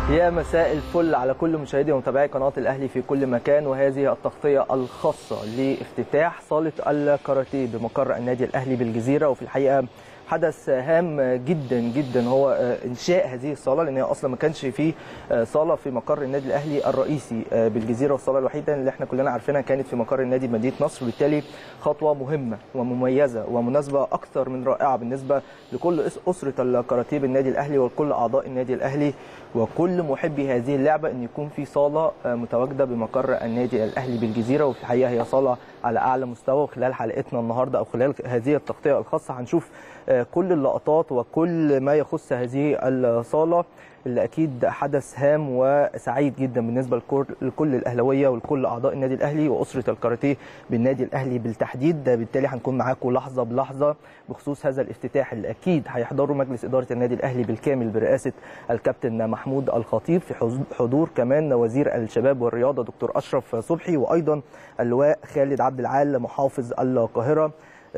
يا مساء الفل على كل مشاهدي ومتابعي قناه الاهلي في كل مكان وهذه التغطيه الخاصه لافتتاح صاله الكاراتيه بمقر النادي الاهلي بالجزيره وفي الحقيقه حدث هام جدا جدا هو انشاء هذه الصاله لان هي اصلا ما كانش في صاله في مقر النادي الاهلي الرئيسي بالجزيره والصاله الوحيده اللي احنا كلنا عارفينها كانت في مقر النادي مدينه نصر وبالتالي خطوه مهمه ومميزه ومناسبه اكثر من رائعه بالنسبه لكل اسره الكاراتيه بالنادي الاهلي وكل اعضاء النادي الاهلي وكل محبي هذه اللعبه ان يكون في صاله متواجده بمقر النادي الاهلي بالجزيره وفي الحقيقه هي صاله على اعلى مستوى وخلال حلقتنا النهارده او خلال هذه التغطيه الخاصه هنشوف كل اللقطات وكل ما يخص هذه الصاله اللي اكيد حدث هام وسعيد جدا بالنسبه لكل الاهلاويه ولكل اعضاء النادي الاهلي واسره الكاراتيه بالنادي الاهلي بالتحديد بالتالي هنكون معاكم لحظه بلحظه بخصوص هذا الافتتاح اللي اكيد هيحضره مجلس اداره النادي الاهلي بالكامل برئاسه الكابتن محمود الخطيب في حضور كمان وزير الشباب والرياضه دكتور اشرف صبحي وايضا اللواء خالد عبد العال محافظ القاهره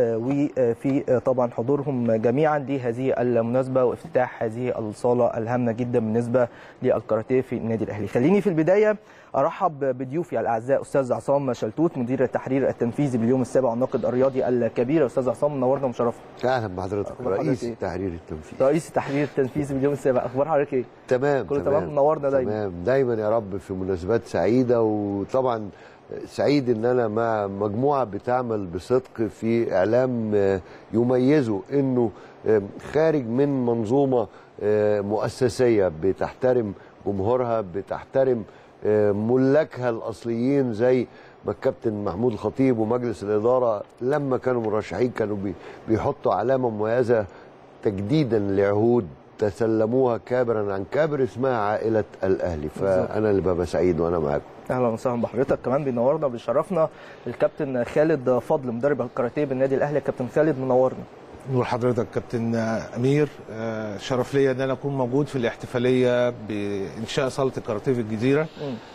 وفي طبعا حضورهم جميعا لهذه المناسبه وافتتاح هذه الصاله الهامه جدا بالنسبه للكاراتيه في النادي الاهلي. خليني في البدايه ارحب بضيوفي الاعزاء استاذ عصام شلتوت مدير التحرير التنفيذي باليوم السابع والناقد الرياضي الكبير استاذ عصام منورنا ومشرفنا. اهلا بحضرتك رئيس التحرير التنفيذي. رئيس التحرير التنفيذي باليوم السابع اخبار حضرتك ايه؟ تمام كله تمام منورنا دايما. تمام دايما يا رب في مناسبات سعيده وطبعا سعيد ان انا مع مجموعه بتعمل بصدق في اعلام يميزه انه خارج من منظومه مؤسسيه بتحترم جمهورها بتحترم ملاكها الاصليين زي ما الكابتن محمود الخطيب ومجلس الاداره لما كانوا مرشحين كانوا بيحطوا علامه مميزه تجديدا لعهود تسلموها كابرا عن كابر اسمها عائله الاهلي فانا اللي ببقى سعيد وانا معاكم اهلا وسهلا بحضرتك كمان بينورنا بيشرفنا الكابتن خالد فضل مدرب الكاراتيه بالنادي الاهلي كابتن خالد منورنا نور حضرتك كابتن امير شرف ليا ان انا اكون موجود في الاحتفاليه بانشاء صاله الكاراتيه في الجزيره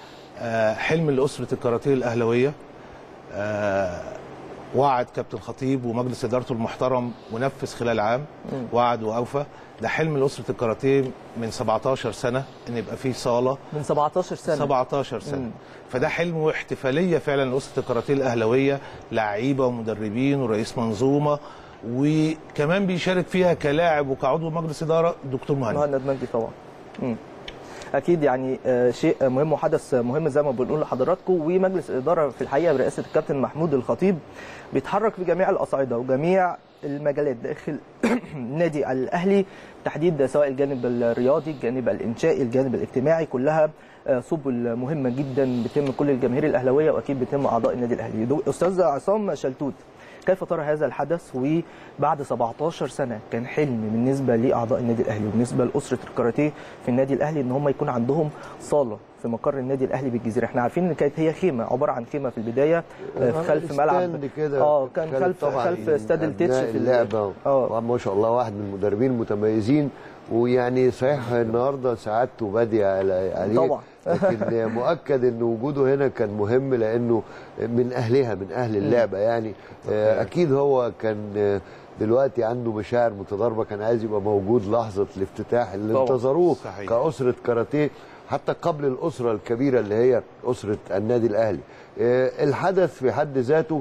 حلم لاسره الكاراتيه الاهلاويه وعد كابتن خطيب ومجلس ادارته المحترم ونفذ خلال عام وعد واوفى ده حلم لاسره الكاراتيه من 17 سنه ان يبقى فيه صاله من 17 سنه 17 سنه مم. فده حلم واحتفاليه فعلا لاسره الكاراتيه الاهلاويه لعيبه ومدربين ورئيس منظومه وكمان بيشارك فيها كلاعب وكعضو مجلس اداره دكتور مهند مهند مجدي طبعا مم. اكيد يعني شيء مهم وحدث مهم زي ما بنقول لحضراتكم ومجلس الاداره في الحقيقه برئاسه الكابتن محمود الخطيب بيتحرك في جميع الاصعده وجميع المجالات داخل النادي الاهلي تحديد سواء الجانب الرياضي الجانب الانشائي الجانب الاجتماعي كلها سبل مهمه جدا بتم كل الجماهير الاهلاويه واكيد بتم اعضاء النادي الاهلي استاذ عصام شلتوت كيف ترى هذا الحدث وبعد 17 سنه كان حلم بالنسبه لاعضاء النادي الاهلي وبالنسبه لاسره الكاراتيه في النادي الاهلي ان هم يكون عندهم صاله في مقر النادي الاهلي بالجزيره احنا عارفين ان كانت هي خيمه عباره عن خيمه في البدايه في خلف ملعب اه كان خلف خلف استاد التتش في اللعبه اه ما شاء الله واحد من المدربين المتميزين ويعني صحيح النهارده سعادته باديه عليه طبعا لكن مؤكد ان وجوده هنا كان مهم لانه من اهلها من اهل اللعبه يعني اكيد هو كان دلوقتي عنده مشاعر متضاربه كان عايز يبقى موجود لحظه الافتتاح اللي طبعا. انتظروه صحيح. كاسره كاراتيه حتى قبل الاسره الكبيره اللي هي اسره النادي الاهلي الحدث في حد ذاته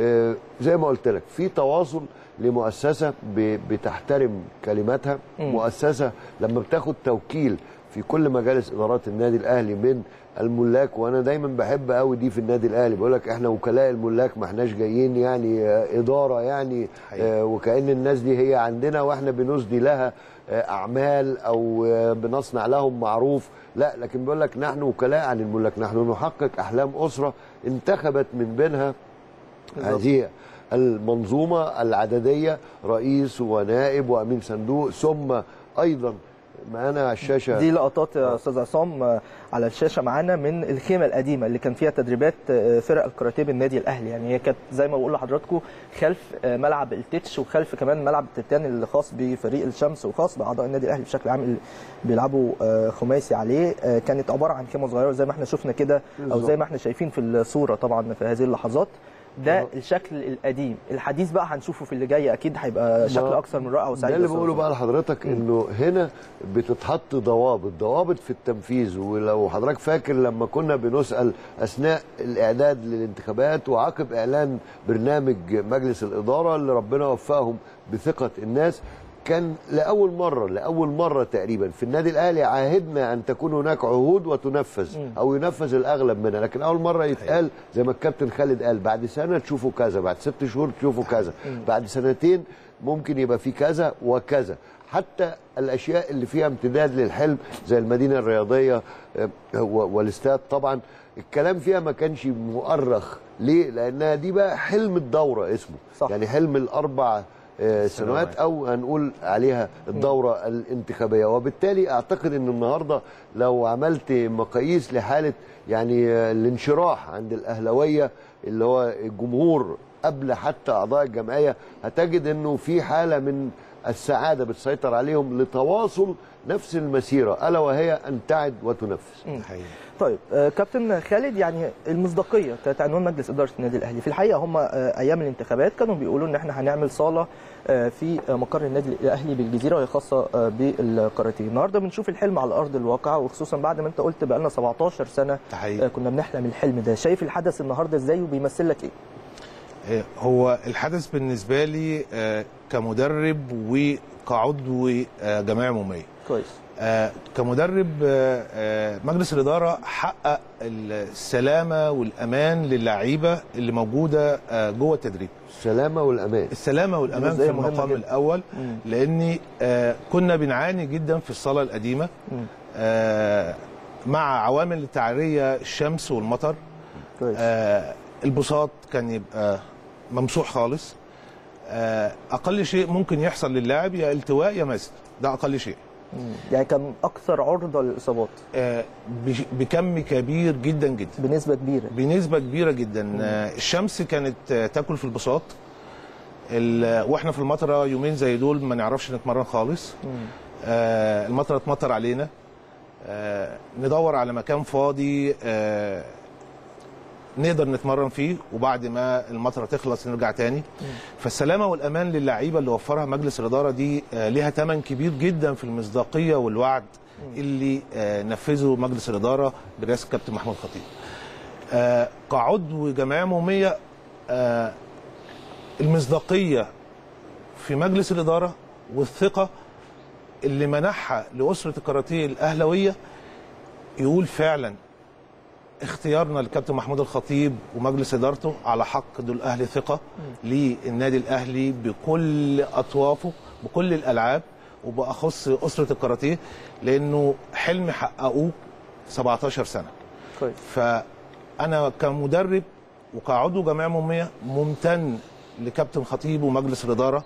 زي ما قلت لك في تواصل لمؤسسه بتحترم كلماتها مؤسسه لما بتاخد توكيل في كل مجالس ادارات النادي الاهلي من الملاك وانا دايما بحب قوي دي في النادي الاهلي بقول لك احنا وكلاء الملاك ما احناش جايين يعني اداره يعني آه وكان الناس دي هي عندنا واحنا بنسدي لها آه اعمال او آه بنصنع لهم معروف لا لكن بيقول لك نحن وكلاء عن الملاك نحن نحقق احلام اسره انتخبت من بينها هذه المنظومه العدديه رئيس ونائب وامين صندوق ثم ايضا معانا على الشاشه دي لقطات يا استاذ عصام على الشاشه معانا من الخيمه القديمه اللي كان فيها تدريبات فرق الكاراتيه بالنادي الاهلي يعني هي كانت زي ما بقول لحضراتكم خلف ملعب التتش وخلف كمان ملعب التتان الخاص بفريق الشمس وخاص باعضاء النادي الاهلي بشكل عام اللي بيلعبوا خماسي عليه كانت عباره عن خيمه صغيره زي ما احنا شفنا كده او زي ما احنا شايفين في الصوره طبعا في هذه اللحظات ده الشكل القديم الحديث بقى هنشوفه في اللي جاي اكيد هيبقى شكل ما- اكثر من رائع وسعيد ده اللي يا أستاذ بقوله عصام. بقى لحضرتك انه هنا بتتحط ضوابط ضوابط في التنفيذ ولو حضرتك فاكر لما كنا بنسال اثناء الاعداد للانتخابات وعقب اعلان برنامج مجلس الاداره اللي ربنا وفقهم بثقه الناس كان لاول مره لاول مره تقريبا في النادي الاهلي عاهدنا ان تكون هناك عهود وتنفذ او ينفذ الاغلب منها لكن اول مره يتقال زي ما الكابتن خالد قال بعد سنه تشوفوا كذا بعد ست شهور تشوفوا كذا بعد سنتين ممكن يبقى في كذا وكذا حتى الاشياء اللي فيها امتداد للحلم زي المدينه الرياضيه آه، و- والاستاد طبعا الكلام فيها ما كانش مؤرخ ليه لانها دي بقى حلم الدوره اسمه صح. يعني حلم الاربع آه، سنوات او هنقول عليها الدوره الانتخابيه وبالتالي اعتقد ان النهارده لو عملت مقاييس لحاله يعني آه، الانشراح عند الاهلاويه اللي هو الجمهور قبل حتى اعضاء الجمعيه هتجد انه في حاله من السعاده بتسيطر عليهم لتواصل نفس المسيره الا وهي ان تعد وتنفذ حقيقي. طيب آه، كابتن خالد يعني المصداقيه كانت عنوان مجلس اداره النادي الاهلي في الحقيقه هم آه، ايام الانتخابات كانوا بيقولوا ان احنا هنعمل صاله آه، في آه، مقر النادي الاهلي بالجزيره وهي خاصه آه، بالكاراتيه النهارده بنشوف الحلم على ارض الواقع وخصوصا بعد ما انت قلت بقى لنا 17 سنه ده حقيقي. آه، كنا بنحلم الحلم ده شايف الحدث النهارده ازاي وبيمثل لك ايه آه، هو الحدث بالنسبه لي آه، كمدرب وكعضو آه، جمعيه عموميه كويس آه، كمدرب آه، آه، مجلس الاداره حقق السلامه والامان للعيبه اللي موجوده آه، جوه التدريب السلامه والامان السلامه والامان جزئية في مهمة المقام جدا. الاول مم. لاني آه، كنا بنعاني جدا في الصاله القديمه مم. آه، مع عوامل التعريه الشمس والمطر كويس آه، البساط كان يبقى ممسوح خالص آه، اقل شيء ممكن يحصل للاعب يا التواء يا مزق ده اقل شيء مم. يعني كان اكثر عرضه للاصابات آه، بش- بكم كبير جدا جدا بنسبه كبيره بنسبه كبيره جدا آه، الشمس كانت آه، تاكل في البساط ال- واحنا في المطره يومين زي دول ما نعرفش نتمرن خالص مم. آه، المطره تمطر علينا آه، ندور على مكان فاضي آه، نقدر نتمرن فيه وبعد ما المطره تخلص نرجع تاني فالسلامه والامان للعيبه اللي وفرها مجلس الاداره دي آه، ليها ثمن كبير جدا في المصداقيه والوعد اللي آه، نفذه مجلس الاداره برئاسه كابتن محمود خطيب آه، كعضو جمعيه عموميه آه، المصداقيه في مجلس الاداره والثقه اللي منحها لاسره الكاراتيه الاهلاويه يقول فعلا اختيارنا للكابتن محمود الخطيب ومجلس ادارته على حق دول اهل ثقه للنادي الاهلي بكل اطوافه بكل الالعاب وباخص اسره الكاراتيه لانه حلم حققوه 17 سنه كويس فانا كمدرب وكعضو جمعيه عموميه ممتن لكابتن خطيب ومجلس الاداره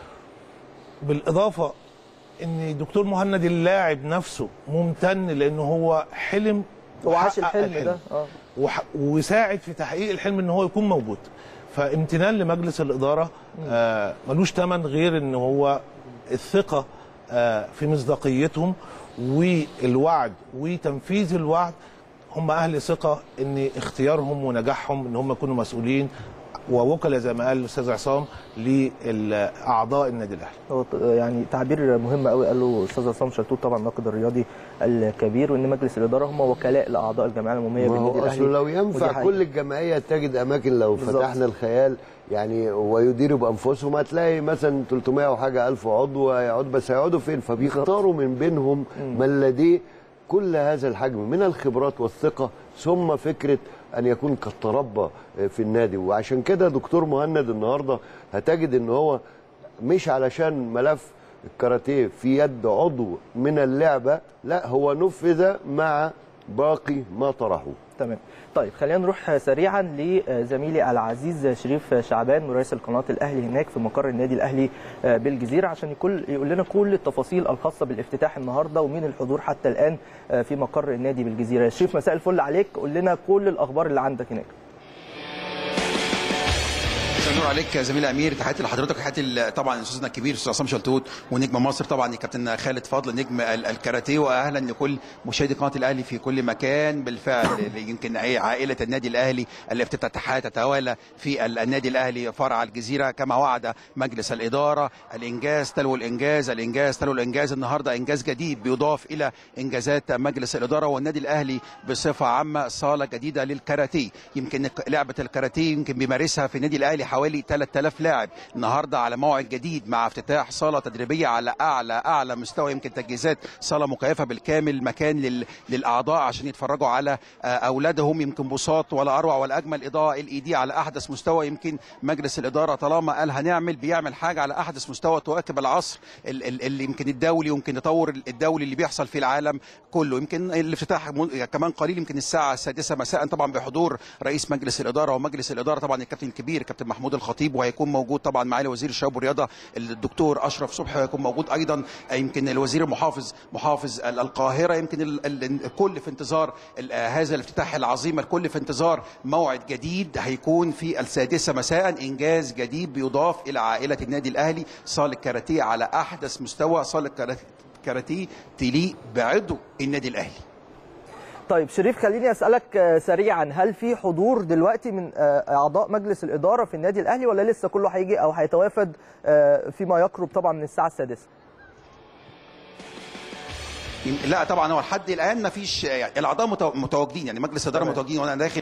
بالاضافه ان دكتور مهند اللاعب نفسه ممتن لانه هو حلم هو عاش وحقق الحلم ده اه وح- وساعد في تحقيق الحلم ان هو يكون موجود فامتنان لمجلس الاداره آه ملوش ثمن غير ان هو الثقه آه في مصداقيتهم والوعد وتنفيذ الوعد هم اهل ثقه ان اختيارهم ونجاحهم ان هم يكونوا مسؤولين ووكلاء زي ما قال الاستاذ عصام لاعضاء النادي الاهلي هو ط- يعني تعبير مهم قوي قاله الاستاذ عصام شلتوت طبعا الناقد الرياضي الكبير وان مجلس الاداره هم وكلاء لاعضاء الجمعيه العموميه ما بالنادي هو الاهلي اصله لو ودي ينفع حقيقة. كل الجمعيه تجد اماكن لو بالظبط. فتحنا الخيال يعني ويديروا بانفسهم هتلاقي مثلا 300 وحاجه الف عضو هيقعدوا بس هيقعدوا فين فبيختاروا من بينهم من لديه كل هذا الحجم من الخبرات والثقه ثم فكره ان يكون قد تربى في النادي وعشان كده دكتور مهند النهارده هتجد ان هو مش علشان ملف الكاراتيه في يد عضو من اللعبه لا هو نفذ مع باقي ما طرحوه تمام طيب خلينا نروح سريعا لزميلي العزيز شريف شعبان مراسل قناه الاهلي هناك في مقر النادي الاهلي بالجزيره عشان يكون يقول لنا كل التفاصيل الخاصه بالافتتاح النهارده ومين الحضور حتى الان في مقر النادي بالجزيره شريف مساء الفل عليك قول لنا كل الاخبار اللي عندك هناك مساء النور عليك زميل امير تحياتي لحضرتك وتحياتي طبعا استاذنا الكبير استاذ عصام شلتوت ونجم مصر طبعا الكابتن خالد فضل نجم ال- الكاراتيه واهلا لكل مشاهدي قناه الاهلي في كل مكان بالفعل يمكن أي عائله النادي الاهلي الافتتاحات تتوالى في ال- النادي الاهلي فرع الجزيره كما وعد مجلس الاداره الانجاز تلو الانجاز الانجاز تلو الانجاز النهارده انجاز جديد بيضاف الى انجازات مجلس الاداره والنادي الاهلي بصفه عامه صاله جديده للكاراتيه يمكن لعبه الكاراتيه يمكن بيمارسها في النادي الاهلي حوالي 3000 لاعب النهارده على موعد جديد مع افتتاح صاله تدريبيه على اعلى اعلى مستوى يمكن تجهيزات صاله مكيفه بالكامل مكان لل... للاعضاء عشان يتفرجوا على آه، اولادهم يمكن بساط ولا اروع ولا اجمل اضاءه ال اي دي على احدث مستوى يمكن مجلس الاداره طالما قال هنعمل بيعمل حاجه على احدث مستوى تواكب العصر ال- ال- اللي يمكن الدولي ويمكن التطور الدولي اللي بيحصل في العالم كله يمكن الافتتاح م- كمان قليل يمكن الساعه السادسه مساء طبعا بحضور رئيس مجلس الاداره ومجلس الاداره طبعا الكابتن الكبير كابتن محمود الخطيب وهيكون موجود طبعا معالي وزير الشباب والرياضه الدكتور اشرف صبحي وهيكون موجود ايضا يمكن الوزير المحافظ محافظ ال- القاهره يمكن ال- ال- الكل في انتظار ال- هذا الافتتاح العظيم الكل في انتظار موعد جديد هيكون في السادسه مساء انجاز جديد بيضاف الى عائله النادي الاهلي صاله كاراتيه على احدث مستوى صاله كارا- كاراتيه تليق بعضو النادي الاهلي طيب شريف خليني اسالك آه، سريعا هل في حضور دلوقتي من آه، اعضاء مجلس الاداره في النادي الاهلي ولا لسه كله هيجي او هيتوافد آه، فيما يقرب طبعا من الساعه السادسه لا طبعا هو لحد الان ما فيش يعني الاعضاء متو- متواجدين يعني مجلس الاداره تمام. متواجدين وانا داخل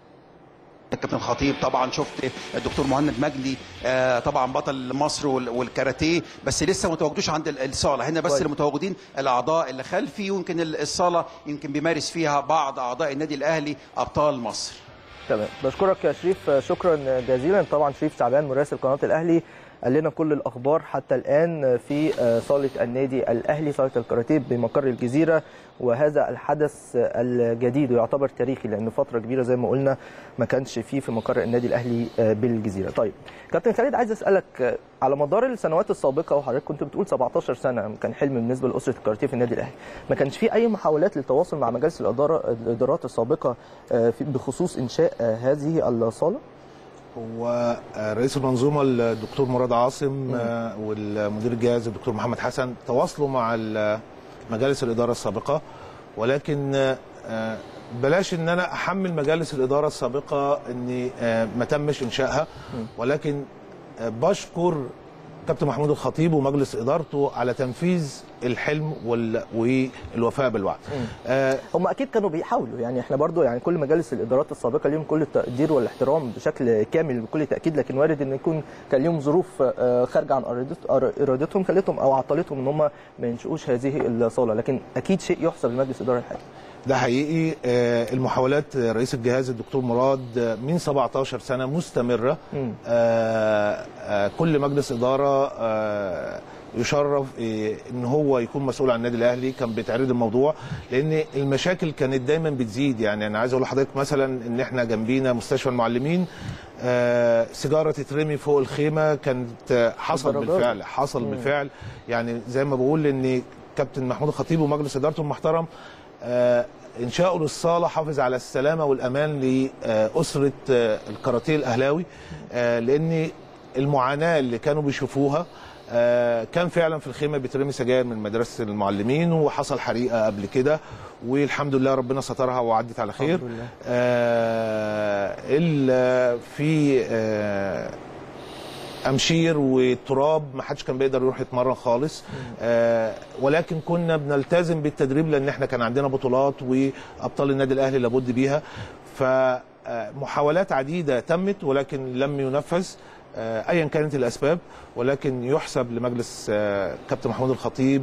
الكابتن الخطيب طبعا شفت الدكتور مهند مجدي آه، طبعا بطل مصر وال- والكاراتيه بس لسه ما تواجدوش عند ال- الصاله هنا بس كويس. اللي متواجدين الاعضاء اللي خلفي ويمكن ال- الصاله يمكن بيمارس فيها بعض اعضاء النادي الاهلي ابطال مصر تمام بشكرك يا شريف آه، شكرا جزيلا طبعا شريف شعبان مراسل قناه الاهلي قال لنا كل الاخبار حتى الان في آه، صاله النادي الاهلي صاله الكاراتيه بمقر الجزيره وهذا الحدث الجديد ويعتبر تاريخي لانه فتره كبيره زي ما قلنا ما كانش فيه في مقر النادي الاهلي آه، بالجزيره. طيب كابتن خالد عايز اسالك آه، على مدار السنوات السابقه وحضرتك كنت بتقول 17 سنه كان حلم بالنسبه لاسره الكاراتيه في النادي الاهلي، ما كانش في اي محاولات للتواصل مع مجالس الاداره الادارات السابقه آه، في- بخصوص انشاء آه، هذه الصاله؟ هو آه، رئيس المنظومه الدكتور مراد عاصم آه، والمدير الجهاز الدكتور محمد حسن تواصلوا مع ال- مجالس الاداره السابقه ولكن آه، آه، بلاش ان انا احمل مجالس الاداره السابقه ان آه، ما تمش انشائها ولكن آه، بشكر كابتن محمود الخطيب ومجلس ادارته على تنفيذ الحلم وال- والوفاء بالوعد آه، هم اكيد كانوا بيحاولوا يعني احنا برضو يعني كل مجالس الادارات السابقه ليهم كل التقدير والاحترام بشكل كامل بكل تاكيد لكن وارد ان يكون كان ليهم ظروف آه، خارجه عن إرادت- ارادتهم خلتهم او عطلتهم ان هم ما ينشئوش هذه الصاله لكن اكيد شيء يحسب لمجلس الاداره الحالي ده حقيقي آه، المحاولات آه، رئيس الجهاز الدكتور مراد آه، من 17 سنه مستمره مم. آه، آه، كل مجلس اداره آه، يشرف آه، ان هو يكون مسؤول عن النادي الاهلي كان بيتعرض الموضوع لان المشاكل كانت دايما بتزيد يعني انا عايز اقول لحضرتك مثلا ان احنا جنبينا مستشفى المعلمين آه، سيجاره تترمي فوق الخيمه كانت آه، حصل درجات. بالفعل حصل بالفعل يعني زي ما بقول ان كابتن محمود الخطيب ومجلس ادارته المحترم آه، انشاؤه للصاله حافظ على السلامه والامان لاسره آه، الكاراتيه الاهلاوي آه، لان المعاناه اللي كانوا بيشوفوها آه، كان فعلا في الخيمه بيترمي سجاير من مدرسه المعلمين وحصل حريقه قبل كده والحمد لله ربنا سترها وعدت على خير الحمد لله. آه، ال- في آه، امشير وتراب ما حدش كان بيقدر يروح يتمرن خالص آه ولكن كنا بنلتزم بالتدريب لان احنا كان عندنا بطولات وابطال النادي الاهلي لابد بيها فمحاولات عديده تمت ولكن لم ينفذ آه، ايا كانت الاسباب ولكن يحسب لمجلس آه، كابتن محمود الخطيب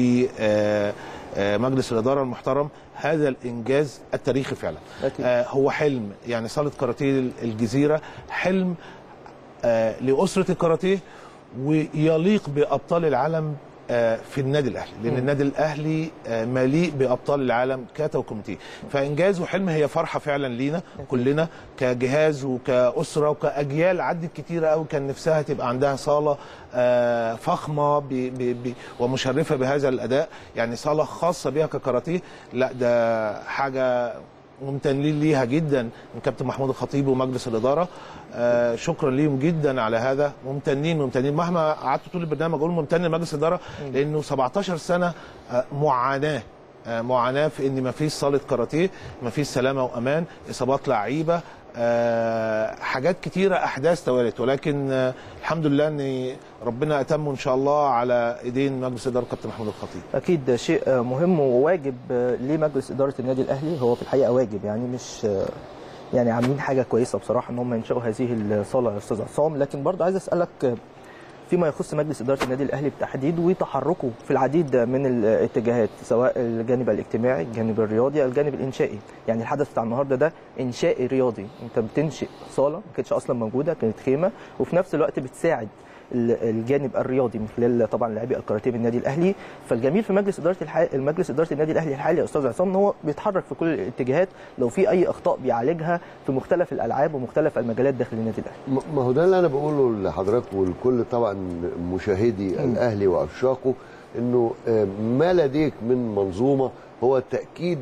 ومجلس الاداره المحترم هذا الانجاز التاريخي فعلا أكيد. آه، هو حلم يعني صاله كاراتيه الجزيره حلم آه، لاسره الكاراتيه ويليق بابطال العالم آه، في النادي الاهلي لان النادي الاهلي آه، مليء بابطال العالم كاتا وكوميتيه فانجاز وحلم هي فرحه فعلا لينا كلنا كجهاز وكاسره وكاجيال عدت كتيره قوي كان نفسها تبقى عندها صاله آه، فخمه ب ب ب ومشرفه بهذا الاداء يعني صاله خاصه بها ككاراتيه لا ده حاجه ممتنين ليها جدا من كابتن محمود الخطيب ومجلس الاداره آه شكرا ليهم جدا على هذا ممتنين ممتنين مهما قعدت طول البرنامج اقول ممتن لمجلس الاداره لانه 17 سنه آه معاناه آه معاناه في ان ما فيش صاله كاراتيه ما فيش سلامه وامان اصابات لعيبه آه حاجات كتيره احداث توالت ولكن آه الحمد لله ان ربنا اتمه ان شاء الله على ايدين مجلس اداره كابتن محمود الخطيب اكيد شيء مهم وواجب لمجلس اداره النادي الاهلي هو في الحقيقه واجب يعني مش يعني عاملين حاجه كويسه بصراحه ان هم ينشئوا هذه الصاله يا استاذ عصام لكن برضه عايز اسالك فيما يخص مجلس اداره النادي الاهلي بالتحديد وتحركه في العديد من الاتجاهات سواء الجانب الاجتماعي الجانب الرياضي الجانب الانشائي يعني الحدث بتاع النهارده ده انشائي رياضي انت بتنشئ صاله ما كانتش اصلا موجوده كانت خيمه وفي نفس الوقت بتساعد الجانب الرياضي من خلال طبعا لاعبي الكاراتيه بالنادي الاهلي فالجميل في مجلس اداره الح... المجلس اداره النادي الاهلي الحالي يا استاذ عصام ان هو بيتحرك في كل الاتجاهات لو في اي اخطاء بيعالجها في مختلف الالعاب ومختلف المجالات داخل النادي الاهلي ما هو ده اللي انا بقوله لحضرتك والكل طبعا مشاهدي الاهلي وعشاقه انه ما لديك من منظومه هو تاكيد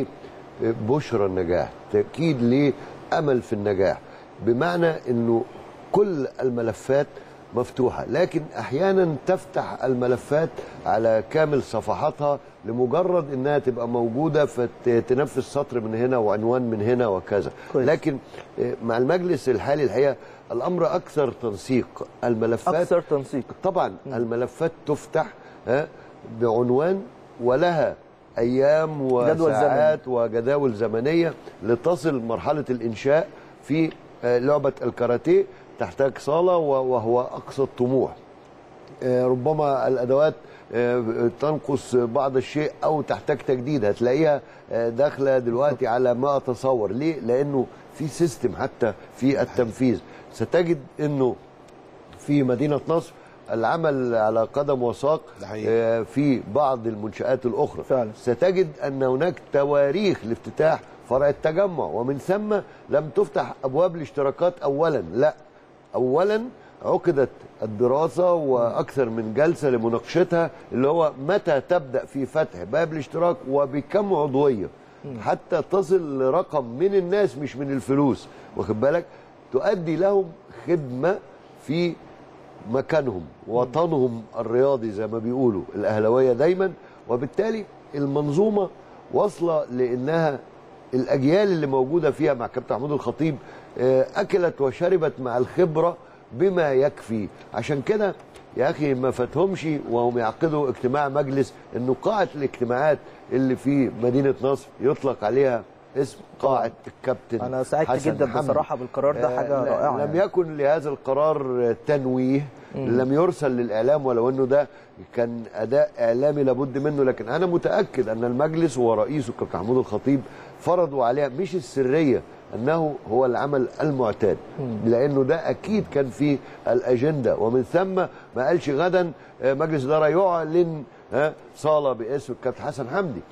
لبشرى النجاح تاكيد لامل في النجاح بمعنى انه كل الملفات مفتوحة لكن أحيانا تفتح الملفات على كامل صفحاتها لمجرد أنها تبقى موجودة فتنفذ سطر من هنا وعنوان من هنا وكذا كويس. لكن مع المجلس الحالي الحقيقة الأمر أكثر تنسيق الملفات اكثر تنسيق طبعا الملفات تفتح ها، بعنوان ولها ايام جدول وساعات وجداول زمنيه لتصل مرحله الانشاء في آه، لعبه الكاراتيه تحتاج صاله و- وهو اقصى الطموح آه، ربما الادوات آه، تنقص بعض الشيء او تحتاج تجديد هتلاقيها آه، داخله دلوقتي على ما اتصور ليه لانه في سيستم حتى في التنفيذ ستجد انه في مدينه نصر العمل على قدم وساق ده حقيقي. آه، في بعض المنشآت الأخرى فعلا. ستجد أن هناك تواريخ لافتتاح فرع التجمع ومن ثم لم تفتح أبواب الاشتراكات أولا لا أولا عقدت الدراسة وأكثر من جلسة لمناقشتها اللي هو متى تبدأ في فتح باب الاشتراك وبكم عضوية حتى تصل لرقم من الناس مش من الفلوس واخد بالك تؤدي لهم خدمة في مكانهم وطنهم الرياضي زي ما بيقولوا الاهلاويه دايما وبالتالي المنظومه واصله لانها الاجيال اللي موجوده فيها مع كابتن محمود الخطيب آه، اكلت وشربت مع الخبره بما يكفي عشان كده يا اخي ما فاتهمش وهم يعقدوا اجتماع مجلس انه قاعه الاجتماعات اللي في مدينه نصر يطلق عليها اسم قاعه الكابتن انا سعدت حسن جدا حمدي. بصراحه بالقرار ده حاجه آه، لا- رائعه لم يعني. يكن لهذا القرار تنويه لم يرسل للاعلام ولو انه ده كان اداء اعلامي لابد منه لكن انا متاكد ان المجلس ورئيسه كابتن محمود الخطيب فرضوا عليها مش السريه انه هو العمل المعتاد لانه ده اكيد كان في الاجنده ومن ثم ما قالش غدا آه، مجلس اداره يعلن آه، صاله باسم الكابتن حسن حمدي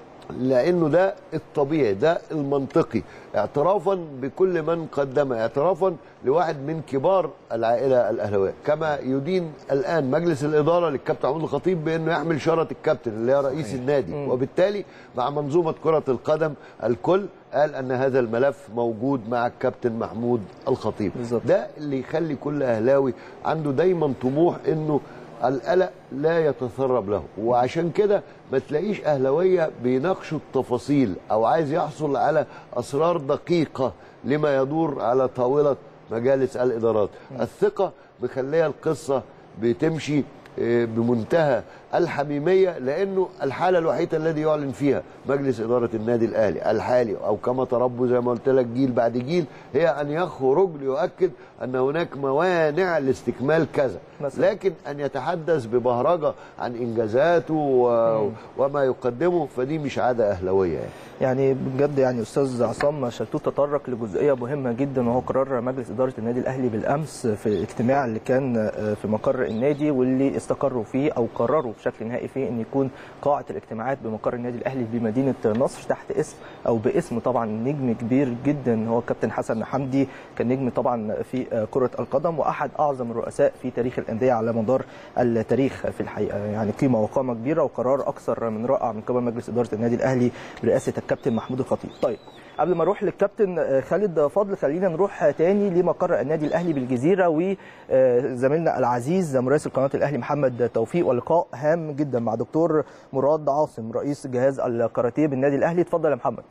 لانه ده الطبيعي ده المنطقي اعترافا بكل من قدم اعترافا لواحد من كبار العائله الاهلاويه كما يدين الان مجلس الاداره للكابتن محمود الخطيب بانه يحمل شاره الكابتن اللي هي رئيس النادي وبالتالي مع منظومه كره القدم الكل قال ان هذا الملف موجود مع الكابتن محمود الخطيب بالظبط. ده اللي يخلي كل اهلاوي عنده دايما طموح انه القلق لا يتسرب له وعشان كده ما تلاقيش اهلاويه بيناقشوا التفاصيل او عايز يحصل على اسرار دقيقه لما يدور على طاوله مجالس الادارات الثقه مخليه القصه بتمشي آه، بمنتهى الحميميه لانه الحاله الوحيده الذي يعلن فيها مجلس اداره النادي الاهلي الحالي او كما تربوا زي ما قلت لك جيل بعد جيل هي ان يخرج ليؤكد ان هناك موانع لاستكمال كذا مثلاً. لكن ان يتحدث ببهرجه عن انجازاته و... وما يقدمه فدي مش عاده اهلاويه يعني. يعني بجد يعني استاذ عصام شلتوت تطرق لجزئيه مهمه جدا وهو قرار مجلس اداره النادي الاهلي بالامس في الاجتماع اللي كان في مقر النادي واللي استقروا فيه او قرروا بشكل نهائي فيه ان يكون قاعه الاجتماعات بمقر النادي الاهلي بمدينه نصر تحت اسم او باسم طبعا نجم كبير جدا هو كابتن حسن حمدي كان نجم طبعا في كره القدم واحد اعظم الرؤساء في تاريخ الانديه على مدار التاريخ في الحقيقه يعني قيمه وقامه كبيره وقرار اكثر من رائع من قبل مجلس اداره النادي الاهلي برئاسه الكابتن محمود الخطيب طيب قبل ما اروح للكابتن آه، خالد فضل خلينا نروح آه، تاني لمقر النادي الاهلي بالجزيره وزميلنا العزيز مراسل قناه الاهلي محمد توفيق ولقاء هام جدا مع دكتور مراد عاصم رئيس جهاز الكاراتيه بالنادي الاهلي اتفضل يا محمد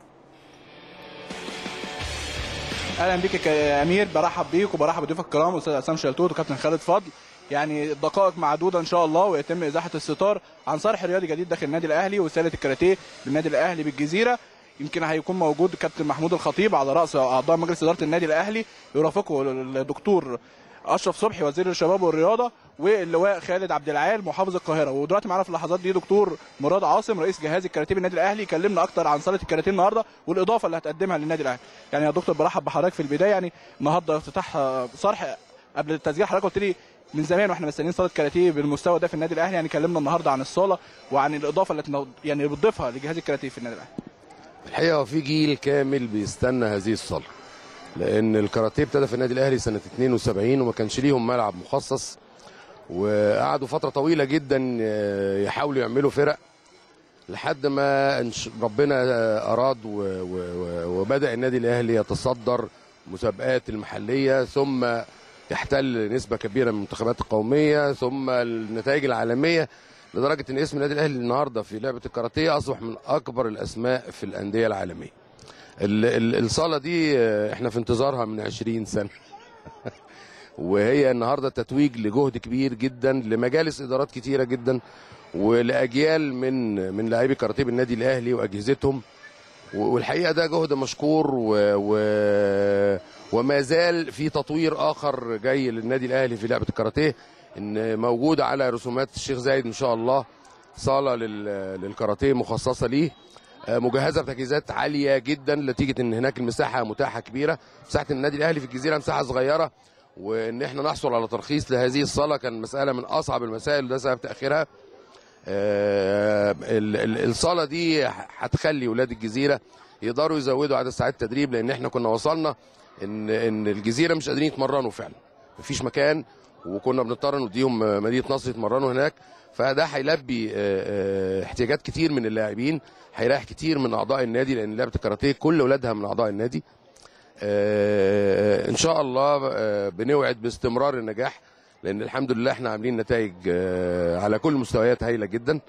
اهلا بيك يا امير برحب بيك وبرحب بضيوفك الكرام استاذ عصام شلتوت وكابتن خالد فضل يعني دقائق معدوده ان شاء الله ويتم ازاحه الستار عن صرح رياضي جديد داخل النادي الاهلي وساله الكاراتيه بالنادي الاهلي بالجزيره يمكن هيكون موجود كابتن محمود الخطيب على راس اعضاء مجلس اداره النادي الاهلي يرافقه الدكتور اشرف صبحي وزير الشباب والرياضه واللواء خالد عبد العال محافظ القاهره ودلوقتي معانا في اللحظات دي دكتور مراد عاصم رئيس جهاز الكاراتيه بالنادي الاهلي يكلمنا اكتر عن صاله الكاراتيه النهارده والاضافه اللي هتقدمها للنادي الاهلي يعني يا دكتور برحب بحضرتك في البدايه يعني النهارده افتتاح آه، صرح قبل التسجيل حضرتك قلت لي من زمان واحنا مستنيين صاله كاراتيه بالمستوى ده في النادي الاهلي يعني كلمنا النهارده عن الصاله وعن الاضافه اللي تنو- يعني بتضيفها لجهاز الكاراتيه في النادي الاهلي الحقيقه هو في جيل كامل بيستنى هذه الصاله لان الكاراتيه ابتدى في النادي الاهلي سنه 72 وما كانش ليهم ملعب مخصص وقعدوا فتره طويله جدا آه، يحاولوا يعملوا فرق لحد ما إنش- ربنا آه، اراد و- و- و- وبدا النادي الاهلي يتصدر مسابقات المحليه ثم يحتل نسبه كبيره من المنتخبات القوميه ثم النتائج العالميه لدرجه ان اسم النادي الاهلي النهارده في لعبه الكاراتيه اصبح من اكبر الاسماء في الانديه العالميه. ال- ال- الصاله دي آه، احنا في انتظارها من 20 سنه. وهي النهارده تتويج لجهد كبير جدا لمجالس ادارات كتيره جدا ولاجيال من من لاعبي كاراتيه بالنادي الاهلي واجهزتهم و- والحقيقه ده جهد مشكور و, و وما زال في تطوير اخر جاي للنادي الاهلي في لعبه الكاراتيه ان موجوده على رسومات الشيخ زايد ان شاء الله صاله لل- للكاراتيه مخصصه ليه آه، مجهزه بتجهيزات عاليه جدا نتيجه ان هناك المساحه متاحه كبيره مساحه النادي الاهلي في الجزيره مساحه صغيره وان احنا نحصل على ترخيص لهذه الصاله كان مساله من اصعب المسائل وده سبب تاخيرها آه، ال- ال- الصاله دي هتخلي ولاد الجزيره يقدروا يزودوا عدد ساعات التدريب لان احنا كنا وصلنا ان ان الجزيره مش قادرين يتمرنوا فعلا مفيش مكان وكنا بنضطر نديهم آه، مدينه نصر يتمرنوا هناك فده هيلبي آه، آه، احتياجات كتير من اللاعبين هيريح كتير من اعضاء النادي لان لعبه الكاراتيه كل اولادها من اعضاء النادي آه، ان شاء الله آه، بنوعد باستمرار النجاح لان الحمد لله احنا عاملين نتائج آه، على كل المستويات هايله جدا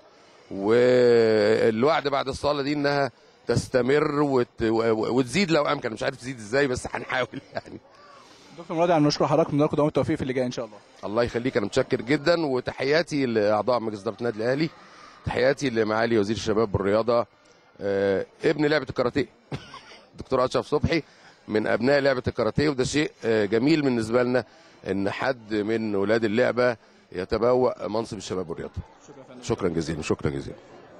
والوعد بعد الصاله دي انها تستمر وت... وتزيد لو امكن مش عارف تزيد ازاي بس هنحاول يعني دكتور مراد يعني نشكر حضرتك من دوام التوفيق في اللي جاي ان شاء الله الله يخليك انا متشكر جدا وتحياتي لاعضاء مجلس اداره النادي الاهلي تحياتي لمعالي وزير الشباب والرياضه آه، ابن لعبه الكاراتيه دكتور اشرف صبحي من ابناء لعبه الكاراتيه وده شيء آه، جميل بالنسبه لنا ان حد من ولاد اللعبه يتبوأ منصب الشباب والرياضه شكرا جزيلا شكرا جزيلا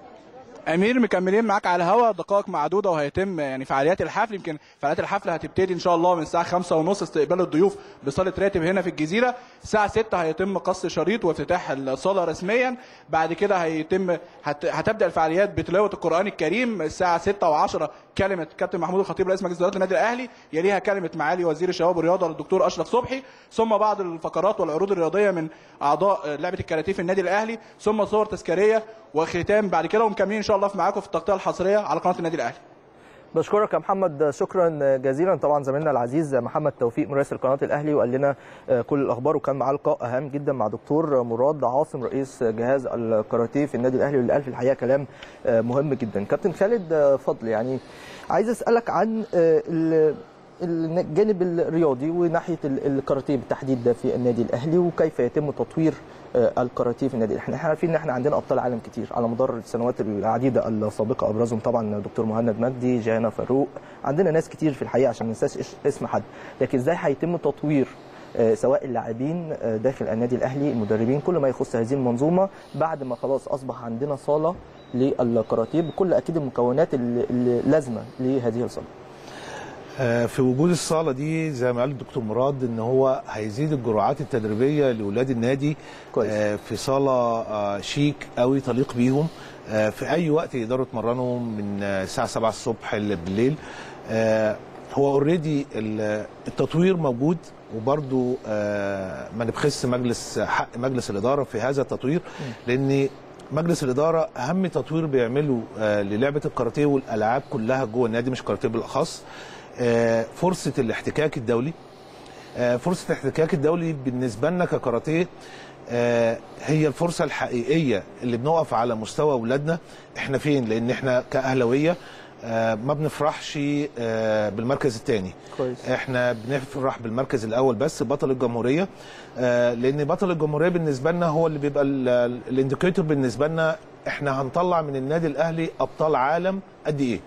امير مكملين معاك على الهواء دقائق معدوده وهيتم يعني فعاليات الحفل يمكن فعاليات الحفل هتبتدي ان شاء الله من الساعه 5 ونص استقبال الضيوف بصاله راتب هنا في الجزيره الساعه 6 هيتم قص شريط وافتتاح الصاله رسميا بعد كده هيتم هت... هتبدا الفعاليات بتلاوه القران الكريم الساعه 6 و10 كلمه كابتن محمود الخطيب رئيس مجلس اداره النادي الاهلي يليها كلمه معالي وزير الشباب والرياضه الدكتور اشرف صبحي ثم بعض الفقرات والعروض الرياضيه من اعضاء لعبه الكاراتيه في النادي الاهلي ثم صور تذكاريه وختام بعد كده ومكملين ان شاء الله في معاكم في التغطيه الحصريه على قناه النادي الاهلي بشكرك يا محمد شكرا جزيلا طبعا زميلنا العزيز محمد توفيق مراسل قناه الاهلي وقال لنا كل الاخبار وكان معاه لقاء هام جدا مع دكتور مراد عاصم رئيس جهاز الكاراتيه في النادي الاهلي واللي قال في الحقيقه كلام مهم جدا كابتن خالد فضل يعني عايز اسالك عن ال- الجانب الرياضي وناحيه ال- الكاراتيه بالتحديد في النادي الاهلي وكيف يتم تطوير آه، الكاراتيه في النادي احنا إحنا عارفين ان احنا عندنا ابطال عالم كتير على مدار السنوات العديده السابقه ابرزهم طبعا دكتور مهند مجدي جانا فاروق عندنا ناس كتير في الحقيقه عشان ما ننساش إش- اسم حد لكن ازاي هيتم تطوير آه، سواء اللاعبين آه، داخل النادي الاهلي المدربين كل ما يخص هذه المنظومه بعد ما خلاص اصبح عندنا صاله للكاراتيه بكل اكيد المكونات اللي اللي لازمه لهذه الصاله آه، في وجود الصاله دي زي ما قال الدكتور مراد ان هو هيزيد الجرعات التدريبيه لاولاد النادي كويس. آه، في صاله آه، شيك قوي تليق بيهم آه، في اي وقت يقدروا يتمرنوا من آه، الساعه 7 الصبح ل- بالليل آه، هو اوريدي التطوير موجود وبرده ما نبخس مجلس حق مجلس الاداره في هذا التطوير لان مجلس الاداره اهم تطوير بيعمله آه، للعبه الكاراتيه والالعاب كلها جوه النادي مش كاراتيه بالاخص آه، فرصه الاحتكاك الدولي آه، فرصه الاحتكاك الدولي بالنسبه لنا ككاراتيه آه، هي الفرصه الحقيقيه اللي بنقف على مستوى اولادنا احنا فين لان احنا كاهلاويه آه، ما بنفرحش آه، بالمركز الثاني كويس. احنا بنفرح بالمركز الاول بس بطل الجمهوريه آه، لان بطل الجمهوريه بالنسبه لنا هو اللي بيبقى الانديكيتور بالنسبه لنا احنا هنطلع من النادي الاهلي ابطال عالم قد ايه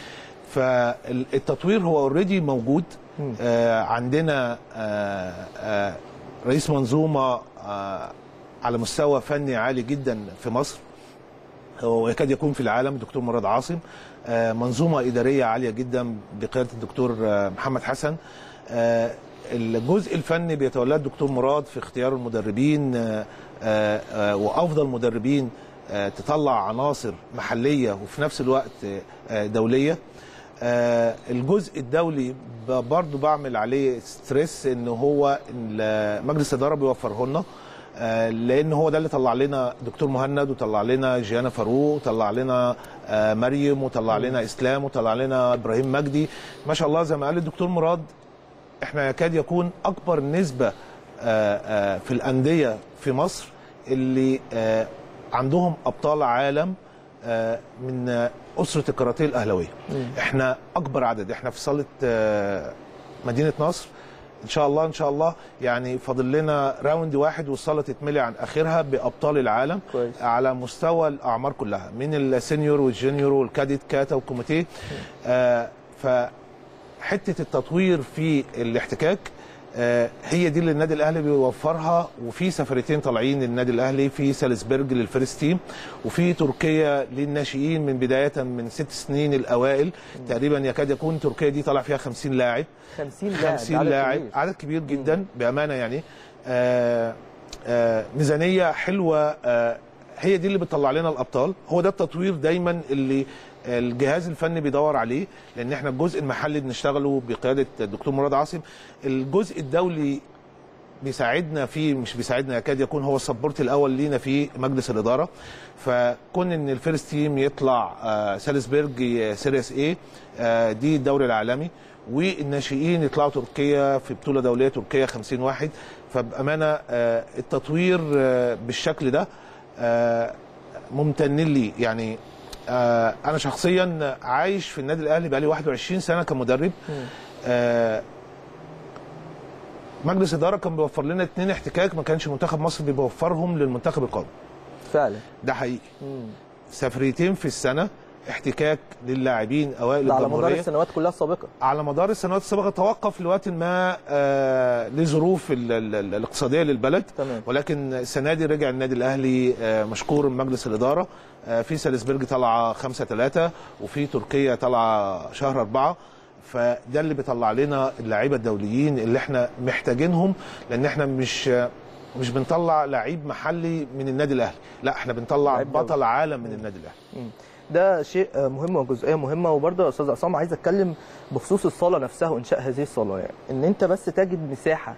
فالتطوير هو اوريدي موجود آه عندنا آه آه رئيس منظومه آه على مستوى فني عالي جدا في مصر هو يكاد يكون في العالم الدكتور مراد عاصم آه، منظومه اداريه عاليه جدا بقياده الدكتور آه، محمد حسن آه، الجزء الفني بيتولاه الدكتور مراد في اختيار المدربين آه، آه، آه، وافضل مدربين آه، تطلع عناصر محليه وفي نفس الوقت آه، دوليه آه، الجزء الدولي ب- برضو بعمل عليه ستريس ان هو ال- مجلس الاداره بيوفره لنا آه، لان هو ده اللي طلع لنا دكتور مهند وطلع لنا جيانا فاروق وطلع لنا آه، مريم وطلع لنا اسلام وطلع لنا ابراهيم مجدي ما شاء الله زي ما قال الدكتور مراد احنا يكاد يكون اكبر نسبه آه، آه، في الانديه في مصر اللي آه، عندهم ابطال عالم آه، من آه، اسره الكاراتيه الاهلاويه احنا اكبر عدد احنا في صاله آه، مدينه نصر ان شاء الله ان شاء الله يعني فاضل لنا راوند واحد والصاله تتملي عن اخرها بابطال العالم كويس. على مستوى الاعمار كلها من السينيور والجونيور والكاديت كاتا والكوميتيه آه فحته التطوير في الاحتكاك آه، هي دي اللي النادي الاهلي بيوفرها وفي سفريتين طالعين للنادي الاهلي في سالزبرج للفيرست تيم وفي تركيا للناشئين من بدايه من ست سنين الاوائل تقريبا يكاد يكون تركيا دي طالع فيها 50 لاعب 50 لاعب 50 عدد لاعب كبير. عدد كبير جدا بامانه يعني آه آه ميزانيه حلوه آه هي دي اللي بتطلع لنا الابطال هو ده التطوير دايما اللي الجهاز الفني بيدور عليه لان احنا الجزء المحلي بنشتغله بقياده الدكتور مراد عاصم الجزء الدولي بيساعدنا فيه مش بيساعدنا يكاد يكون هو السبورت الاول لينا في مجلس الاداره فكون ان الفيرست تيم يطلع آه سالزبرج سيريس اي آه دي الدوري العالمي والناشئين يطلعوا تركيا في بطوله دوليه تركيا 50 واحد فبامانه آه التطوير آه بالشكل ده آه ممتن لي يعني آه انا شخصيا عايش في النادي الاهلي بقالي 21 سنه كمدرب آه مجلس اداره كان بيوفر لنا اتنين احتكاك ما كانش منتخب مصر بيوفرهم للمنتخب القومي فعلا ده حقيقي مم. سفريتين في السنه احتكاك للاعبين اوائل ده على مدار الجمهوريه السنوات كلها السابقه على مدار السنوات السابقه توقف لوقت ما آه لظروف ال- ال- ال- الاقتصاديه للبلد تمام. ولكن السنه دي رجع النادي الاهلي آه مشكور من مجلس الاداره آه في سالزبرج طالعه 5 3 وفي تركيا طالعه شهر 4 فده اللي بيطلع لنا اللعيبه الدوليين اللي احنا محتاجينهم لان احنا مش مش بنطلع لعيب محلي من النادي الاهلي لا احنا بنطلع لعيب دولي. بطل عالم من النادي الاهلي مم. ده شيء آه، مهم وجزئيه مهمه وبرضه يا استاذ عصام عايز اتكلم بخصوص الصاله نفسها وانشاء هذه الصاله يعني ان انت بس تجد مساحه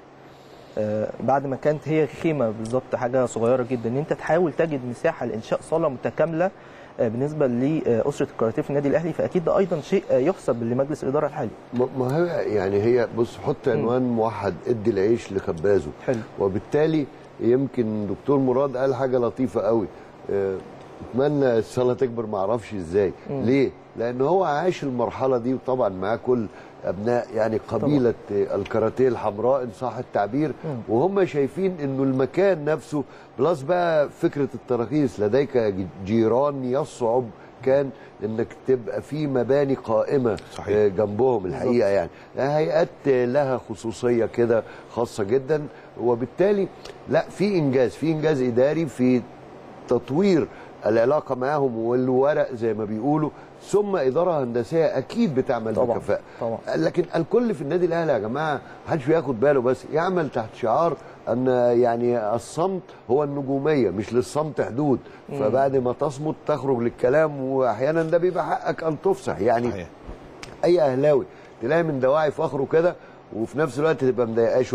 آه، بعد ما كانت هي خيمه بالظبط حاجه صغيره جدا ان انت تحاول تجد مساحه لانشاء صاله متكامله آه، بالنسبه لاسره الكاراتيه في النادي الاهلي فاكيد ده ايضا شيء آه، يحسب لمجلس الاداره الحالي ما ما هي يعني هي بص حط عنوان موحد ادي العيش لخبازه حلو. وبالتالي يمكن دكتور مراد قال حاجه لطيفه قوي آه، اتمنى الصلاه تكبر ما اعرفش ازاي ليه لان هو عاش المرحله دي وطبعا معاه كل ابناء يعني قبيله آه، الكاراتيه الحمراء ان صح التعبير وهم شايفين انه المكان نفسه بلس بقى فكره التراخيص لديك جيران يصعب كان انك تبقى في مباني قائمه صحيح. آه، جنبهم الحقيقه يعني هيئات لها خصوصيه كده خاصه جدا وبالتالي لا في انجاز في انجاز اداري في تطوير العلاقه معاهم والورق زي ما بيقولوا ثم اداره هندسيه اكيد بتعمل طبعاً، بكفاءه طبعاً. لكن الكل في النادي الاهلي يا جماعه محدش بياخد باله بس يعمل تحت شعار ان يعني الصمت هو النجوميه مش للصمت حدود فبعد ما تصمت تخرج للكلام واحيانا ده بيبقى حقك ان تفصح يعني صحيح. اي اهلاوي تلاقي من دواعي فخره كده وفي نفس الوقت تبقى مضايقاه شويه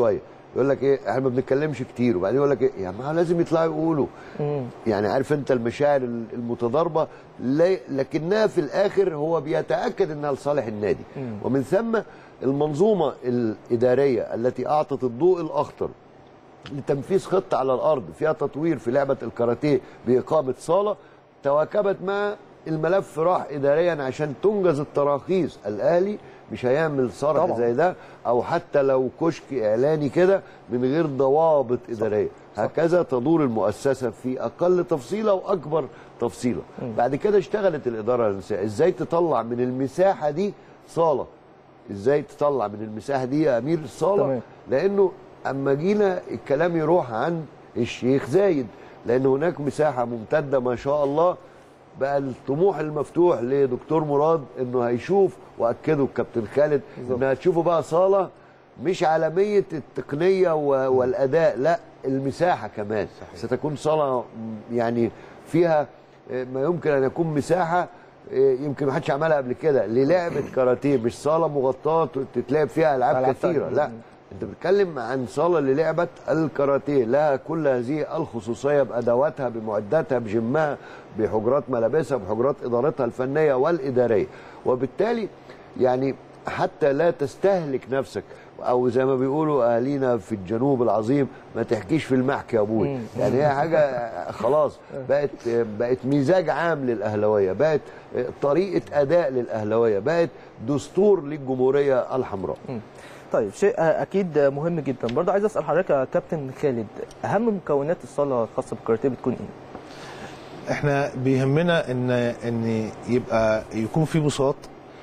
يقول لك ايه احنا ما بنتكلمش كتير وبعدين يقول لك ايه يا ما لازم يطلعوا يقولوا يعني عارف انت المشاعر المتضاربه لا- لكنها في الاخر هو بيتاكد انها لصالح النادي ومن ثم المنظومه الاداريه التي اعطت الضوء الاخضر لتنفيذ خطه على الارض فيها تطوير في لعبه الكاراتيه باقامه صاله تواكبت مع الملف راح اداريا عشان تنجز التراخيص الاهلي مش هيعمل صرح طبعاً. زي ده او حتى لو كشك اعلاني كده من غير ضوابط اداريه هكذا تدور المؤسسه في اقل تفصيله واكبر تفصيله بعد كده اشتغلت الاداره النسائيه ازاي تطلع من المساحه دي صاله ازاي تطلع من المساحه دي يا امير الصاله تمام. لانه اما جينا الكلام يروح عن الشيخ زايد لان هناك مساحه ممتده ما شاء الله بقى الطموح المفتوح لدكتور مراد انه هيشوف واكده الكابتن خالد انها تشوفوا بقى صاله مش عالميه التقنيه و- والاداء لا المساحه كمان ستكون صاله م- يعني فيها آه، ما يمكن ان يكون مساحه آه، يمكن ما حدش عملها قبل كده للعبه كاراتيه مش صاله مغطاه تتلعب فيها العاب ألعاب كثيره تانية. لا انت بتتكلم عن صاله للعبه الكاراتيه لها كل هذه الخصوصيه بادواتها بمعداتها بجمها بحجرات ملابسها بحجرات ادارتها الفنيه والاداريه وبالتالي يعني حتى لا تستهلك نفسك او زي ما بيقولوا اهالينا في الجنوب العظيم ما تحكيش في المحك يا ابوي يعني هي حاجه خلاص بقت بقت مزاج عام للاهلاويه بقت طريقه اداء للاهلاويه بقت دستور للجمهوريه الحمراء طيب شيء اكيد مهم جدا برضه عايز اسال حضرتك يا كابتن خالد اهم مكونات الصاله الخاصه بالكاراتيه بتكون ايه؟ احنا بيهمنا ان ان يبقى يكون في بساط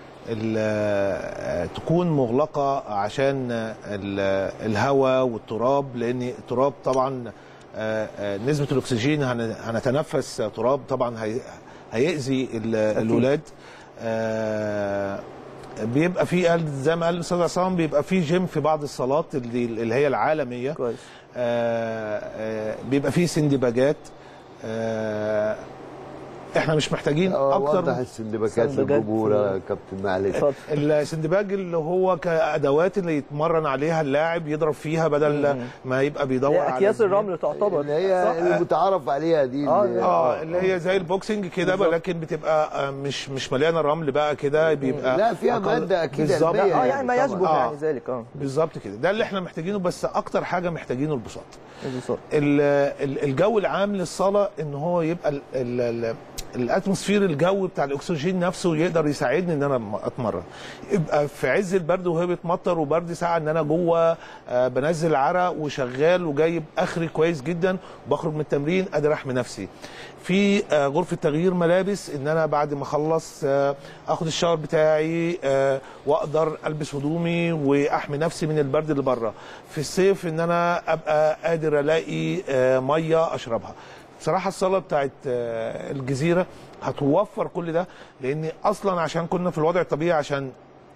ال- تكون مغلقه عشان ال- الهواء والتراب لان التراب طبعا آه، آه، نسبه الاكسجين هن- هنتنفس تراب طبعا هي- هيأذي ال- الولاد آه، بيبقى في قال- زي ما قال الاستاذ عصام بيبقى في جيم في بعض الصالات اللي اللي هي العالميه كويس آه، آه، بيبقى فيه سندباجات آه، احنا مش محتاجين وضح اكتر السندباكات سندباجات للجمهور يا كابتن معلش اتفضل السندباج اللي هو كادوات اللي يتمرن عليها اللاعب يضرب فيها بدل ما يبقى بيدور هي على اكياس زميل. الرمل تعتبر اللي هي المتعارف عليها دي آه، اللي- اه اللي هي زي البوكسنج كده بالظبط. لكن بتبقى آه، مش مش مليانه رمل بقى كده بيبقى لا فيها أقل- ماده اكيد بالظبط. علميه اه يعني ما طبعاً. يشبه آه. يعني ذلك اه بالظبط كده ده اللي احنا محتاجينه بس اكتر حاجه محتاجينه البساط بالظبط ال- ال- الجو العام للصاله ان هو يبقى ال- ال- ال- الاتموسفير الجو بتاع الاكسجين نفسه يقدر يساعدني ان انا م- اتمرن يبقى في عز البرد وهي بتمطر وبرد ساعه ان انا جوه آه، بنزل عرق وشغال وجايب اخري كويس جدا وبخرج من التمرين قادر احمي نفسي في آه، غرفه تغيير ملابس ان انا بعد ما اخلص آه، اخد الشاور بتاعي آه، واقدر البس هدومي واحمي نفسي من البرد اللي بره في الصيف ان انا ابقى قادر الاقي آه، ميه اشربها بصراحه الصاله بتاعت آه، الجزيره هتوفر كل ده لان اصلا عشان كنا في الوضع الطبيعي عشان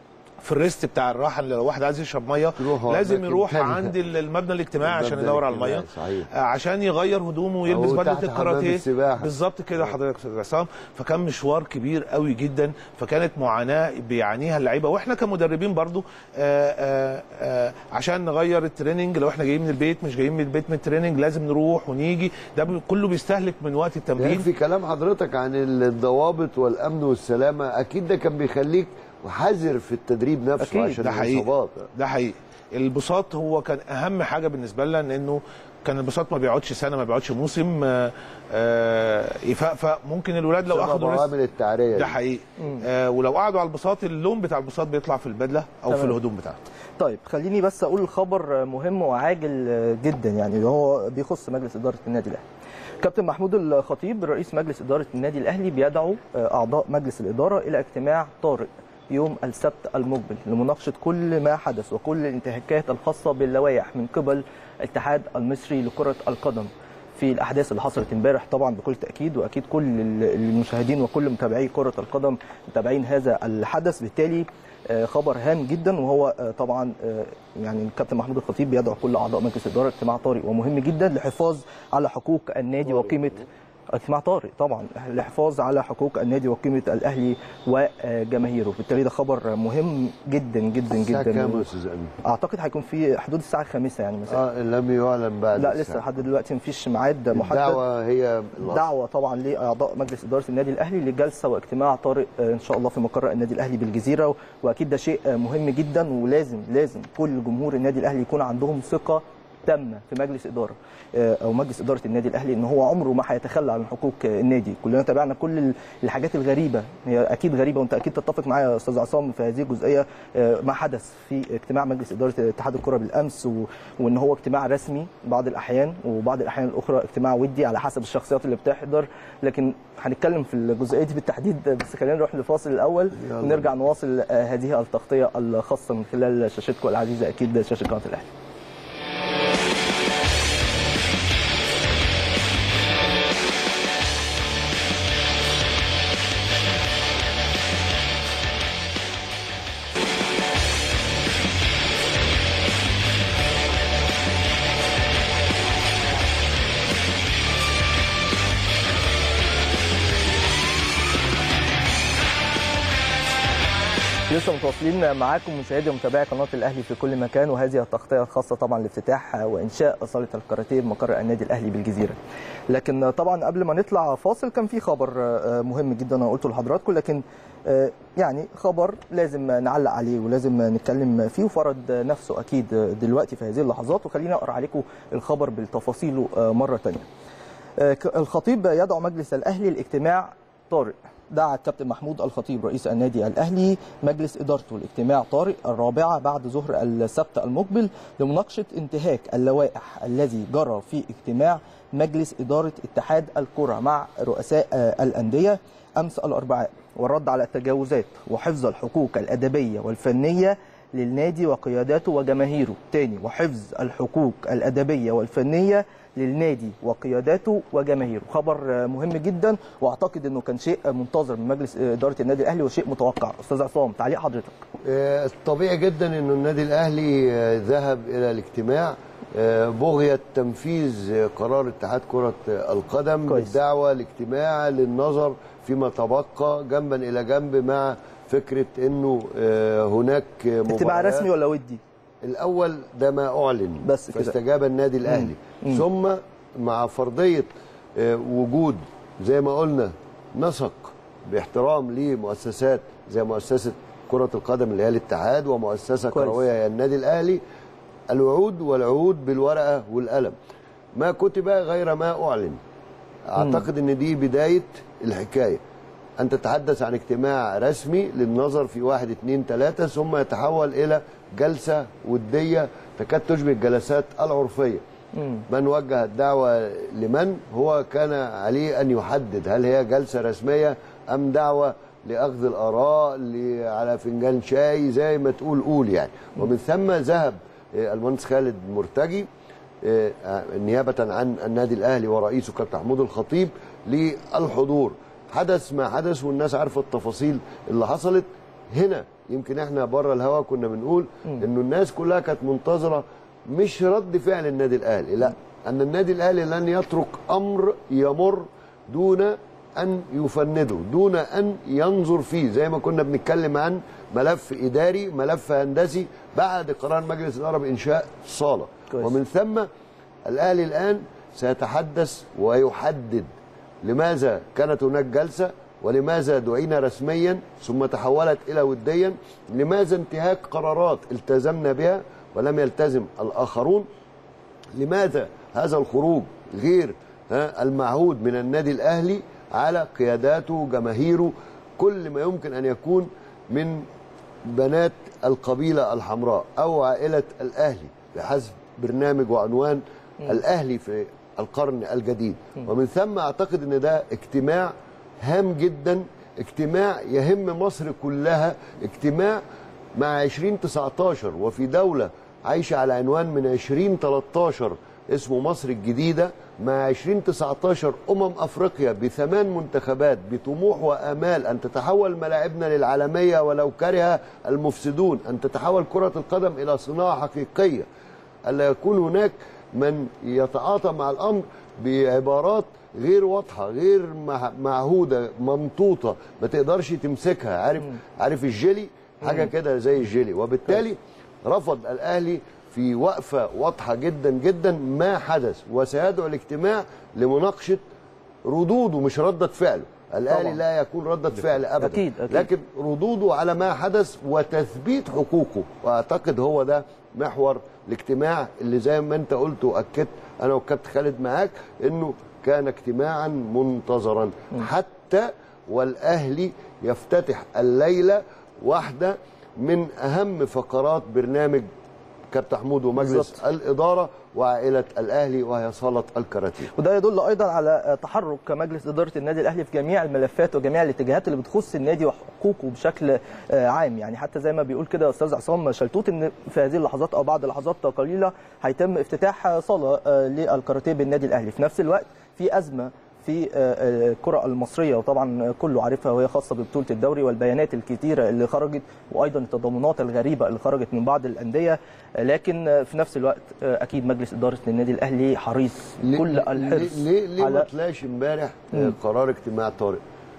في الريست بتاع الراحه اللي لو واحد عايز يشرب ميه تروح لازم أماكن يروح تانية. عند المبنى الاجتماعي عشان المبنى يدور على الميه الاجتماعي، صحيح. آه، عشان يغير هدومه ويلبس أو بدله تحت حمام الكاراتيه السباحة. بالظبط كده حضرتك يا استاذ عصام فكان مشوار كبير قوي جدا فكانت معاناه بيعانيها اللعيبه واحنا كمدربين برضو آآ آآ آآ عشان نغير التريننج لو احنا جايين من البيت مش جايين من البيت من التريننج لازم نروح ونيجي ده بي- كله بيستهلك من وقت التمرين في كلام حضرتك عن الضوابط والامن والسلامه اكيد ده كان بيخليك حذر في التدريب نفسه أكيد، عشان ده حقيقي الاصابات ده حقيقي البساط هو كان اهم حاجه بالنسبه لنا لانه كان البساط ما بيقعدش سنه ما بيقعدش موسم آه، آه، يفقفق ممكن الولاد لو بسبب اخدوا ريست عوامل التعريه ده دي. حقيقي آه ولو قعدوا على البساط اللون بتاع البساط بيطلع في البدله او في تمام. الهدوم بتاعته طيب خليني بس اقول خبر مهم وعاجل جدا يعني هو بيخص مجلس اداره النادي الاهلي كابتن محمود الخطيب رئيس مجلس اداره النادي الاهلي بيدعو اعضاء مجلس الاداره الى اجتماع طارئ يوم السبت المقبل لمناقشه كل ما حدث وكل الانتهاكات الخاصه باللوائح من قبل الاتحاد المصري لكره القدم في الاحداث اللي حصلت امبارح طبعا بكل تاكيد واكيد كل المشاهدين وكل متابعي كره القدم متابعين هذا الحدث بالتالي آه، خبر هام جدا وهو آه، طبعا آه، يعني الكابتن محمود الخطيب بيدعو كل اعضاء مجلس الاداره اجتماع طارئ ومهم جدا للحفاظ على حقوق النادي وقيمه اجتماع طارئ طبعا الحفاظ على حقوق النادي وقيمه الاهلي وجماهيره بالتالي ده خبر مهم جدا جدا الساعة جدا كام يا استاذ امين؟ اعتقد هيكون في حدود الساعه الخامسة يعني مساء اه لم يعلن بعد لا الساعة. لسه لحد دلوقتي مفيش ميعاد محدد الدعوه هي الوصف. دعوه طبعا لاعضاء مجلس اداره النادي الاهلي لجلسه واجتماع طارئ آه، ان شاء الله في مقر النادي الاهلي بالجزيره واكيد ده شيء آه، مهم جدا ولازم لازم كل جمهور النادي الاهلي يكون عندهم ثقه تامه في مجلس اداره آه، او مجلس اداره النادي الاهلي ان هو عمره ما هيتخلى عن حقوق آه، النادي كلنا تابعنا كل ال- الحاجات الغريبه هي اكيد غريبه وانت اكيد تتفق معايا يا استاذ عصام في هذه الجزئيه آه، ما حدث في اجتماع مجلس اداره اتحاد الكره بالامس و... وان هو اجتماع رسمي بعض الاحيان وبعض الاحيان الاخرى اجتماع ودي على حسب الشخصيات اللي بتحضر لكن هنتكلم في الجزئيه دي بالتحديد بس خلينا نروح لفاصل الاول يلا. ونرجع نواصل آه، هذه التغطيه الخاصه من خلال شاشتكم العزيزه اكيد شاشه قناه الاهلي لسه متواصلين معاكم مشاهدي ومتابعي قناه الاهلي في كل مكان وهذه التغطيه الخاصه طبعا لافتتاح وانشاء صاله الكاراتيه بمقر النادي الاهلي بالجزيره. لكن طبعا قبل ما نطلع فاصل كان في خبر آه، مهم جدا انا قلته لحضراتكم لكن آه، يعني خبر لازم نعلق عليه ولازم نتكلم فيه وفرض نفسه اكيد دلوقتي في هذه اللحظات وخلينا اقرا عليكم الخبر بالتفاصيل آه، مره ثانيه. آه، ك- الخطيب يدعو مجلس الاهلي لاجتماع طارئ دعا الكابتن محمود الخطيب رئيس النادي الاهلي مجلس ادارته لاجتماع طارئ الرابعه بعد ظهر السبت المقبل لمناقشه انتهاك اللوائح الذي جرى في اجتماع مجلس اداره اتحاد الكره مع رؤساء آه، الانديه امس الاربعاء والرد على التجاوزات وحفظ الحقوق الادبيه والفنيه للنادي وقياداته وجماهيره تاني وحفظ الحقوق الأدبية والفنية للنادي وقياداته وجماهيره خبر آه، مهم جدا واعتقد انه كان شيء منتظر من مجلس آه، اداره النادي الاهلي وشيء متوقع استاذ عصام تعليق حضرتك آه، طبيعي جدا انه النادي الاهلي آه، ذهب الى الاجتماع آه، بغية تنفيذ آه، قرار اتحاد كرة آه، القدم كويس. بالدعوة لاجتماع للنظر فيما تبقى جنبا الى جنب مع فكرة انه آه، هناك آه، اجتماع مباريات. رسمي ولا ودي الاول ده ما اعلن بس كده. فاستجاب النادي الاهلي مم. ثم مع فرضيه آه، وجود زي ما قلنا نسق باحترام لمؤسسات زي مؤسسه كره القدم اللي هي الاتحاد ومؤسسه كويس. كرويه هي النادي الاهلي الوعود والعهود بالورقه والقلم ما كتب غير ما اعلن اعتقد ان دي بدايه الحكايه ان تتحدث عن اجتماع رسمي للنظر في واحد اتنين تلاته ثم يتحول الى جلسه وديه تكاد تشبه الجلسات العرفيه من وجه الدعوه لمن هو كان عليه ان يحدد هل هي جلسه رسميه ام دعوه لاخذ الاراء ل- على فنجان شاي زي ما تقول قول يعني ومن ثم ذهب آه، المهندس خالد مرتجي آه، آه، نيابه عن النادي الاهلي ورئيسه كابتن محمود الخطيب للحضور حدث ما حدث والناس عارفه التفاصيل اللي حصلت هنا يمكن احنا بره الهوا كنا بنقول انه الناس كلها كانت منتظره مش رد فعل النادي الاهلي لا ان النادي الاهلي لن يترك امر يمر دون ان يفنده دون ان ينظر فيه زي ما كنا بنتكلم عن ملف اداري ملف هندسي بعد قرار مجلس الاداره بانشاء صاله كويس. ومن ثم الاهلي الان سيتحدث ويحدد لماذا كانت هناك جلسه ولماذا دعينا رسميا ثم تحولت الى وديا لماذا انتهاك قرارات التزمنا بها ولم يلتزم الاخرون لماذا هذا الخروج غير ها، المعهود من النادي الاهلي على قياداته جماهيره كل ما يمكن ان يكون من بنات القبيله الحمراء او عائله الاهلي بحسب برنامج وعنوان الاهلي في القرن الجديد ومن ثم اعتقد ان ده اجتماع هام جدا اجتماع يهم مصر كلها اجتماع مع 2019 وفي دولة عايشة على عنوان من 2013 اسمه مصر الجديدة مع 2019 أمم أفريقيا بثمان منتخبات بطموح وآمال أن تتحول ملاعبنا للعالمية ولو كره المفسدون أن تتحول كرة القدم إلى صناعة حقيقية ألا يكون هناك من يتعاطى مع الأمر بعبارات غير واضحه غير مع- معهوده ممطوطه ما تقدرش تمسكها عارف عارف الجيلي حاجه كده زي الجيلي وبالتالي رفض الاهلي في وقفه واضحه جدا جدا ما حدث وسيدعو الاجتماع لمناقشه ردوده مش ردة فعله الاهلي طبعاً. لا يكون ردة فعل ابدا أكيد، أكيد. لكن ردوده على ما حدث وتثبيت حقوقه واعتقد هو ده محور الاجتماع اللي زي ما انت قلت واكدت انا والكابتن خالد معاك انه كان اجتماعا منتظرا حتى والاهلي يفتتح الليله واحده من اهم فقرات برنامج كابتن حمود ومجلس بالظبط. الاداره وعائله الاهلي وهي صاله الكاراتيه وده يدل ايضا على تحرك مجلس اداره النادي الاهلي في جميع الملفات وجميع الاتجاهات اللي بتخص النادي وحقوقه بشكل آه، عام يعني حتى زي ما بيقول كده استاذ عصام شلتوت ان في هذه اللحظات او بعد لحظات قليله هيتم افتتاح صاله آه، للكاراتيه بالنادي الاهلي في نفس الوقت في ازمه في آه، آه، الكرة المصرية وطبعا كله عارفها وهي خاصة ببطولة الدوري والبيانات الكتيرة اللي خرجت وأيضا التضامنات الغريبة اللي خرجت من بعض الأندية آه، لكن آه، في نفس الوقت آه، أكيد مجلس إدارة النادي الأهلي حريص ليه- كل ليه- الحرص ليه ليه ما على طلعش امبارح آه، مم. قرار اجتماع طارئ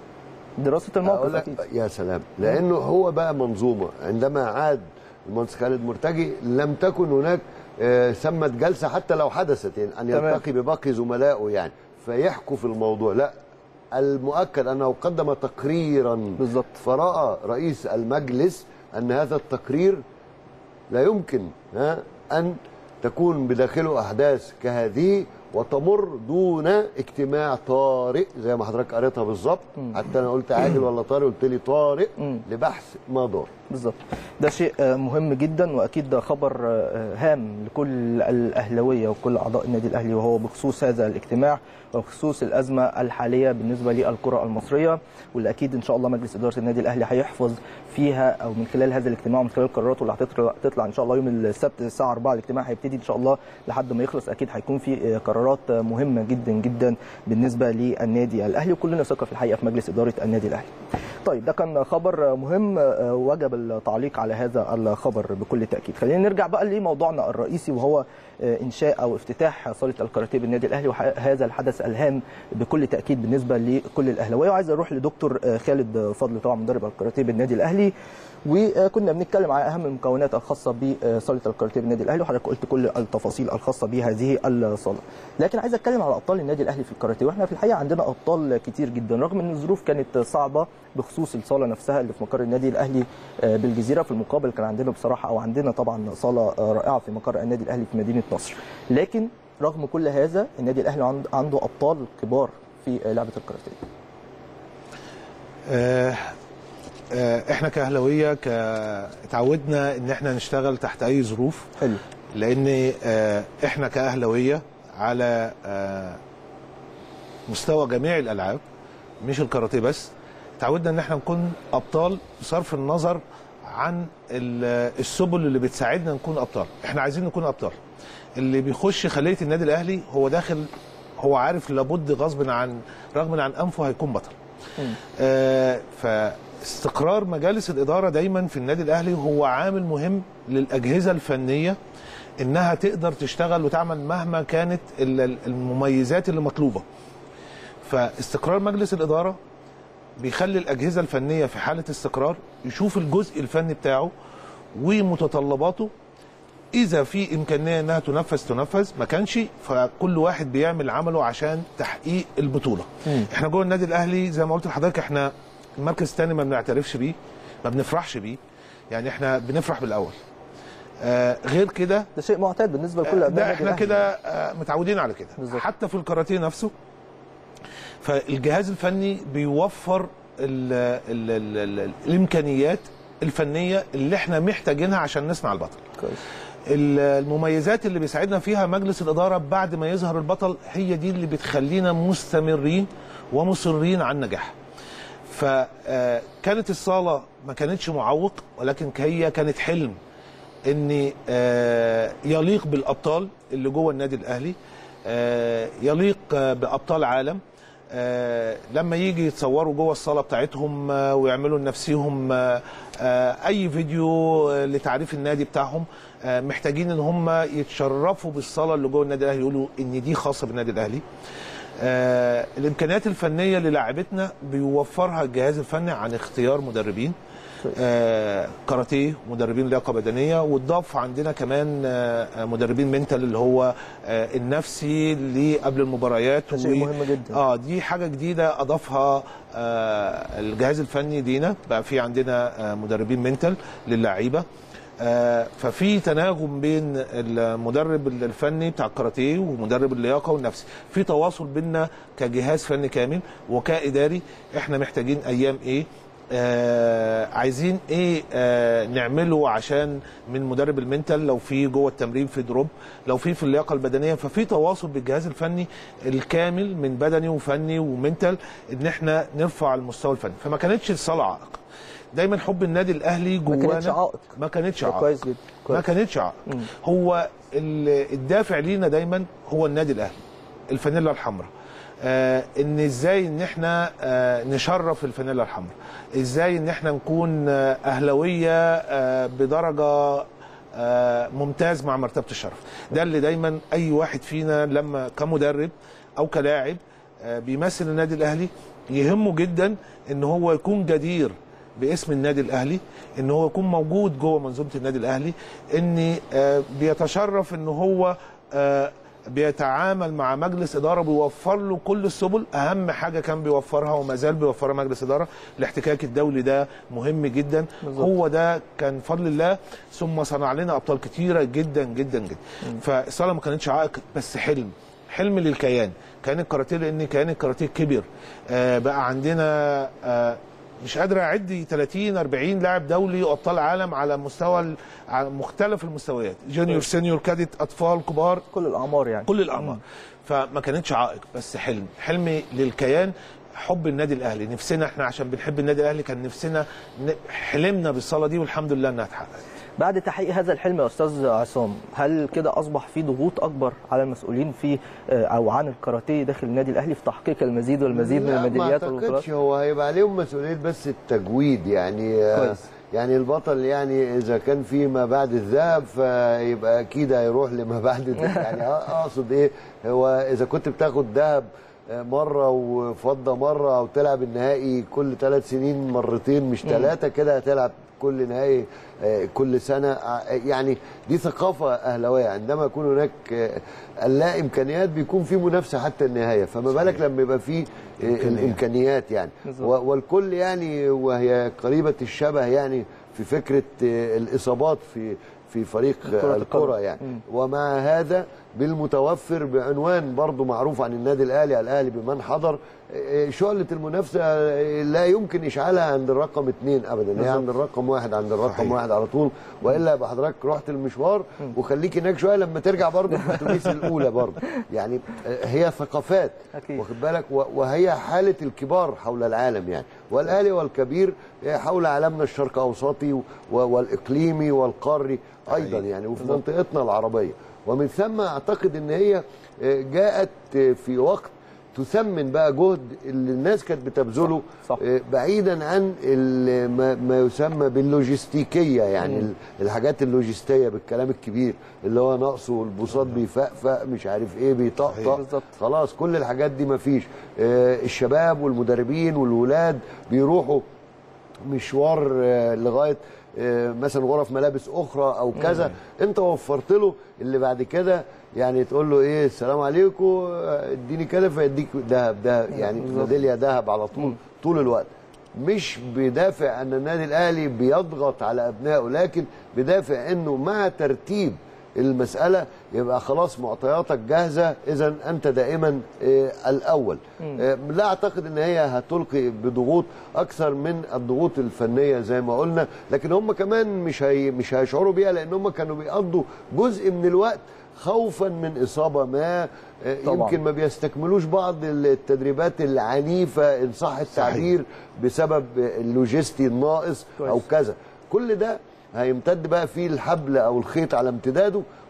دراسة الموقف أقول لك أكيد يا سلام لانه هو بقى منظومه عندما عاد المهندس خالد مرتجي لم تكن هناك آه، ثمة جلسه حتى لو حدثت يعني ان تمام. يلتقي بباقي زملائه يعني فيحكوا في الموضوع لا المؤكد انه قدم تقريرا بالظبط. فراى رئيس المجلس ان هذا التقرير لا يمكن ها ان تكون بداخله احداث كهذه وتمر دون اجتماع طارئ زي ما حضرتك قريتها بالظبط حتى انا قلت عاجل ولا طارئ قلت لي طارئ مم. لبحث ما دار بالظبط ده شيء آه، مهم جدا واكيد ده خبر آه، هام لكل الاهلاويه وكل اعضاء النادي الاهلي وهو بخصوص هذا الاجتماع وبخصوص الازمه الحاليه بالنسبه للكره المصريه واللي اكيد ان شاء الله مجلس اداره النادي الاهلي هيحفظ فيها او من خلال هذا الاجتماع ومن خلال قراراته اللي هتطلع تطلع ان شاء الله يوم السبت الساعه 4 الاجتماع هيبتدي ان شاء الله لحد ما يخلص اكيد هيكون في آه، قرارات آه، مهمه جدا جدا بالنسبه للنادي الاهلي وكلنا ثقه في الحقيقه في مجلس اداره النادي الاهلي. طيب ده كان خبر مهم آه، وجب التعليق على هذا الخبر بكل تاكيد خلينا نرجع بقى لموضوعنا الرئيسي وهو آه، انشاء او افتتاح صاله الكاراتيه بالنادي الاهلي وهذا الحدث الهام بكل تاكيد بالنسبه لكل الاهلاويه وعايز اروح لدكتور آه، خالد فضل طبعا مدرب الكاراتيه بالنادي الاهلي وكنا بنتكلم على اهم المكونات الخاصه بصاله الكاراتيه بالنادي الاهلي وحضرتك قلت كل التفاصيل الخاصه بهذه الصاله لكن عايز اتكلم على ابطال النادي الاهلي في الكاراتيه واحنا في الحقيقه عندنا ابطال كتير جدا رغم ان الظروف كانت صعبه بخصوص الصاله نفسها اللي في مقر النادي الاهلي آه، بالجزيره في المقابل كان عندنا بصراحه او عندنا طبعا صاله آه، رائعه في مقر النادي الاهلي في مدينه نصر لكن رغم كل هذا النادي الاهلي عند- عنده ابطال كبار في آه، لعبه الكاراتيه آه، آه، احنا كاهلاويه ك... اتعودنا ان احنا نشتغل تحت اي ظروف حلو لان آه، احنا كاهلاويه على آه، مستوى جميع الالعاب مش الكاراتيه بس اتعودنا ان احنا نكون ابطال بصرف النظر عن ال- السبل اللي بتساعدنا نكون ابطال احنا عايزين نكون ابطال اللي بيخش خليه النادي الاهلي هو داخل هو عارف لابد غصب عن رغم عن انفه هيكون بطل آه، فاستقرار مجالس الاداره دايما في النادي الاهلي هو عامل مهم للاجهزه الفنيه انها تقدر تشتغل وتعمل مهما كانت ال- ال- المميزات اللي مطلوبه فاستقرار مجلس الاداره بيخلي الاجهزه الفنيه في حاله استقرار يشوف الجزء الفني بتاعه ومتطلباته اذا في امكانيه انها تنفذ تنفذ ما كانش فكل واحد بيعمل عمله عشان تحقيق البطوله احنا جوه النادي الاهلي زي ما قلت لحضرتك احنا المركز الثاني ما بنعترفش بيه ما بنفرحش بيه يعني احنا بنفرح بالاول آه غير كده ده شيء معتاد بالنسبه لكل ابناء ده النادي احنا الأهلي. كده آه، متعودين على كده بالظبط. حتى في الكاراتيه نفسه فالجهاز الفني بيوفر ال ال ال ال الامكانيات الفنيه اللي احنا محتاجينها عشان نصنع البطل كويس ال- المميزات اللي بيساعدنا فيها مجلس الاداره بعد ما يظهر البطل هي دي اللي بتخلينا مستمرين ومصرين على النجاح فكانت الصاله ما كانتش معوق ولكن هي كانت حلم ان آه، يليق بالابطال اللي جوه النادي الاهلي آه، يليق آه، بابطال عالم آه، لما يجي يتصوروا جوه الصاله بتاعتهم آه، ويعملوا لنفسهم آه، آه، اي فيديو آه، لتعريف النادي بتاعهم آه، محتاجين ان هم يتشرفوا بالصاله اللي جوه النادي الاهلي يقولوا ان دي خاصه بالنادي الاهلي آه الامكانيات الفنيه للاعبتنا بيوفرها الجهاز الفني عن اختيار مدربين آه كاراتيه مدربين لياقه بدنيه واتضاف عندنا كمان آه مدربين منتال اللي هو آه النفسي اللي قبل المباريات ده شيء مهم جدا. اه دي حاجه جديده اضافها آه الجهاز الفني لينا بقى في عندنا آه مدربين منتال للعيبه آه، ففي تناغم بين المدرب الفني بتاع الكاراتيه ومدرب اللياقه والنفسي في تواصل بيننا كجهاز فني كامل وكاداري احنا محتاجين ايام ايه آه عايزين ايه آه نعمله عشان من مدرب المنتال لو في جوه التمرين في دروب لو في في اللياقه البدنيه ففي تواصل بالجهاز الفني الكامل من بدني وفني ومنتال ان احنا نرفع المستوى الفني فما كانتش الصلاه عائق دايما حب النادي الاهلي ما جوانا كانتش عائق ما كانتش ده عائق كويس جدا ما كويس. كانتش عائق هو ال- الدافع لينا دايما هو النادي الاهلي الفانيلا الحمراء آه ان ازاي ان احنا آه نشرف الفانيلا الحمراء ازاي ان احنا نكون آه اهلاويه آه بدرجه آه ممتاز مع مرتبه الشرف ده اللي دايما اي واحد فينا لما كمدرب او كلاعب آه بيمثل النادي الاهلي يهمه جدا ان هو يكون جدير باسم النادي الاهلي ان هو يكون موجود جوه منظومه النادي الاهلي ان آه، بيتشرف ان هو آه، بيتعامل مع مجلس اداره بيوفر له كل السبل اهم حاجه كان بيوفرها وما زال بيوفرها مجلس اداره الاحتكاك الدولي ده مهم جدا بالظبط. هو ده كان فضل الله ثم صنع لنا ابطال كتيره جدا جدا جدا فالصلاه ما كانتش عائق بس حلم حلم للكيان كيان الكاراتيه لان كيان الكاراتيه كبر آه بقى عندنا آه مش قادر اعد 30 40 لاعب دولي وابطال عالم على مستوى ال- على مختلف المستويات جونيور سينيور كادت اطفال كبار كل الاعمار يعني كل الاعمار فما كانتش عائق بس حلم حلم للكيان حب النادي الاهلي نفسنا احنا عشان بنحب النادي الاهلي كان نفسنا ن- حلمنا بالصلاه دي والحمد لله انها اتحققت بعد تحقيق هذا الحلم يا استاذ عصام هل كده اصبح في ضغوط اكبر على المسؤولين في آه، او عن الكاراتيه داخل النادي الاهلي في تحقيق المزيد والمزيد من لا، الميداليات ما والبطولات اعتقدش هو هيبقى عليهم مسؤوليه بس التجويد يعني آه، كويس. يعني البطل يعني اذا كان في ما بعد الذهب فيبقى اكيد هيروح لما بعد الذهب يعني اقصد ايه هو اذا كنت بتاخد ذهب آه، مره وفضه مره او تلعب النهائي كل ثلاث سنين مرتين مش ثلاثه كده هتلعب كل نهائي آه، كل سنه آه، يعني دي ثقافه اهلاويه عندما يكون هناك آه، لا امكانيات بيكون في منافسه حتى النهايه فما بالك لما يبقى في آه، الامكانيات يعني بالظبط. و- والكل يعني وهي قريبه الشبه يعني في فكره آه، الاصابات في في فريق كرة آه، الكره القدم. يعني مم. ومع هذا بالمتوفر بعنوان برضو معروف عن النادي الاهلي الاهلي بمن حضر آه، شعله المنافسه آه، لا يمكن اشعالها عند الرقم اثنين ابدا هي عند الرقم واحد عند الرقم صحيح. واحد على طول والا يبقى حضرتك رحت المشوار وخليك هناك شويه لما ترجع برضو في الاتوبيس الاولى برضو يعني آه، هي ثقافات أكيد. واخد بالك و- وهي حاله الكبار حول العالم يعني والاهلي والكبير حول عالمنا الشرق اوسطي و- والاقليمي والقاري ايضا يعني وفي منطقتنا العربيه ومن ثم اعتقد ان هي جاءت في وقت تثمن بقى جهد اللي الناس كانت بتبذله صح. بعيدا عن ال- ما- ما يسمى باللوجستيكيه يعني ال- الحاجات اللوجستيه بالكلام الكبير اللي هو نقصه والبساط بيفقفق مش عارف ايه بيطقطق بالظبط. خلاص كل الحاجات دي مفيش آه، الشباب والمدربين والولاد بيروحوا مشوار آه، لغايه آه، مثلا غرف ملابس اخرى او كذا انت وفرت له اللي بعد كده يعني تقول له ايه السلام عليكم آه، اديني كده فيديك ذهب ده يعني ميداليه ذهب على طول طول الوقت مش بدافع ان النادي الاهلي بيضغط على ابنائه لكن بدافع انه مع ترتيب المسألة يبقى خلاص معطياتك جاهزة إذا أنت دائما آه، الأول آه، لا أعتقد أن هي هتلقي بضغوط أكثر من الضغوط الفنية زي ما قلنا لكن هم كمان مش هي مش هيشعروا بيها لأن هم كانوا بيقضوا جزء من الوقت خوفا من إصابة ما آه، طبعاً. يمكن ما بيستكملوش بعض التدريبات العنيفة إن صح التعبير بسبب اللوجستي الناقص أو كويس. كذا كل ده هيمتد بقى فيه الحبل او الخيط على امتداده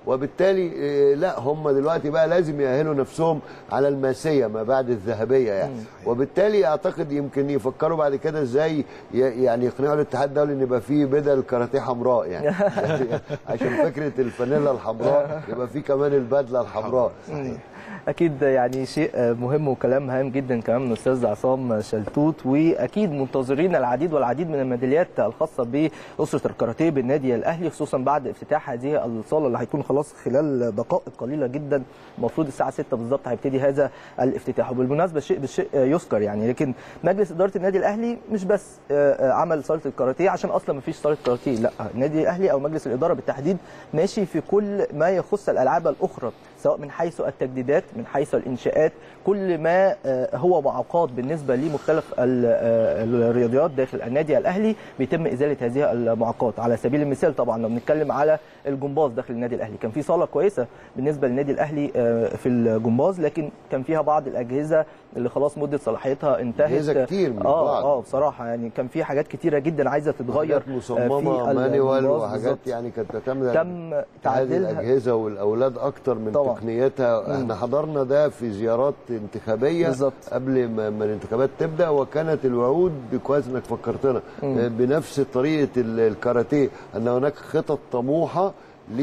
وبالتالي آه، لا هم دلوقتي بقى لازم يأهلوا نفسهم على الماسيه ما بعد الذهبيه يعني وبالتالي اعتقد يمكن يفكروا بعد كده ازاي ي- يعني يقنعوا الاتحاد الدولي ان يبقى فيه بدل كاراتيه حمراء يعني يعني عشان فكره الفانيلا الحمراء يبقى فيه كمان البدله الحمراء اكيد يعني شيء مهم وكلام هام جدا كمان من الاستاذ عصام شلتوت واكيد منتظرين العديد والعديد من الميداليات الخاصه باسره الكاراتيه بالنادي الاهلي خصوصا بعد افتتاح هذه الصاله اللي هيكون خلاص خلال دقائق قليله جدا المفروض الساعه 6 بالظبط هيبتدي هذا الافتتاح وبالمناسبه شيء بالشيء يذكر يعني لكن مجلس اداره النادي الاهلي مش بس عمل صاله الكاراتيه عشان اصلا ما فيش صاله كاراتيه لا النادي الاهلي او مجلس الاداره بالتحديد ماشي في كل ما يخص الالعاب الاخرى سواء من حيث التجديدات من حيث الانشاءات كل ما هو معوقات بالنسبه لمختلف الرياضيات داخل النادي الاهلي بيتم ازاله هذه المعوقات على سبيل المثال طبعا لو بنتكلم على الجمباز داخل النادي الاهلي كان في صاله كويسه بالنسبه للنادي الاهلي في الجمباز لكن كان فيها بعض الاجهزه اللي خلاص مده صلاحيتها انتهت أجهزة كتير من اه بعض. اه بصراحه يعني كان في حاجات كتيره جدا عايزه تتغير حاجات مصممه في مانيوال الجمباز وحاجات بالظبط. يعني كانت تعتمد تم هذه تعديلها الاجهزه والاولاد اكتر من طبعاً. تقنيتها احنا حضرنا ده في زيارات انتخابيه بالظبط. قبل ما ما الانتخابات تبدا وكانت الوعود كويس انك فكرتنا آه، بنفس طريقه ال- الكاراتيه ان هناك خطط طموحه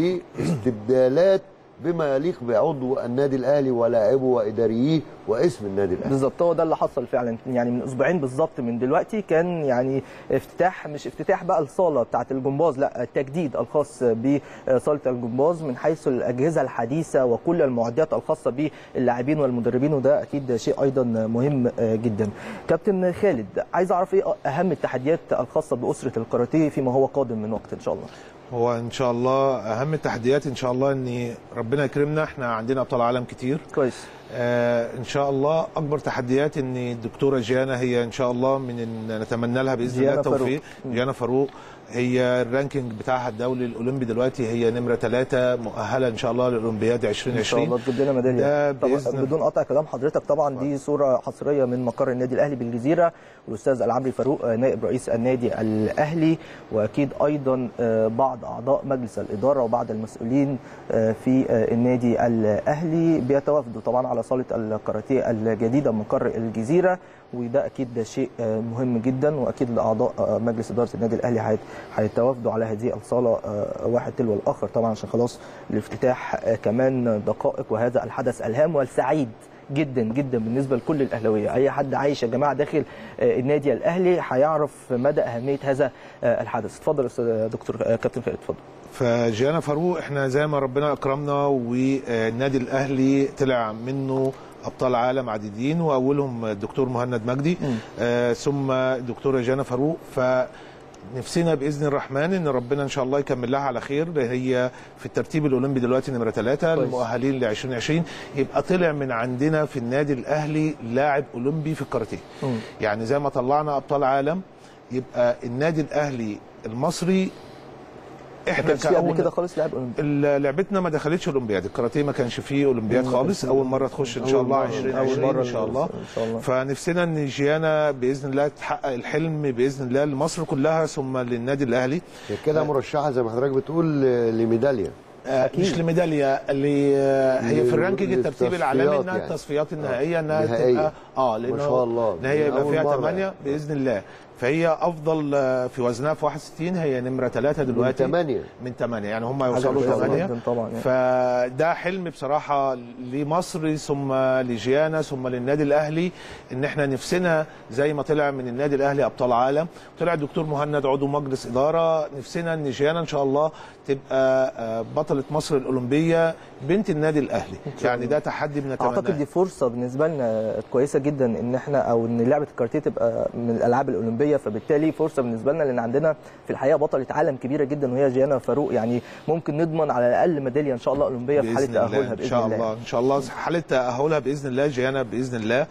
لاستبدالات بما يليق بعضو النادي الاهلي ولاعبه واداريه واسم النادي الاهلي بالظبط هو ده اللي حصل فعلا يعني من اسبوعين بالظبط من دلوقتي كان يعني افتتاح مش افتتاح بقى الصاله بتاعه الجمباز لا التجديد الخاص بصاله الجمباز من حيث الاجهزه الحديثه وكل المعدات الخاصه باللاعبين والمدربين وده اكيد شيء ايضا مهم جدا كابتن خالد عايز اعرف ايه اهم التحديات الخاصه باسره الكاراتيه فيما هو قادم من وقت ان شاء الله هو ان شاء الله اهم التحديات ان شاء الله ان ربنا يكرمنا احنا عندنا ابطال عالم كتير كويس آه ان شاء الله اكبر تحديات ان الدكتوره جيانا هي ان شاء الله من إن نتمنى لها باذن الله جيانا التوفيق فاروق. جيانا فاروق هي الرانكينج بتاعها الدولي الاولمبي دلوقتي هي نمره ثلاثة مؤهله ان شاء الله للاولمبياد ان شاء 2020 الله تجيب لنا ميداليه ده طب بإذن- بدون قطع كلام حضرتك طبعا دي صوره حصريه من مقر النادي الاهلي بالجزيره والاستاذ العمري فاروق آه، نائب رئيس النادي الاهلي واكيد ايضا آه، بعض اعضاء مجلس الاداره وبعض المسؤولين آه، في آه، النادي الاهلي بيتوافدوا طبعا على صاله الكاراتيه الجديده مقر الجزيره وده اكيد ده شيء آه، مهم جدا واكيد الاعضاء آه، مجلس اداره النادي الاهلي هيت- هيتوافدوا على هذه الصاله آه، واحد تلو الاخر طبعا عشان خلاص الافتتاح آه، كمان دقائق وهذا الحدث الهام والسعيد جدا جدا بالنسبه لكل الاهلاويه اي حد عايش يا جماعه داخل آه، النادي الاهلي هيعرف مدى اهميه هذا آه، الحدث اتفضل يا أستاذ دكتور آه، كابتن خالد اتفضل فجيانا فاروق احنا زي ما ربنا اكرمنا والنادي الاهلي طلع منه ابطال عالم عديدين واولهم الدكتور مهند مجدي آه ثم الدكتوره جانا فاروق فنفسنا باذن الرحمن ان ربنا ان شاء الله يكمل لها على خير هي في الترتيب الاولمبي دلوقتي نمره ثلاثه كويس. المؤهلين ل 2020 يبقى طلع من عندنا في النادي الاهلي لاعب اولمبي في الكاراتيه مم. يعني زي ما طلعنا ابطال عالم يبقى النادي الاهلي المصري ما احنا كانش في قبل كأول- كده خالص لاعب اولمبي ال- لعبتنا ما دخلتش اولمبياد الكاراتيه ما كانش فيه اولمبياد مم. خالص اول مره تخش ان شاء أول الله مرة- 2020 أول مرة ان شاء الله ان شاء الله فنفسنا ان جيانا باذن الله تحقق الحلم باذن الله لمصر كلها ثم للنادي الاهلي هي كده مرشحه زي ما حضرتك بتقول آه، لميداليه أكيد. مش لميداليه اللي آه، هي في الرانكينج الترتيب العالمي للتصفيات انها يعني. التصفيات النهائيه انها نهائية. تبقى اه لانه ما شاء الله. ان هي من يبقى أول فيها مرة 8 يعني. باذن الله فهي افضل آه، في وزنها في 61 هي نمره 3 من دلوقتي 8 من 8 يعني هم حاجة يوصلوا كويسة 8 جداً طبعا يعني. فده حلم بصراحه لمصر ثم لجيانا ثم للنادي الاهلي ان احنا نفسنا زي ما طلع من النادي الاهلي ابطال عالم طلع الدكتور مهند عضو مجلس اداره نفسنا ان جيانا ان شاء الله تبقى آه، بطله مصر الاولمبيه بنت النادي الاهلي يعني ده تحدي بنتمناه اعتقد دي فرصه بالنسبه لنا كويسه جدا ان احنا او ان لعبه الكاراتيه تبقى من الالعاب الاولمبيه فبالتالي فرصه بالنسبه لنا لان عندنا في الحقيقه بطله عالم كبيره جدا وهي جيانا فاروق يعني ممكن نضمن على الاقل ميداليه ان شاء الله اولمبيه في حاله بإذن الله. تاهلها ان باذن شاء الله الله ان شاء الله حاله تاهلها باذن الله جيانا باذن الله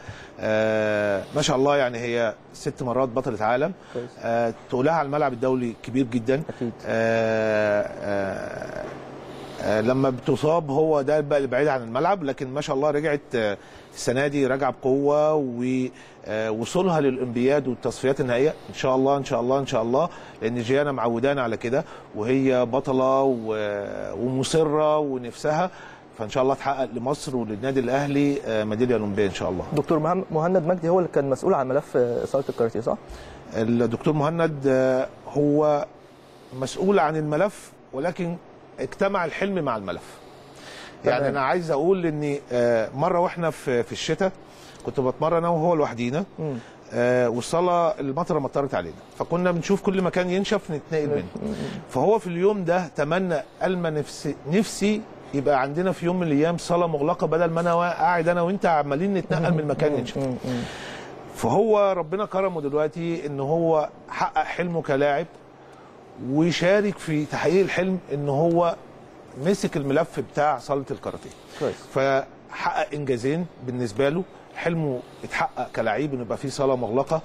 آه ما شاء الله يعني هي ست مرات بطله عالم كويس. آه تقولها على الملعب الدولي كبير جدا اكيد آه آه آه، لما بتصاب هو ده بقى اللي بعيد عن الملعب لكن ما شاء الله رجعت آه، السنه دي راجعه بقوه ووصولها للاولمبياد والتصفيات النهائيه ان شاء الله ان شاء الله ان شاء الله لان جيانا معودانا على كده وهي بطله و- ومصره ونفسها فان شاء الله تحقق لمصر وللنادي الاهلي آه، ميداليه اولمبيه ان شاء الله دكتور مهم- مهند مجدي هو اللي كان مسؤول عن ملف اصاله الكاراتيه صح؟ الدكتور مهند آه، هو مسؤول عن الملف ولكن اجتمع الحلم مع الملف يعني تمام. انا عايز اقول ان آه، مره واحنا في في الشتاء كنت بتمرن انا وهو لوحدينا مم. آه، والصلاه المطره مطرت علينا فكنا بنشوف كل مكان ينشف نتنقل منه فهو في اليوم ده تمنى قال ما نفسي نفسي يبقى عندنا في يوم من الايام صاله مغلقه بدل ما انا قاعد انا وانت عمالين نتنقل من مكان ينشف فهو ربنا كرمه دلوقتي ان هو حقق حلمه كلاعب ويشارك في تحقيق الحلم ان هو مسك الملف بتاع صاله الكاراتيه كويس فحقق انجازين بالنسبه له حلمه اتحقق كلاعب انه يبقى في صاله مغلقه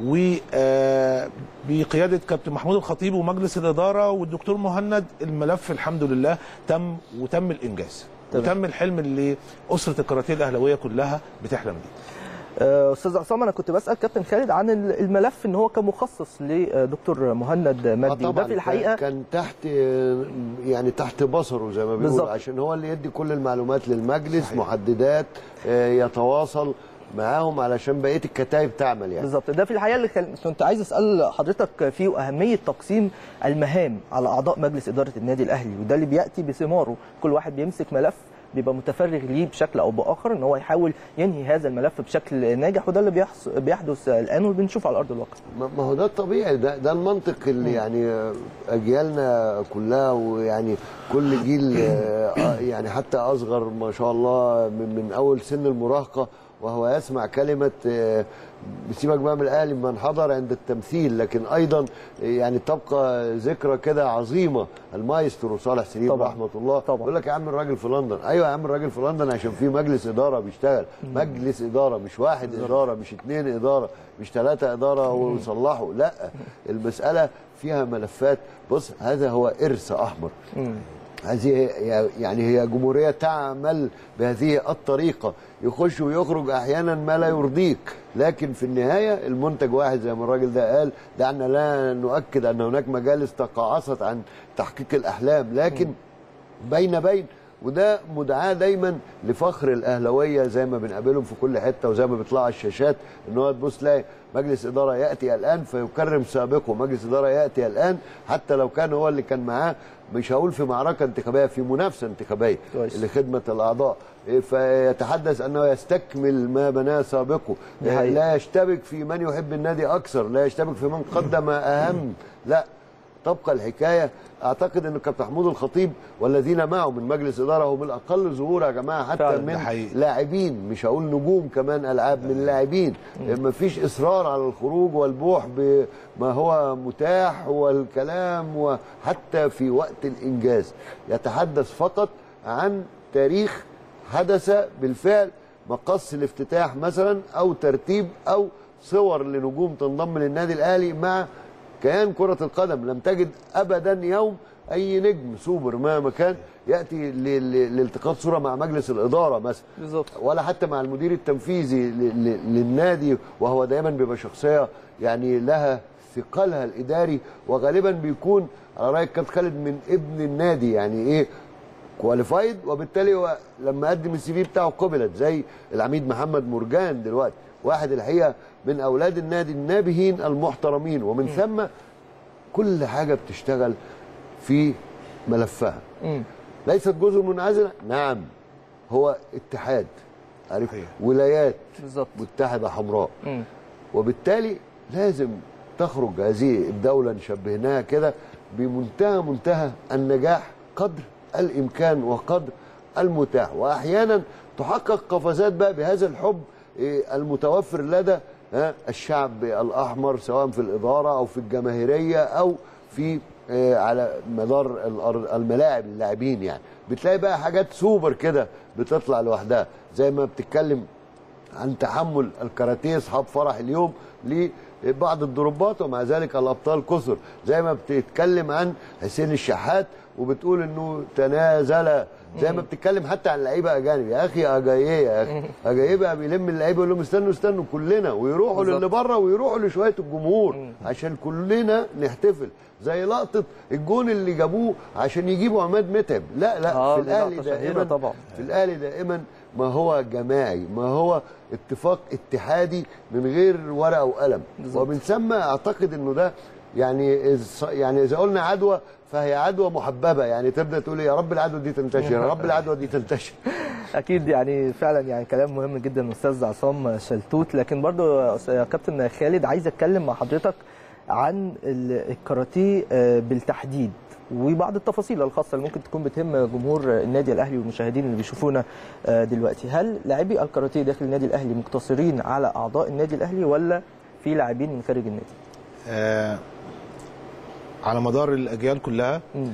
وبقياده كابتن محمود الخطيب ومجلس الاداره والدكتور مهند الملف الحمد لله تم وتم الانجاز تمام. وتم الحلم اللي اسره الكاراتيه الاهلاويه كلها بتحلم بيه آه، استاذ عصام انا كنت بسال كابتن خالد عن الملف ان هو كان مخصص لدكتور مهند آه مجدي وده طبعا في الحقيقه كان تحت يعني تحت بصره زي ما بالظبط. بيقولوا عشان هو اللي يدي كل المعلومات للمجلس صحيح. محددات آه، يتواصل معاهم علشان بقيه الكتائب تعمل يعني بالظبط ده في الحقيقه اللي خل... كنت عايز اسال حضرتك فيه اهميه تقسيم المهام على اعضاء مجلس اداره النادي الاهلي وده اللي بياتي بثماره كل واحد بيمسك ملف بيبقى متفرغ ليه بشكل او باخر ان هو يحاول ينهي هذا الملف بشكل ناجح وده اللي بيحص... بيحدث الان وبنشوفه على ارض الواقع ما ما هو ده الطبيعي ده, ده المنطق اللي يعني آه، اجيالنا كلها ويعني كل جيل آه، آه، يعني حتى اصغر ما شاء الله من, من اول سن المراهقه وهو يسمع كلمه آه، بسيبك بقى من الاهلي من حضر عند التمثيل لكن ايضا يعني تبقى ذكرى كده عظيمه المايسترو صالح سليم طبعاً. رحمه الله طبعاً. يقول لك يا عم الراجل في لندن ايوه يا عم الراجل في لندن عشان في مجلس اداره بيشتغل مجلس اداره مش واحد اداره مش اتنين اداره مش ثلاثه اداره ويصلحوا لا المساله فيها ملفات بص هذا هو ارث احمر هذه هي- يعني هي جمهورية تعمل بهذه الطريقة يخش ويخرج أحيانا ما لا يرضيك لكن في النهاية المنتج واحد زي ما الراجل ده قال دعنا لا نؤكد أن هناك مجالس تقاعست عن تحقيق الأحلام لكن بين بين وده مدعاة دايما لفخر الاهلاويه زي ما بنقابلهم في كل حته وزي ما بيطلعوا على الشاشات ان هو تبص تلاقي مجلس اداره ياتي الان فيكرم سابقه مجلس اداره ياتي الان حتى لو كان هو اللي كان معاه مش هقول في معركه انتخابيه في منافسه انتخابيه كويس. لخدمه الاعضاء إيه، فيتحدث انه يستكمل ما بناه سابقه دي حقيقة. لا يشتبك في من يحب النادي اكثر لا يشتبك في من قدم اهم لا تبقى الحكايه اعتقد ان كابتن محمود الخطيب والذين معه من مجلس اداره هم الاقل ظهور يا جماعه حتى فعلا، ده من حقيقي. لاعبين مش هقول نجوم كمان العاب من لاعبين ما فيش اصرار على الخروج والبوح بما هو متاح والكلام وحتى في وقت الانجاز يتحدث فقط عن تاريخ حدث بالفعل مقص الافتتاح مثلا او ترتيب او صور لنجوم تنضم للنادي الاهلي مع كيان كرة القدم لم تجد أبدا يوم أي نجم سوبر مهما كان يأتي ل- ل- لالتقاط صورة مع مجلس الإدارة مثلا بالظبط ولا حتى مع المدير التنفيذي ل- ل- للنادي وهو دايما بيبقى شخصية يعني لها ثقلها الإداري وغالبا بيكون على رأي الكابتن خالد من ابن النادي يعني إيه كواليفايد وبالتالي هو لما قدم السي في بتاعه قبلت زي العميد محمد مرجان دلوقتي واحد الحقيقه من اولاد النادي النابهين المحترمين ومن ثم كل حاجه بتشتغل في ملفها مم. ليست جزء منعزله نعم هو اتحاد عارف صحيح. ولايات بالظبط متحده حمراء مم. وبالتالي لازم تخرج هذه الدولة نشبهناها كده بمنتهى منتهى النجاح قدر الإمكان وقدر المتاح وأحيانا تحقق قفزات بقى بهذا الحب إيه، المتوفر لدى ها، الشعب الأحمر سواء في الإدارة أو في الجماهيرية أو في آه، على مدار الأر- الملاعب اللاعبين يعني بتلاقي بقى حاجات سوبر كده بتطلع لوحدها زي ما بتتكلم عن تحمل الكاراتيه اصحاب فرح اليوم لبعض الضربات ومع ذلك الابطال كثر زي ما بتتكلم عن حسين الشحات وبتقول انه تنازل زي ما بتتكلم حتى عن لعيبه اجانب يا اخي اجاييه يا اخي اجاييه بقى بيلم اللعيبه يقول لهم استنوا استنوا كلنا ويروحوا بالظبط. للي بره ويروحوا لشويه الجمهور عشان كلنا نحتفل زي لقطه الجون اللي جابوه عشان يجيبوا عماد متعب لا لا آه، في دي الاهلي لقطة شهيرة دائما طبعا. في الاهلي دائما ما هو جماعي ما هو اتفاق اتحادي من غير ورقه وقلم بالظبط. ومن ثم اعتقد انه ده يعني إز- يعني اذا قلنا عدوى فهي عدوى محببه يعني تبدا تقول يا رب العدوى دي تنتشر يا رب العدوى دي تنتشر اكيد يعني فعلا يعني كلام مهم جدا استاذ عصام شلتوت لكن برضو يا كابتن خالد عايز اتكلم مع حضرتك عن ال- الكاراتيه آه، بالتحديد وبعض التفاصيل الخاصه اللي ممكن تكون بتهم جمهور النادي الاهلي والمشاهدين اللي بيشوفونا آه، دلوقتي هل لاعبي الكاراتيه داخل النادي الاهلي مقتصرين على اعضاء النادي الاهلي ولا في لاعبين من خارج النادي آه على مدار الاجيال كلها مم.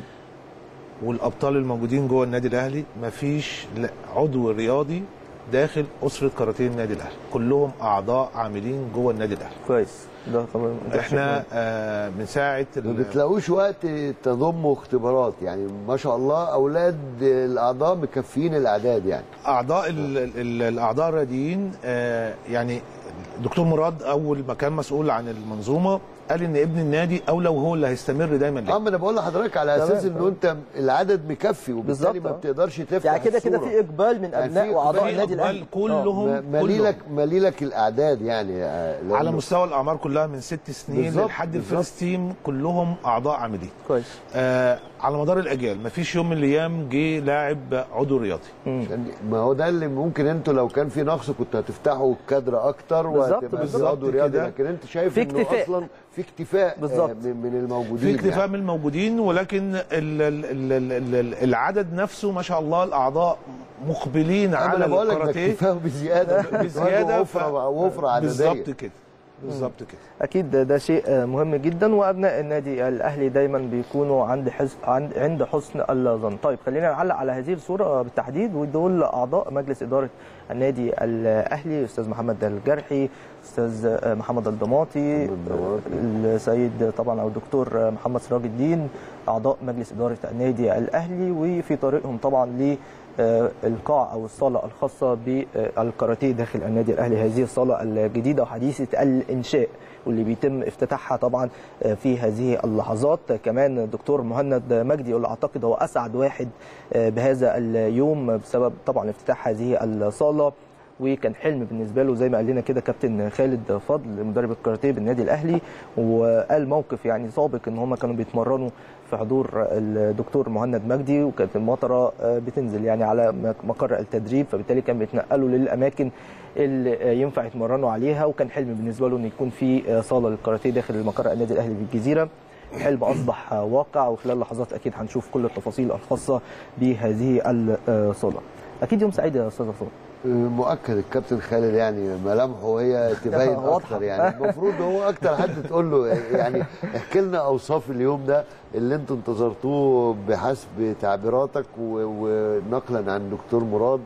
والابطال الموجودين جوه النادي الاهلي مفيش لا- عضو رياضي داخل اسره كاراتيه النادي الاهلي كلهم اعضاء عاملين جوه النادي الاهلي كويس ده طبعا ده شيء احنا مهم. آه من ساعه ما ال- بتلاقوش وقت تضموا اختبارات يعني ما شاء الله اولاد الاعضاء مكفيين الاعداد يعني اعضاء ال ال الاعضاء الرياضيين آه يعني دكتور مراد اول ما كان مسؤول عن المنظومه قال ان ابن النادي اولى وهو اللي هيستمر دايما ليه. اه ما انا بقول لحضرتك على تمام، اساس انه تمام. انت العدد مكفي وبالتالي بالظبط، ما آه. بتقدرش تفتح يعني كده كده الصورة. في اقبال من يعني ابناء في واعضاء إقبال- النادي الاهلي إقبال كلهم ما- ماليلك ماليلك الاعداد يعني آه، لأنه- على مستوى الاعمار كلها من ست سنين بالظبط، لحد بالظبط. الفيرست تيم كلهم اعضاء عاملين كويس آه على مدار الاجيال مفيش يوم من الايام جه لاعب عضو رياضي عشان ما هو ده اللي ممكن انتوا لو كان في نقص كنتوا هتفتحوا الكادر اكتر بالظبط، وهتبقى بالظبط عضو رياضي كده. لكن انت شايف في انه اكتفاء. اصلا في اكتفاء آه، بالظبط. من من الموجودين في اكتفاء يعني. من الموجودين ولكن ال ال ال ال ال العدد نفسه ما شاء الله الاعضاء مقبلين أما على انا بقول لك ده الكاراتيه اكتفاء بزياده بزياده وفره وفره عدديه بالظبط كده بالظبط كده اكيد ده, ده شيء آه، مهم جدا وابناء النادي الاهلي دايما بيكونوا عند حسن عند عند حسن الظن طيب خلينا نعلق على هذه الصوره بالتحديد ودول اعضاء مجلس اداره النادي الاهلي استاذ محمد الجرحي استاذ آه، محمد الضماطي محمد الضماطي. آه، السيد طبعا او الدكتور آه، محمد سراج الدين اعضاء مجلس اداره النادي الاهلي وفي طريقهم طبعا ل آه، القاع او الصاله الخاصه بالكاراتيه داخل النادي الاهلي هذه الصاله الجديده وحديثه الانشاء واللي بيتم افتتاحها طبعا آه، في هذه اللحظات كمان الدكتور مهند مجدي واللي اعتقد هو اسعد واحد آه، بهذا اليوم بسبب طبعا افتتاح هذه الصاله وكان حلم بالنسبه له زي ما قال لنا كده كابتن خالد فضل مدرب الكاراتيه بالنادي الاهلي وقال موقف يعني سابق ان هم كانوا بيتمرنوا في حضور الدكتور مهند مجدي وكانت المطره آه، بتنزل يعني على مقر التدريب فبالتالي كان بيتنقلوا للاماكن اللي آه، ينفع يتمرنوا عليها وكان حلم بالنسبه له ان يكون في آه، صاله للكاراتيه داخل مقر النادي الاهلي بالجزيره الحلم اصبح آه، واقع وخلال لحظات اكيد هنشوف كل التفاصيل الخاصه بهذه الصاله اكيد يوم سعيد يا استاذ عصام مؤكد الكابتن خالد يعني ملامحه هي تبين واضحة. اكتر يعني المفروض هو اكتر حد تقول له يعني احكي لنا اوصاف اليوم ده اللي انتوا انتظرتوه بحسب تعبيراتك و- ونقلا عن دكتور مراد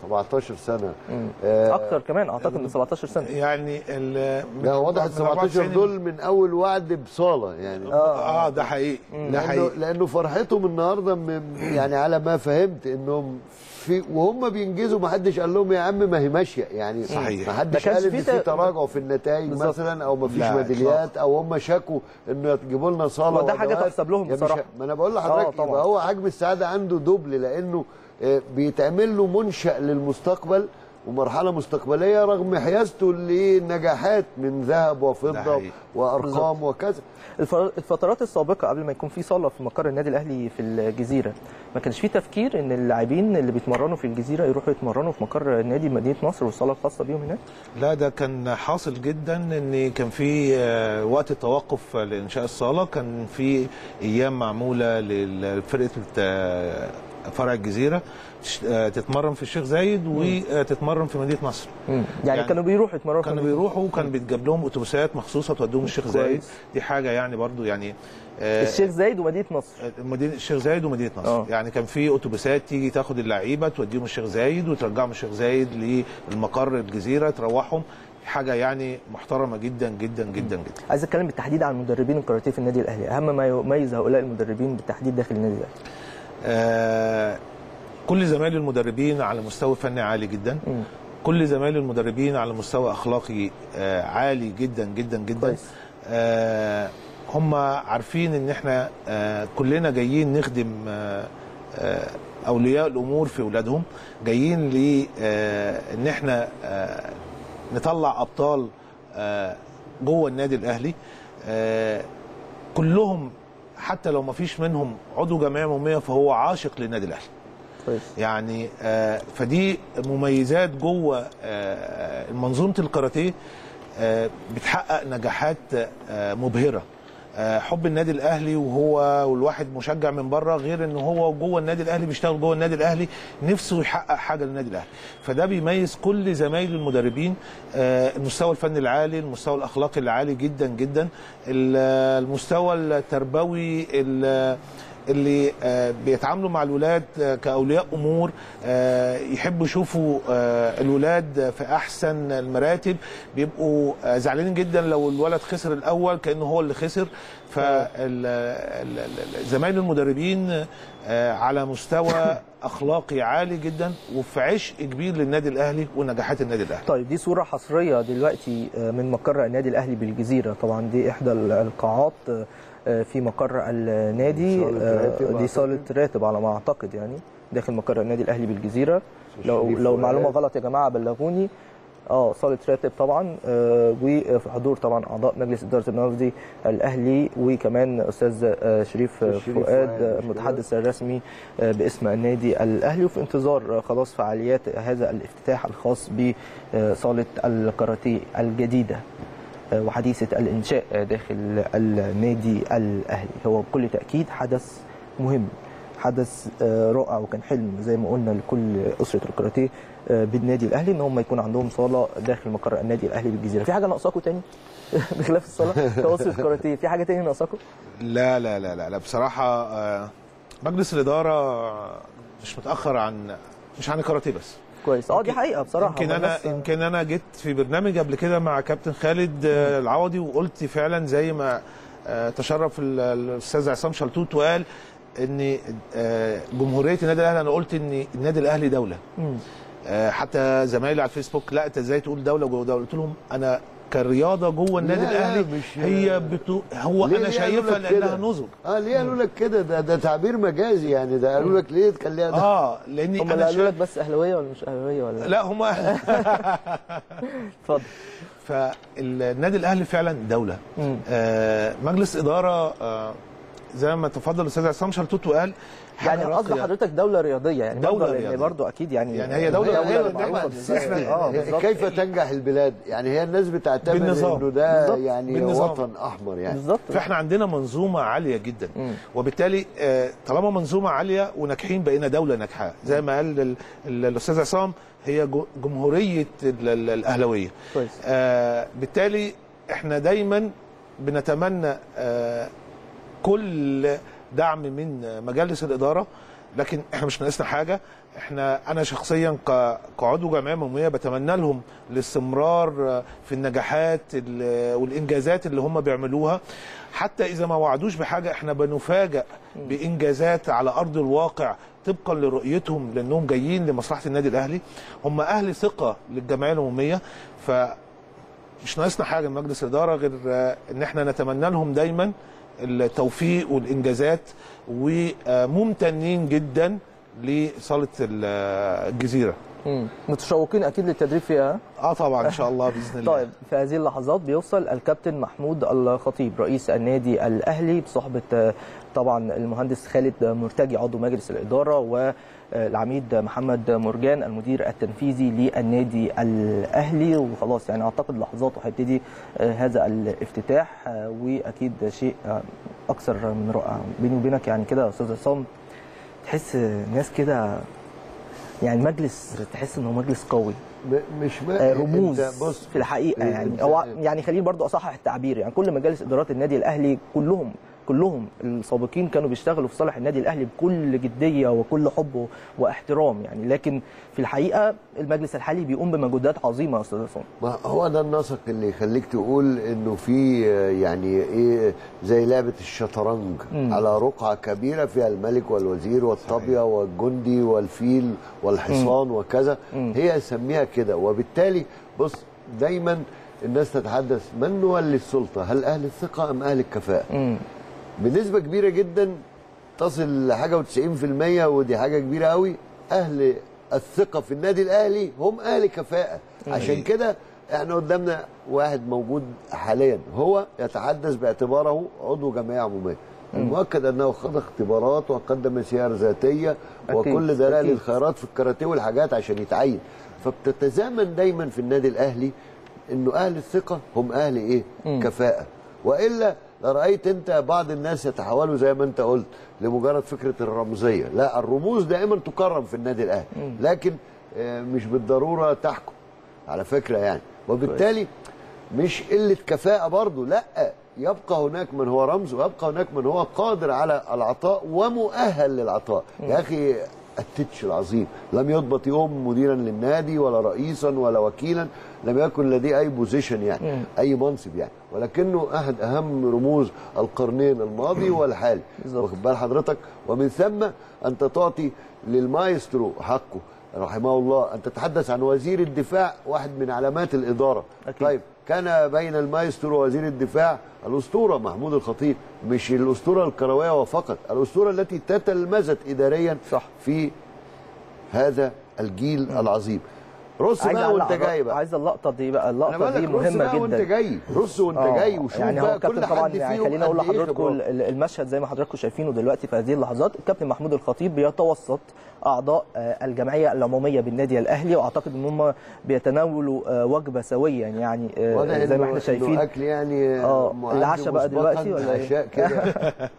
17 سنه آه، اكتر كمان اعتقد من 17 سنه يعني ال لا واضح ال من 17 94 دول من اول وعد بصاله يعني اه ده حقيقي ده لانه حقيقي لانه فرحتهم النهارده م- يعني على ما فهمت انهم في وهم بينجزوا ما حدش قال لهم يا عم ما هي ماشيه يعني صحيح. ما ما حدش كانش قال في ان في ت- تراجع في النتائج بالظبط. مثلا او ما فيش لا، ميداليات او هم شكوا انه تجيبوا لنا صاله وده حاجة وأدوات. تحسب لهم يا مش- بصراحة. ما انا بقول آه، لحضرتك طبعا. يبقى هو حجم السعاده عنده دبل لانه آه، بيتعمل له منشا للمستقبل ومرحله مستقبليه رغم حيازته لنجاحات من ذهب ده وفضه حقيقي. وارقام وكذا الفر- الفترات السابقه قبل ما يكون في صاله في مقر النادي الاهلي في الجزيره ما كانش في تفكير ان اللاعبين اللي بيتمرنوا في الجزيره يروحوا يتمرنوا في مقر نادي مدينه نصر والصاله الخاصه بيهم هناك لا ده كان حاصل جدا ان كان في آه، وقت التوقف لانشاء الصاله كان في ايام معموله لفرقه آه، فرع الجزيره تش- آه، تتمرن في الشيخ زايد وتتمرن في مدينه نصر يعني, يعني كانوا بيروحوا يتمرنوا في كانوا النادي. بيروحوا وكان بيتجاب لهم اتوبيسات مخصوصه توديهم الشيخ زايد كويس. دي حاجه يعني برضو يعني آه، الشيخ زايد ومدينه نصر مدينه الشيخ زايد ومدينه نصر آه. أوه. يعني كان في اتوبيسات تيجي تاخد اللعيبه توديهم الشيخ زايد وترجعهم الشيخ زايد للمقر الجزيره تروحهم حاجه يعني محترمه جدا جدا جدا جدا عايز اتكلم بالتحديد عن مدربين الكاراتيه في النادي الاهلي اهم ما يميز هؤلاء المدربين بالتحديد داخل النادي الاهلي آه، كل زمايلي المدربين على مستوى فني عالي جدا مم. كل زمايلي المدربين على مستوى اخلاقي آه، عالي جدا جدا جدا كويس. آه، هم عارفين ان احنا آه، كلنا جايين نخدم آه، آه، اولياء الامور في اولادهم جايين ل آه، ان احنا آه، نطلع ابطال آه، جوه النادي الاهلي آه، كلهم حتى لو ما فيش منهم عضو جمعيه عموميه فهو عاشق للنادي الاهلي كويس يعني آه، فدي مميزات جوه آه، منظومه الكاراتيه آه، بتحقق نجاحات آه، مبهره آه، حب النادي الاهلي وهو والواحد مشجع من بره غير ان هو جوه النادي الاهلي بيشتغل جوه النادي الاهلي نفسه يحقق حاجه للنادي الاهلي فده بيميز كل زمايل المدربين آه، المستوى الفني العالي المستوى الاخلاقي العالي جدا جدا ال- المستوى التربوي ال- اللي آه، بيتعاملوا مع الولاد آه، كاولياء امور آه، يحبوا يشوفوا آه، الولاد في احسن المراتب بيبقوا آه، زعلانين جدا لو الولد خسر الاول كانه هو اللي خسر فزمايل المدربين آه، على مستوى اخلاقي عالي جدا وفي عشق كبير للنادي الاهلي ونجاحات النادي الاهلي طيب دي صورة حصرية دلوقتي آه، من مقر النادي الأهلي بالجزيرة طبعا دي إحدى ال- القاعات آه، آه، في مقر النادي صالة آه، راتب دي أعتقد. صالة راتب على ما أعتقد يعني داخل مقر النادي الأهلي بالجزيرة لو شريف لو فؤاد. معلومة غلط يا جماعة بلغوني اه صالة راتب طبعا آه، وفي حضور طبعا أعضاء مجلس إدارة النادي الأهلي وكمان أستاذ آه، شريف شريف فؤاد فؤاد، آه، مش كده؟ المتحدث الرسمي آه، باسم النادي الاهلي وفي انتظار آه، خلاص فعاليات هذا الافتتاح الخاص بصاله الكاراتيه الجديده آه، وحديثه الانشاء آه، داخل النادي الاهلي هو بكل تاكيد حدث مهم حدث آه، رائع وكان حلم زي ما قلنا لكل اسره الكاراتيه آه، بالنادي الاهلي ان هم يكون عندهم صاله داخل مقر النادي الاهلي بالجزيره في حاجه ناقصاكم تاني بخلاف الصاله كاسره كاراتيه في حاجه تاني ناقصاكم لا لا لا لا, لا بصراحه آه، مجلس الاداره مش متاخر عن مش عن الكاراتيه بس كويس اه دي حقيقه بصراحه يمكن هم انا الناس- يمكن انا جيت في برنامج قبل كده مع كابتن خالد آه، العوضي وقلت فعلا زي ما آه، تشرف ال- الاستاذ عصام شلتوت وقال ان آه، جمهوريه النادي الاهلي انا قلت ان النادي الاهلي دوله مم. آه، حتى زمايلي على الفيسبوك لا انت ازاي تقول دوله جوه دوله قلت لهم انا كرياضه جوه النادي لا، لا، الاهلي مش- هي بتو... هو ليه- انا ليه شايفها قالوا لك كده؟ لانها نظر اه ليه قالوا لك كده ده ده تعبير مجازي يعني ده قالوا لك ليه كان ليها ده اه لاني هم اللي انا قالوا لك شايف بس اهلاويه ولا مش اهلاويه ولا لا هم اتفضل فالنادي الاهلي فعلا دوله مم. آه مجلس اداره آه زي ما تفضل الاستاذ عصام شلتوت وقال حاجة يعني قصد راقية. حضرتك دوله رياضيه يعني دولة برضه لان رياضية. برضه اكيد يعني يعني هي دولة هي- هي دولة طبعاً معروفه السيستم. بالنسبة- اه بالظبط كيف تنجح البلاد يعني هي الناس بتعتبر بالنظام. انه ده بالظبط. يعني بالنظام. وطن احمر يعني بالظبط فاحنا عندنا منظومه عاليه جدا مم. وبالتالي آه، طالما منظومه عاليه وناجحين بقينا دوله ناجحه زي ما قال ال- ال- الاستاذ عصام هي جو- جمهوريه ال- ال- الاهلاويه كويس آه، بالتالي احنا دايما بنتمنى آه، كل دعم من مجالس الاداره لكن احنا مش ناقصنا حاجه احنا انا شخصيا ك- كعضو جمعيه عموميه بتمنى لهم الاستمرار آه، في النجاحات ال- والانجازات اللي هم بيعملوها حتى اذا ما وعدوش بحاجه احنا بنفاجئ بانجازات على ارض الواقع طبقا لرؤيتهم لانهم جايين لمصلحه النادي الاهلي هم اهل ثقه للجمعيه العموميه ف مش ناقصنا حاجه من مجلس الاداره غير آه، ان احنا نتمنى لهم دايما التوفيق والانجازات وممتنين جدا لصاله ال- الجزيره مم. متشوقين اكيد للتدريب فيها اه طبعا ان شاء الله باذن الله طيب في هذه اللحظات بيوصل الكابتن محمود الخطيب رئيس النادي الاهلي بصحبه آه، طبعا المهندس خالد مرتجي عضو مجلس الاداره والعميد محمد مرجان المدير التنفيذي للنادي الاهلي وخلاص يعني اعتقد لحظات وهيبتدي آه، هذا الافتتاح آه، واكيد شيء آه، اكثر من رائع بيني وبينك يعني كده يا استاذ عصام تحس ناس كده يعني مجلس تحس انه مجلس قوي م- مش آه، ما رموز انت بص في الحقيقه إيه، يعني إنت- هو يعني خليني برضو اصحح التعبير يعني كل مجالس ادارات النادي الاهلي كلهم كلهم السابقين كانوا بيشتغلوا في صالح النادي الاهلي بكل جديه وكل حب واحترام يعني لكن في الحقيقه المجلس الحالي بيقوم بمجهودات عظيمه يا استاذ عصام ما هو ده النسق اللي يخليك تقول انه في آه، يعني ايه زي لعبه الشطرنج على رقعه كبيره فيها الملك والوزير والطابيه والجندي والفيل والحصان وكذا هي سميها كده وبالتالي بص دايما الناس تتحدث من نولي السلطه هل اهل الثقه ام اهل الكفاءه مم. بنسبه كبيره جدا تصل لحاجه و90% ودي حاجه كبيره قوي اهل الثقه في النادي الاهلي هم اهل كفاءه عشان كده احنا قدامنا واحد موجود حاليا هو يتحدث باعتباره عضو جمعيه عموميه المؤكد انه خاض اختبارات وقدم سير ذاتيه أكيد، وكل دلائل أكيد. الخيرات في الكاراتيه والحاجات عشان يتعين فبتتزامن دايما في النادي الاهلي انه اهل الثقه هم اهل ايه كفاءه والا لرايت انت بعض الناس يتحولوا زي ما انت قلت لمجرد فكره الرمزيه لا الرموز دائما تكرم في النادي الاهلي لكن آه، مش بالضروره تحكم على فكره يعني وبالتالي مش قله كفاءه برضه لا يبقى هناك من هو رمز ويبقى هناك من هو قادر على العطاء ومؤهل للعطاء يا اخي التتش العظيم لم يضبط يوم مديرا للنادي ولا رئيسا ولا وكيلا لم يكن لديه اي بوزيشن يعني اي منصب يعني ولكنه احد اهم رموز القرنين الماضي والحالي بالظبط. واخد بال حضرتك ومن ثم انت تعطي للمايسترو حقه رحمه الله ان تتحدث عن وزير الدفاع واحد من علامات الاداره أكيد. طيب كان بين المايسترو ووزير الدفاع الاسطوره محمود الخطيب مش الاسطوره الكرويه وفقط الاسطوره التي تتلمذت اداريا صح. في هذا الجيل العظيم رص عايز بقى وانت أعلق- جاي بقى عايز اللقطه دي بقى انا اللقطه بقول دي لك رص مهمه بقى وانت جدا جاي رص وانت آه، جاي وشوف يعني هو بقى الكابتن كل طبعا حد يعني فيهم خليني اقول قد إيه لحضراتكم خبرات. ال- المشهد زي ما حضراتكم شايفينه دلوقتي في هذه اللحظات الكابتن محمود الخطيب بيتوسط اعضاء آه، الجمعيه العموميه بالنادي الاهلي واعتقد ان هم بيتناولوا آه، وجبه سويا يعني آه، واضح زي ما إنه- احنا إنه شايفين اكل يعني آه، معد العشاء بقى مسبقاً دلوقتي ولا إيه؟ عشاء كده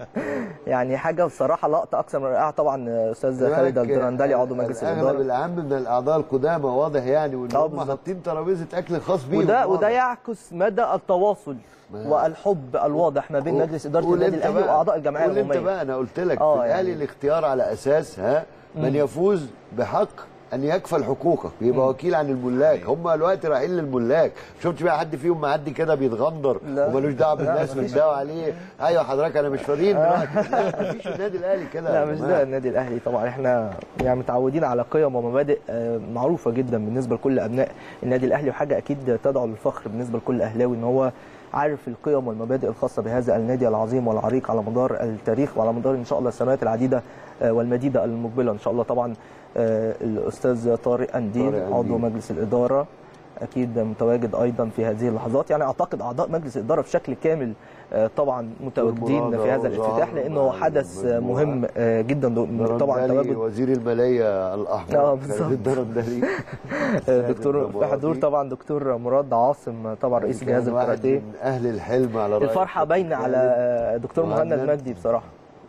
يعني حاجه بصراحه لقطه اكثر من رائعه طبعا آه، استاذ خالد بالك، الدرندلي آه، عضو مجلس الاغلب الاداره الاعم من الاعضاء القدامى واضح يعني وان آه، هم بالظبط. حاطين ترابيزه اكل خاص بيهم وده واضح. وده يعكس مدى التواصل والحب الواضح ما بين مجلس اداره قول النادي أنت الاهلي بقى- واعضاء الجمعيه قول انت العموميه بقى انا قلت لك آه، في الاهلي يعني- الاختيار على اساس ها من يفوز بحق ان يكفل حقوقك يبقى وكيل عن الملاك هم دلوقتي رايحين للملاك شفتش بقى حد فيهم معدي كده بيتغندر لا. ومالوش دعوه لا، بالناس مفيش. بتداوي عليه ايوه حضرتك انا مش فاضيين دلوقتي لا مفيش النادي الاهلي كده لا يا مش جماعة. ده النادي الاهلي طبعا احنا يعني متعودين على قيم ومبادئ آه، معروفه جدا بالنسبه لكل ابناء النادي الاهلي وحاجه اكيد تدعو للفخر بالنسبه لكل اهلاوي ان هو عارف القيم والمبادئ الخاصه بهذا النادي العظيم والعريق على مدار التاريخ وعلى مدار ان شاء الله السنوات العديده آه، والمديده المقبله ان شاء الله طبعا آه، الاستاذ طارق انديل طارق عضو أنديل. مجلس الاداره اكيد متواجد ايضا في هذه اللحظات يعني اعتقد اعضاء مجلس الاداره بشكل كامل آه، طبعا متواجدين مراد في هذا وزهر الافتتاح لانه مع حدث آه، المجموعة. مهم آه، جدا طبعا طبعا تواجد وزير الماليه الاحمر آه، بالظبط. خالد الدرندلي دكتور في حضور طبعا دكتور مراد عاصم طبعا رئيس كان جهاز واحد الكاراتيه من اهل الحلم على رأي الفرحه الكابتن باينه خالد. على دكتور مهند مهند. مجدي بصراحه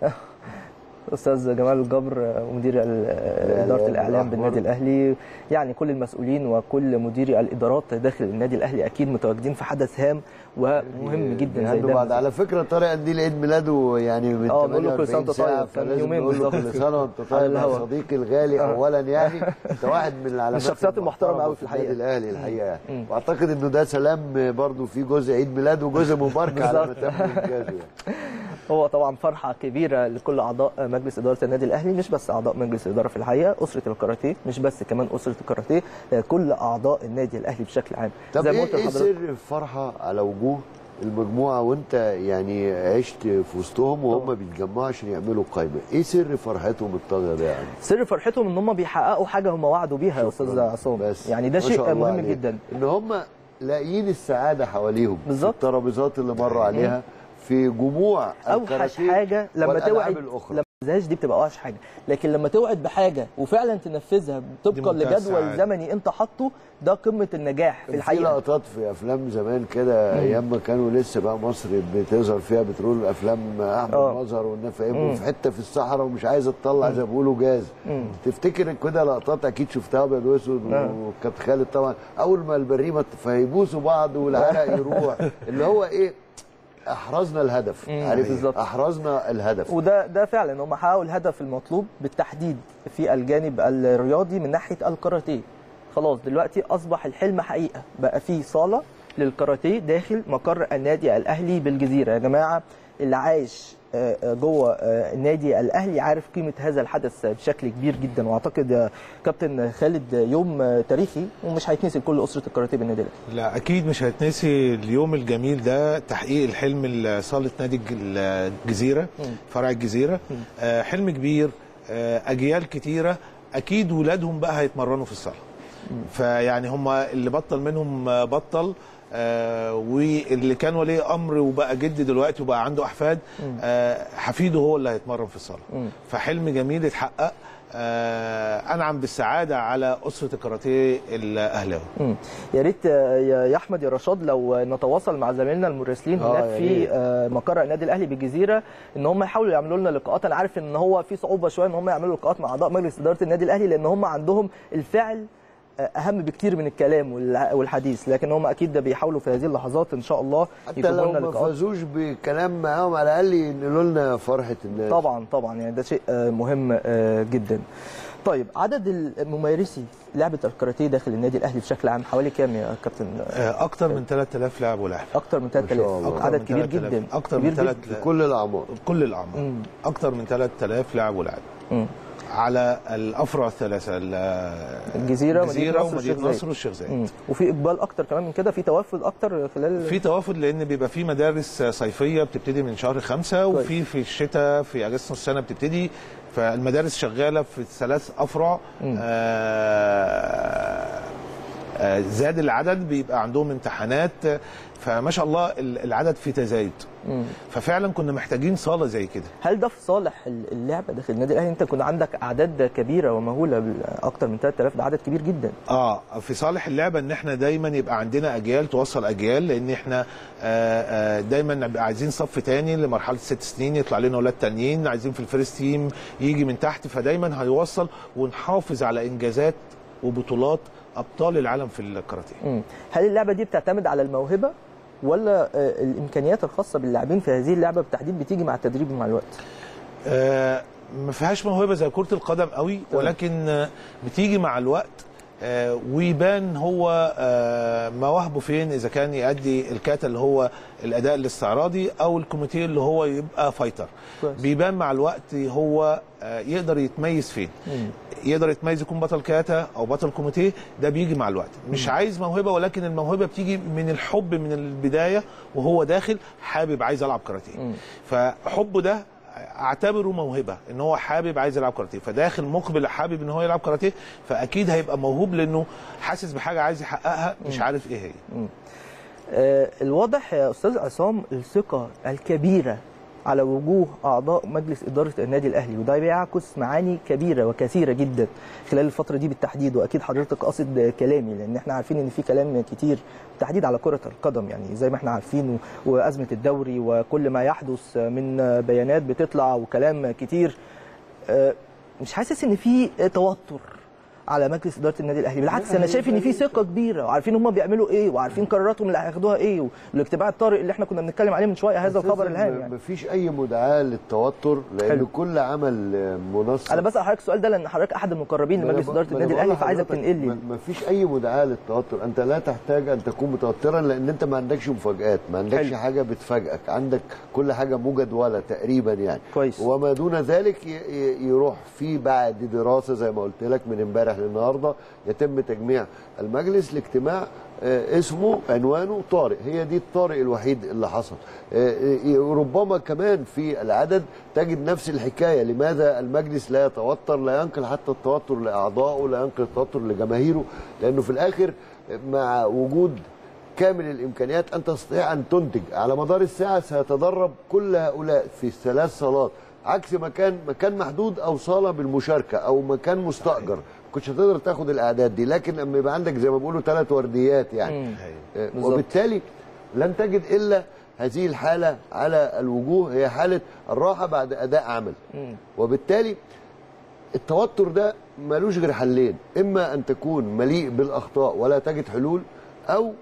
استاذ جمال الجبر مدير ال- اداره الاعلام الأحمر. بالنادي الاهلي يعني كل المسؤولين وكل مديري الادارات داخل النادي الاهلي اكيد متواجدين في حدث هام ومهم جدا زي بيهنوا ده بعد على فكره طارق قنديل عيد ميلاده يعني من آه، بقول له كل 48 سنة وأنت ساعه طيب. كان فلازم يومين نقول له بالظبط. كل سنه وانت على طيب يا الهوا. صديقي الغالي اولا يعني انت واحد من العلامات الشخصيات المحترمة أوي في النادي الحقيقة. الاهلي الحقيقه يعني مم. واعتقد انه ده سلام برضو في جزء عيد ميلاد وجزء مباركه على ما بالظبط. تم انجازه يعني هو طبعا فرحه كبيره لكل اعضاء مجلس اداره النادي الاهلي مش بس اعضاء مجلس الاداره في الحقيقه اسره الكاراتيه مش بس كمان اسره الكاراتيه كل اعضاء النادي الاهلي بشكل عام طب زي ما ايه, قلت إيه لحضرتك سر الفرحه على وجوه المجموعه وانت يعني عشت في وسطهم وهم بيتجمعوا عشان يعملوا قائمه ايه سر فرحتهم الطاغيه ده يعني سر فرحتهم ان هم بيحققوا حاجه هم وعدوا بيها يا استاذ عصام بس يعني ده ما شيء شاء الله مهم عليك. جدا ان هم لاقيين السعاده حواليهم بالظبط. في الترابيزات اللي مروا عليها في جموع اوحش الكاراتيه حاجه لما والألعاب توعد الأخرى. لما تنفذهاش دي بتبقى اوحش حاجه لكن لما توعد بحاجه وفعلا تنفذها طبقا منتهى لجدول السعادة. زمني انت حاطه ده قمه النجاح في في الحقيقه لقطات في افلام زمان كده ايام ما كانوا لسه بقى مصر بتظهر فيها بترول افلام احمد آه. مظهر والناس فاهموا في حته في الصحراء ومش عايزه تطلع زي ما بيقولوا جاز تفتكر كده لقطات اكيد شفتها ابيض واسود آه. وكابتن خالد طبعا اول ما البريمه فيبوسوا بعض والعرق يروح اللي هو ايه احرزنا الهدف مم، عارف بالظبط. احرزنا الهدف وده ده فعلا هم حققوا الهدف المطلوب بالتحديد في الجانب الرياضي من ناحيه الكاراتيه خلاص دلوقتي اصبح الحلم حقيقه بقى في صاله للكاراتيه داخل مقر النادي الاهلي بالجزيره يا جماعه اللي عايش آه، آه، جوه آه، النادي الاهلي عارف قيمه هذا الحدث بشكل كبير جدا واعتقد يا كابتن خالد يوم آه، تاريخي ومش هيتنسي لكل اسره الكاراتيه بالنادي الاهلي لا اكيد مش هيتنسي اليوم الجميل ده تحقيق الحلم صاله نادي الج- الجزيره فرع الجزيره آه، حلم كبير آه، اجيال كتيره اكيد ولادهم بقى هيتمرنوا في الصاله فيعني هم اللي بطل منهم آه، بطل آه واللي كان ولي امر وبقى جد دلوقتي وبقى عنده احفاد آه حفيده هو اللي هيتمرن في الصاله فحلم جميل اتحقق آه انعم بالسعاده على اسره الكاراتيه الاهلاوي مم. يا ريت آه، يا يا احمد يا رشاد لو نتواصل مع زمايلنا المراسلين آه، هناك يا في ريت. آه، مقر النادي الاهلي بالجزيره ان هم يحاولوا يعملوا لنا لقاءات انا عارف ان هو في صعوبه شويه ان هم يعملوا لقاءات مع اعضاء مجلس اداره النادي الاهلي لان هم عندهم الفعل آه، اهم بكتير من الكلام والع- والحديث لكن هم اكيد ده بيحاولوا في هذه اللحظات ان شاء الله حتى يجيبوا لو لنا ما لقاءات فازوش بكلام معاهم على الاقل ينقلوا لنا فرحه الناس طبعا طبعا يعني ده شيء آه، مهم آه، جدا طيب عدد الممارسي لعبه الكاراتيه داخل النادي الاهلي بشكل عام حوالي كام يا كابتن آه اكتر من 3000 لاعب ولاعب اكتر من 3000 الله. أكتر عدد من كبير 3000 جدا اكتر كبير من جداً. 3000 كل الاعمار كل الاعمار مم. اكتر من 3000 لاعب ولاعب مم. على الافرع الثلاثه ال- الجزيرة الجزيره ومدينة نصر ومدينه والشيخ زايد. نصر والشيخ زايد مم. وفي اقبال اكتر كمان من كده في توافد اكتر خلال في توافد لان بيبقى في مدارس صيفيه بتبتدي من شهر خمسة كويس. وفي في الشتاء في اجازه نص السنه بتبتدي فالمدارس شغاله في ثلاث افرع مم. آه آه زاد العدد بيبقى عندهم امتحانات فما شاء الله ال- العدد في تزايد مم. ففعلا كنا محتاجين صاله زي كده هل ده في صالح ال- اللعبه داخل النادي الاهلي انت كنت عندك اعداد كبيره ومهوله بال- اكتر من 3000 ده عدد كبير جدا اه في صالح اللعبه ان احنا دايما يبقى عندنا اجيال توصل اجيال لان احنا آه آه دايما نبقى عايزين صف تاني لمرحله ست سنين يطلع لنا اولاد تانيين عايزين في الفيرست تيم يجي من تحت فدايما هيوصل ونحافظ على انجازات وبطولات ابطال العالم في الكاراتيه مم. هل اللعبه دي بتعتمد على الموهبه ولا آه، الامكانيات الخاصه باللاعبين في هذه اللعبه بالتحديد بتيجي مع التدريب ومع الوقت آه، ما فيهاش موهبه زي كره القدم قوي ولكن آه، بتيجي مع الوقت آه، ويبان هو آه، مواهبه فين اذا كان يؤدي الكاتا اللي هو الاداء الاستعراضي او الكوميتيه اللي هو يبقى فايتر كويس. بيبان مع الوقت هو آه، يقدر يتميز فين مم. يقدر يتميز يكون بطل كاتا او بطل كوميتيه ده بيجي مع الوقت مش عايز موهبه ولكن الموهبه بتيجي من الحب من البدايه وهو داخل حابب عايز العب كاراتيه مم. فحبه ده اعتبره موهبه ان هو حابب عايز يلعب كاراتيه فداخل مقبل حابب ان هو يلعب كاراتيه فاكيد هيبقى موهوب لانه حاسس بحاجه عايز يحققها مش عارف ايه هي آه، الواضح يا استاذ عصام الثقه الكبيره على وجوه اعضاء مجلس اداره النادي الاهلي وده بيعكس معاني كبيره وكثيره جدا خلال الفتره دي بالتحديد واكيد حضرتك قاصد كلامي لان احنا عارفين ان في كلام كتير بالتحديد على كره القدم يعني زي ما احنا عارفين و- وازمه الدوري وكل ما يحدث من بيانات بتطلع وكلام كتير آه، مش حاسس ان في توتر على مجلس اداره النادي الاهلي بالعكس انا شايف ان في ثقه كبيره وعارفين هم بيعملوا ايه وعارفين قراراتهم اللي هياخدوها ايه والاجتماع الطارئ اللي احنا كنا بنتكلم عليه من شويه هذا الخبر الهام يعني مفيش اي مدعاه للتوتر لان حلو. كل عمل آه، منسق انا بسال حضرتك السؤال ده لان حضرتك احد المقربين ما أنا لمجلس ب- اداره ما أنا النادي بقول الاهلي فعايزك لحضرتك تنقل لي ما- مفيش اي مدعاه للتوتر انت لا تحتاج ان تكون متوترا لان انت ما عندكش مفاجات ما عندكش حلو. حاجه بتفاجئك عندك كل حاجه مجدوله تقريبا يعني كويس. وما دون ذلك ي- ي- يروح في بعد دراسه زي ما قلت لك من امبارح للنهارده يتم تجميع المجلس لاجتماع آه، اسمه عنوانه طارئ هي دي الطارئ الوحيد اللي حصل آه، آه، ربما كمان في العدد تجد نفس الحكايه لماذا المجلس لا يتوتر لا ينقل حتى التوتر لاعضائه لا ينقل التوتر لجماهيره لانه في الاخر مع وجود كامل الامكانيات ان تستطيع ان تنتج على مدار الساعه سيتدرب كل هؤلاء في الثلاث صالات عكس مكان مكان محدود او صاله بالمشاركه او مكان مستاجر كنتش هتقدر تاخد الاعداد دي لكن لما يبقى عندك زي ما بيقولوا ثلاث ورديات يعني مم. آه، بالظبط. وبالتالي لن تجد الا هذه الحاله على الوجوه هي حاله الراحه بعد اداء عمل مم. وبالتالي التوتر ده ملوش غير حلين اما ان تكون مليء بالاخطاء ولا تجد حلول او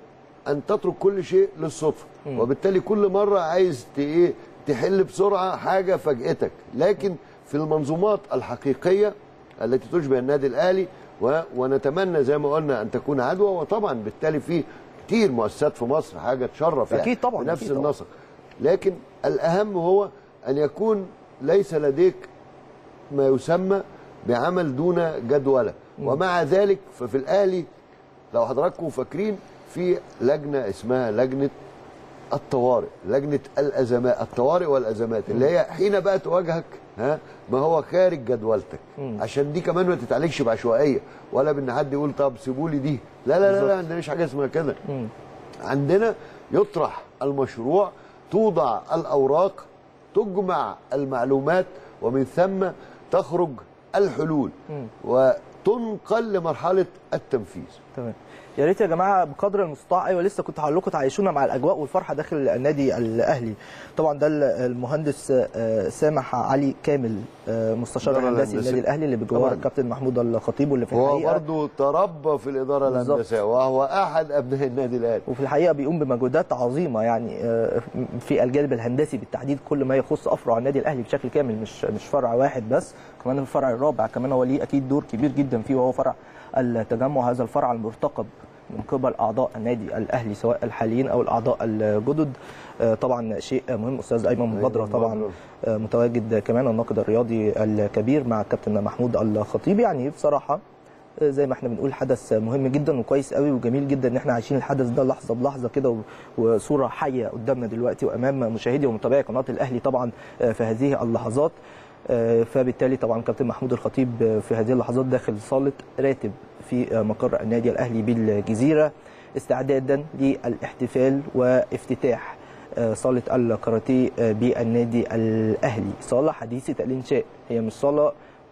ان تترك كل شيء للصدفه وبالتالي كل مره عايز ت- ايه تحل بسرعه حاجه فاجئتك لكن في المنظومات الحقيقيه التي تشبه النادي الاهلي و... ونتمنى زي ما قلنا ان تكون عدوى وطبعا بالتالي في كتير مؤسسات في مصر حاجه تشرف يعني أكيد طبعاً، بنفس أكيد طبعاً. النسق لكن الاهم هو ان يكون ليس لديك ما يسمى بعمل دون جدولة ومع ذلك ففي الأهلي لو حضراتكم فاكرين في لجنة اسمها لجنة الطوارئ لجنة الأزمات الطوارئ والأزمات اللي هي حين بقى تواجهك ها ما هو خارج جدولتك عشان دي كمان ما تتعالجش بعشوائية ولا بان حد يقول طب سيبوا لي دي لا لا لا, لا عندناش حاجة اسمها كده عندنا يطرح المشروع توضع الأوراق تجمع المعلومات ومن ثم تخرج الحلول وتنقل لمرحلة التنفيذ تمام يا ريت يا جماعه بقدر المستطاع ايوه لسه كنت هقول لكم تعيشونا مع الاجواء والفرحه داخل النادي الاهلي طبعا ده المهندس آه، سامح علي كامل آه، مستشار إدارة الهندسي الهندسية. للنادي الاهلي اللي بجوار طبعاً. الكابتن محمود الخطيب واللي في هو الحقيقه برضه تربى في الإدارة بالظبط. الهندسية وهو أحد أبناء النادي الأهلي وفي الحقيقه بيقوم بمجهودات عظيمه يعني آه، في الجانب الهندسي بالتحديد كل ما يخص افرع النادي الاهلي بشكل كامل مش مش فرع واحد بس كمان الفرع الرابع كمان هو ليه اكيد دور كبير جدا فيه وهو فرع التجمع هذا الفرع المرتقب من قبل اعضاء النادي الاهلي سواء الحاليين او الاعضاء الجدد آه، طبعا شيء مهم استاذ ايمن مبادره طبعا مبادرة. آه، متواجد كمان الناقد الرياضي الكبير مع الكابتن محمود الخطيب يعني بصراحه زي ما احنا بنقول حدث مهم جدا وكويس قوي وجميل جدا ان احنا عايشين الحدث ده لحظه بلحظه كده و- وصوره حيه قدامنا دلوقتي وامام مشاهدي ومتابعي قناه الاهلي طبعا آه، في هذه اللحظات آه، فبالتالي طبعا كابتن محمود الخطيب آه، في هذه اللحظات داخل صاله راتب في آه، مقر النادي الاهلي بالجزيره استعدادا للاحتفال وافتتاح آه، صالة الكاراتيه آه، بالنادي الأهلي صالة حديثة الإنشاء هي مش صالة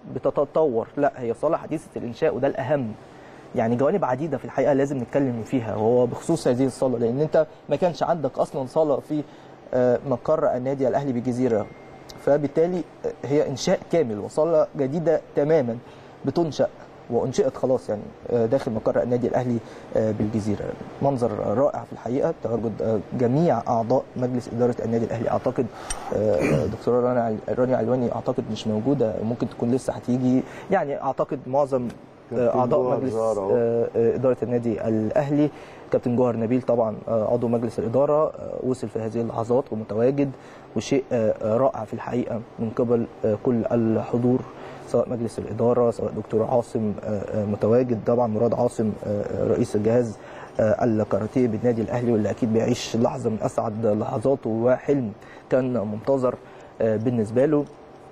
بتتطور لا هي صالة حديثة الإنشاء وده الأهم يعني جوانب عديدة في الحقيقة لازم نتكلم فيها وهو بخصوص هذه الصالة لأن أنت ما كانش عندك أصلا صالة في آه، مقر النادي الأهلي بالجزيرة فبالتالي آه، هي إنشاء كامل وصالة جديدة تماما بتنشأ وانشئت خلاص يعني آه، داخل مقر النادي الاهلي آه، بالجزيره منظر رائع في الحقيقه تواجد آه، جميع اعضاء مجلس اداره النادي الاهلي اعتقد آه، دكتوره رانيا عل- رانيا علواني اعتقد مش موجوده ممكن تكون لسه هتيجي يعني اعتقد معظم آه، كابتن اعضاء جوهر مجلس زهر أهو. آه، آه، اداره النادي الاهلي كابتن جوهر نبيل طبعا آه، عضو مجلس الاداره آه، وصل في هذه اللحظات ومتواجد وشيء آه، آه، رائع في الحقيقه من قبل آه، كل الحضور سواء مجلس الاداره سواء دكتور عاصم آه، آه، متواجد طبعا مراد عاصم آه، آه، رئيس الجهاز آه، الكاراتيه بالنادي الاهلي واللي اكيد بيعيش لحظه من اسعد لحظاته وحلم كان منتظر آه، بالنسبه له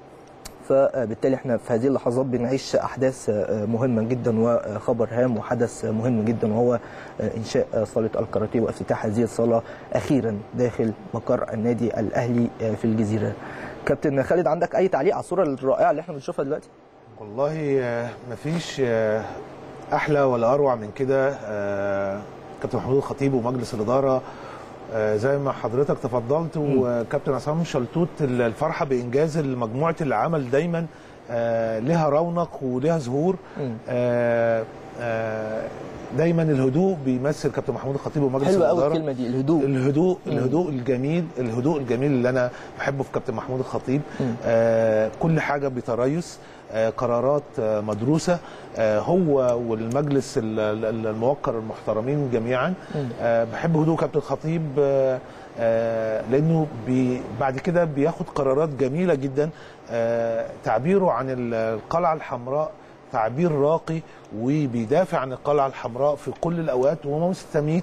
فبالتالي احنا في هذه اللحظات بنعيش احداث مهمه جدا وخبر هام وحدث مهم جدا وهو انشاء صاله الكاراتيه وافتتاح هذه الصاله اخيرا داخل مقر النادي الاهلي في الجزيره. كابتن خالد عندك اي تعليق على الصوره الرائعه اللي احنا بنشوفها دلوقتي؟ والله آه، مفيش آه، احلى ولا اروع من كده آه، كابتن محمود الخطيب ومجلس الاداره آه، زي ما حضرتك تفضلت وكابتن عصام شلتوت الفرحه بانجاز مجموعه العمل دايما آه، لها رونق ولها ظهور مم. آه، آه، دايما الهدوء بيمثل كابتن محمود الخطيب ومجلس حلوه الاداره قوي الكلمه دي الهدوء الهدوء الهدوء الجميل الهدوء الجميل اللي انا بحبه في كابتن محمود الخطيب مم. آه كل حاجه بتريث آه قرارات آه مدروسه آه هو والمجلس ال- ال- الموقر المحترمين جميعا مم. آه بحب هدوء كابتن الخطيب آه آه لانه بي بعد كده بياخد قرارات جميله جدا آه تعبيره عن ال- القلعه الحمراء تعبير راقي وبيدافع عن القلعه الحمراء في كل الاوقات وهو مستميت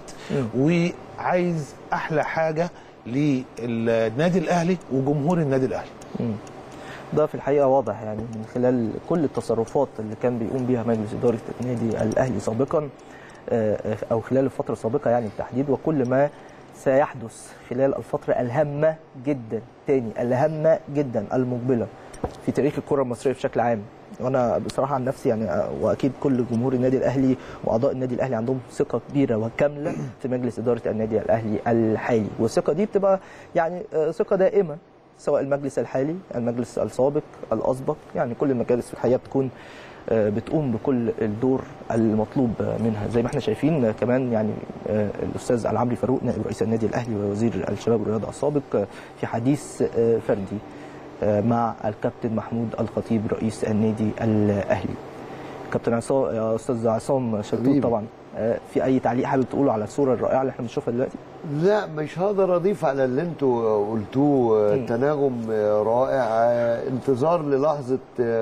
وعايز احلى حاجه للنادي الاهلي وجمهور النادي الاهلي مم. ده في الحقيقه واضح يعني من خلال كل التصرفات اللي كان بيقوم بيها مجلس اداره النادي الاهلي سابقا آه، او خلال الفتره السابقه يعني بالتحديد وكل ما سيحدث خلال الفتره الهامه جدا تاني الهامه جدا المقبله في تاريخ الكره المصريه بشكل عام وانا بصراحه عن نفسي يعني آه، واكيد كل جمهور النادي الاهلي واعضاء النادي الاهلي عندهم ثقه كبيره وكامله في مجلس اداره النادي الاهلي الحالي والثقه دي بتبقى يعني آه، ثقه دائمه سواء المجلس الحالي المجلس السابق الاسبق يعني كل المجالس في الحقيقه بتكون آه، بتقوم بكل الدور المطلوب منها زي ما احنا شايفين آه، كمان يعني آه، الاستاذ العمري فاروق نائب رئيس النادي الاهلي ووزير الشباب والرياضه السابق آه، في حديث آه، فردي آه، مع الكابتن محمود الخطيب رئيس النادي الاهلي كابتن عصام يا استاذ عصام شلتوت حبيبي. طبعا آه، في اي تعليق حابب تقوله على الصوره الرائعه اللي احنا بنشوفها دلوقتي لا مش هقدر اضيف على اللي انتوا قلتوه مم. تناغم رائع انتظار للحظه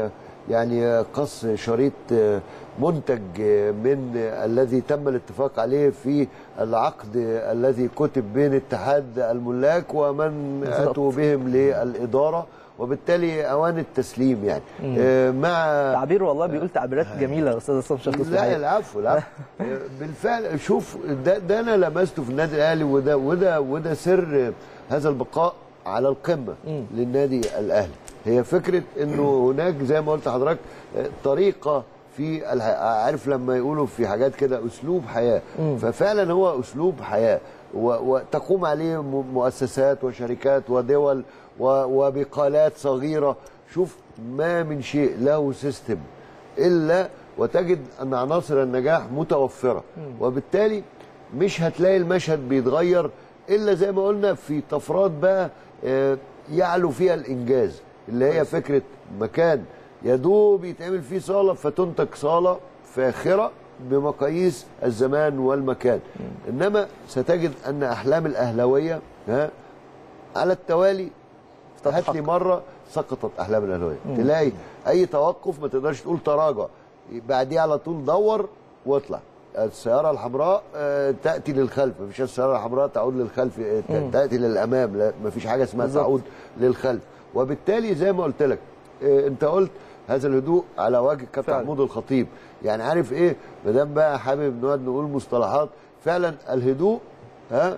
يعني قص شريط منتج من الذي تم الاتفاق عليه في العقد الذي كتب بين اتحاد الملاك ومن بالظبط. اتوا بهم للاداره وبالتالي اوان التسليم يعني مم. آه، مع تعبير والله بيقول تعبيرات جميله يا استاذ عصام شلتوت في لا الحقيقة. العفو العفو بالفعل شوف ده, ده انا لمسته في النادي الاهلي وده وده وده سر هذا البقاء على القمه مم. للنادي الاهلي هي فكره انه هناك زي ما قلت لحضرتك طريقه في الح... عارف لما يقولوا في حاجات كده اسلوب حياه مم. ففعلا هو اسلوب حياه و... وتقوم عليه م- مؤسسات وشركات ودول و... وبقالات صغيره شوف ما من شيء له سيستم الا وتجد ان عناصر النجاح متوفره وبالتالي مش هتلاقي المشهد بيتغير الا زي ما قلنا في طفرات بقى آه، يعلو فيها الانجاز اللي هي فكره مكان يدوب يتعمل فيه صاله فتنتج صاله فاخره بمقاييس الزمان والمكان انما ستجد ان احلام الاهلاويه ها على التوالي هات لي مره سقطت احلام الاهلاويه تلاقي اي توقف ما تقدرش تقول تراجع بعديه على طول دور واطلع السياره الحمراء آه، تاتي للخلف مفيش السياره الحمراء تعود للخلف آه، ت- تاتي للامام لا مفيش حاجه اسمها بالظبط. تعود للخلف وبالتالي زي ما قلت لك آه، انت قلت هذا الهدوء على وجه كابتن فعلا. محمود الخطيب يعني عارف ايه ما دام بقى حابب نقعد نقول مصطلحات فعلا الهدوء ها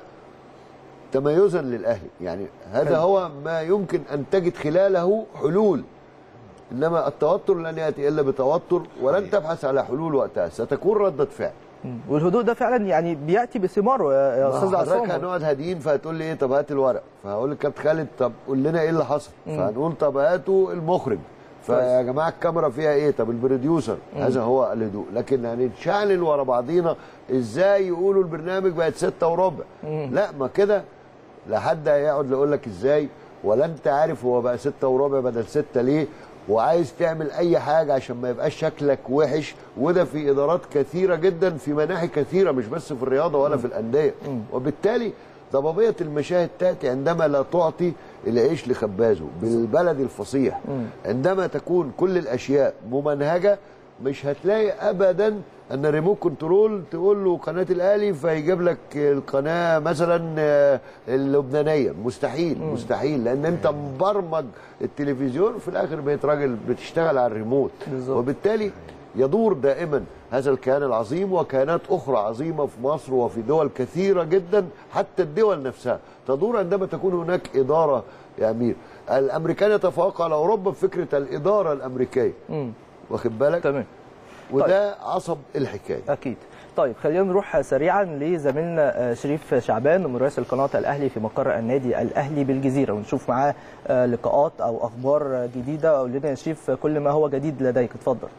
تميزا للاهلي يعني هذا حلو. هو ما يمكن ان تجد خلاله حلول انما التوتر لن ياتي الا بتوتر ولن تبحث على حلول وقتها ستكون رده فعل مم. والهدوء ده فعلا يعني بياتي بثماره يا يا استاذ حضرتك عصام هنقعد هاديين فهتقول لي ايه طب هات الورق فهقول لك كابتن خالد طب قول لنا ايه اللي حصل فهنقول طب هاتوا المخرج فيا جماعه الكاميرا فيها ايه طب البروديوسر هذا هو الهدوء لكن هنتشعلل ورا بعضينا ازاي يقولوا البرنامج بقت ستة وربع لا ما كده لا حد هيقعد يقول لك ازاي ولا انت عارف هو بقى ستة وربع بدل ستة ليه وعايز تعمل اي حاجه عشان ما يبقاش شكلك وحش وده في ادارات كثيره جدا في مناحي كثيره مش بس في الرياضه ولا في الانديه وبالتالي ضبابيه المشاهد تاتي عندما لا تعطي العيش لخبازه بالبلد الفصيح عندما تكون كل الاشياء ممنهجه مش هتلاقي ابدا ان ريموت كنترول تقول له قناه الاهلي فيجيب لك القناه مثلا آه، اللبنانيه مستحيل مستحيل لان انت مبرمج التلفزيون في الاخر بقيت راجل بتشتغل على الريموت بالظبط. وبالتالي يدور دائما هذا الكيان العظيم وكيانات اخرى عظيمه في مصر وفي دول كثيره جدا حتى الدول نفسها تدور عندما تكون هناك اداره يا امير الامريكان يتفوقوا على اوروبا بفكره الاداره الامريكيه مم. واخد بالك تمام وده عصب الحكايه اكيد طيب خلينا نروح سريعا لزميلنا آه، شريف شعبان مراسل قناه الاهلي في مقر النادي الاهلي بالجزيره ونشوف معاه آه، لقاءات او اخبار آه، جديده قول لنا يا شريف كل ما هو جديد لديك اتفضل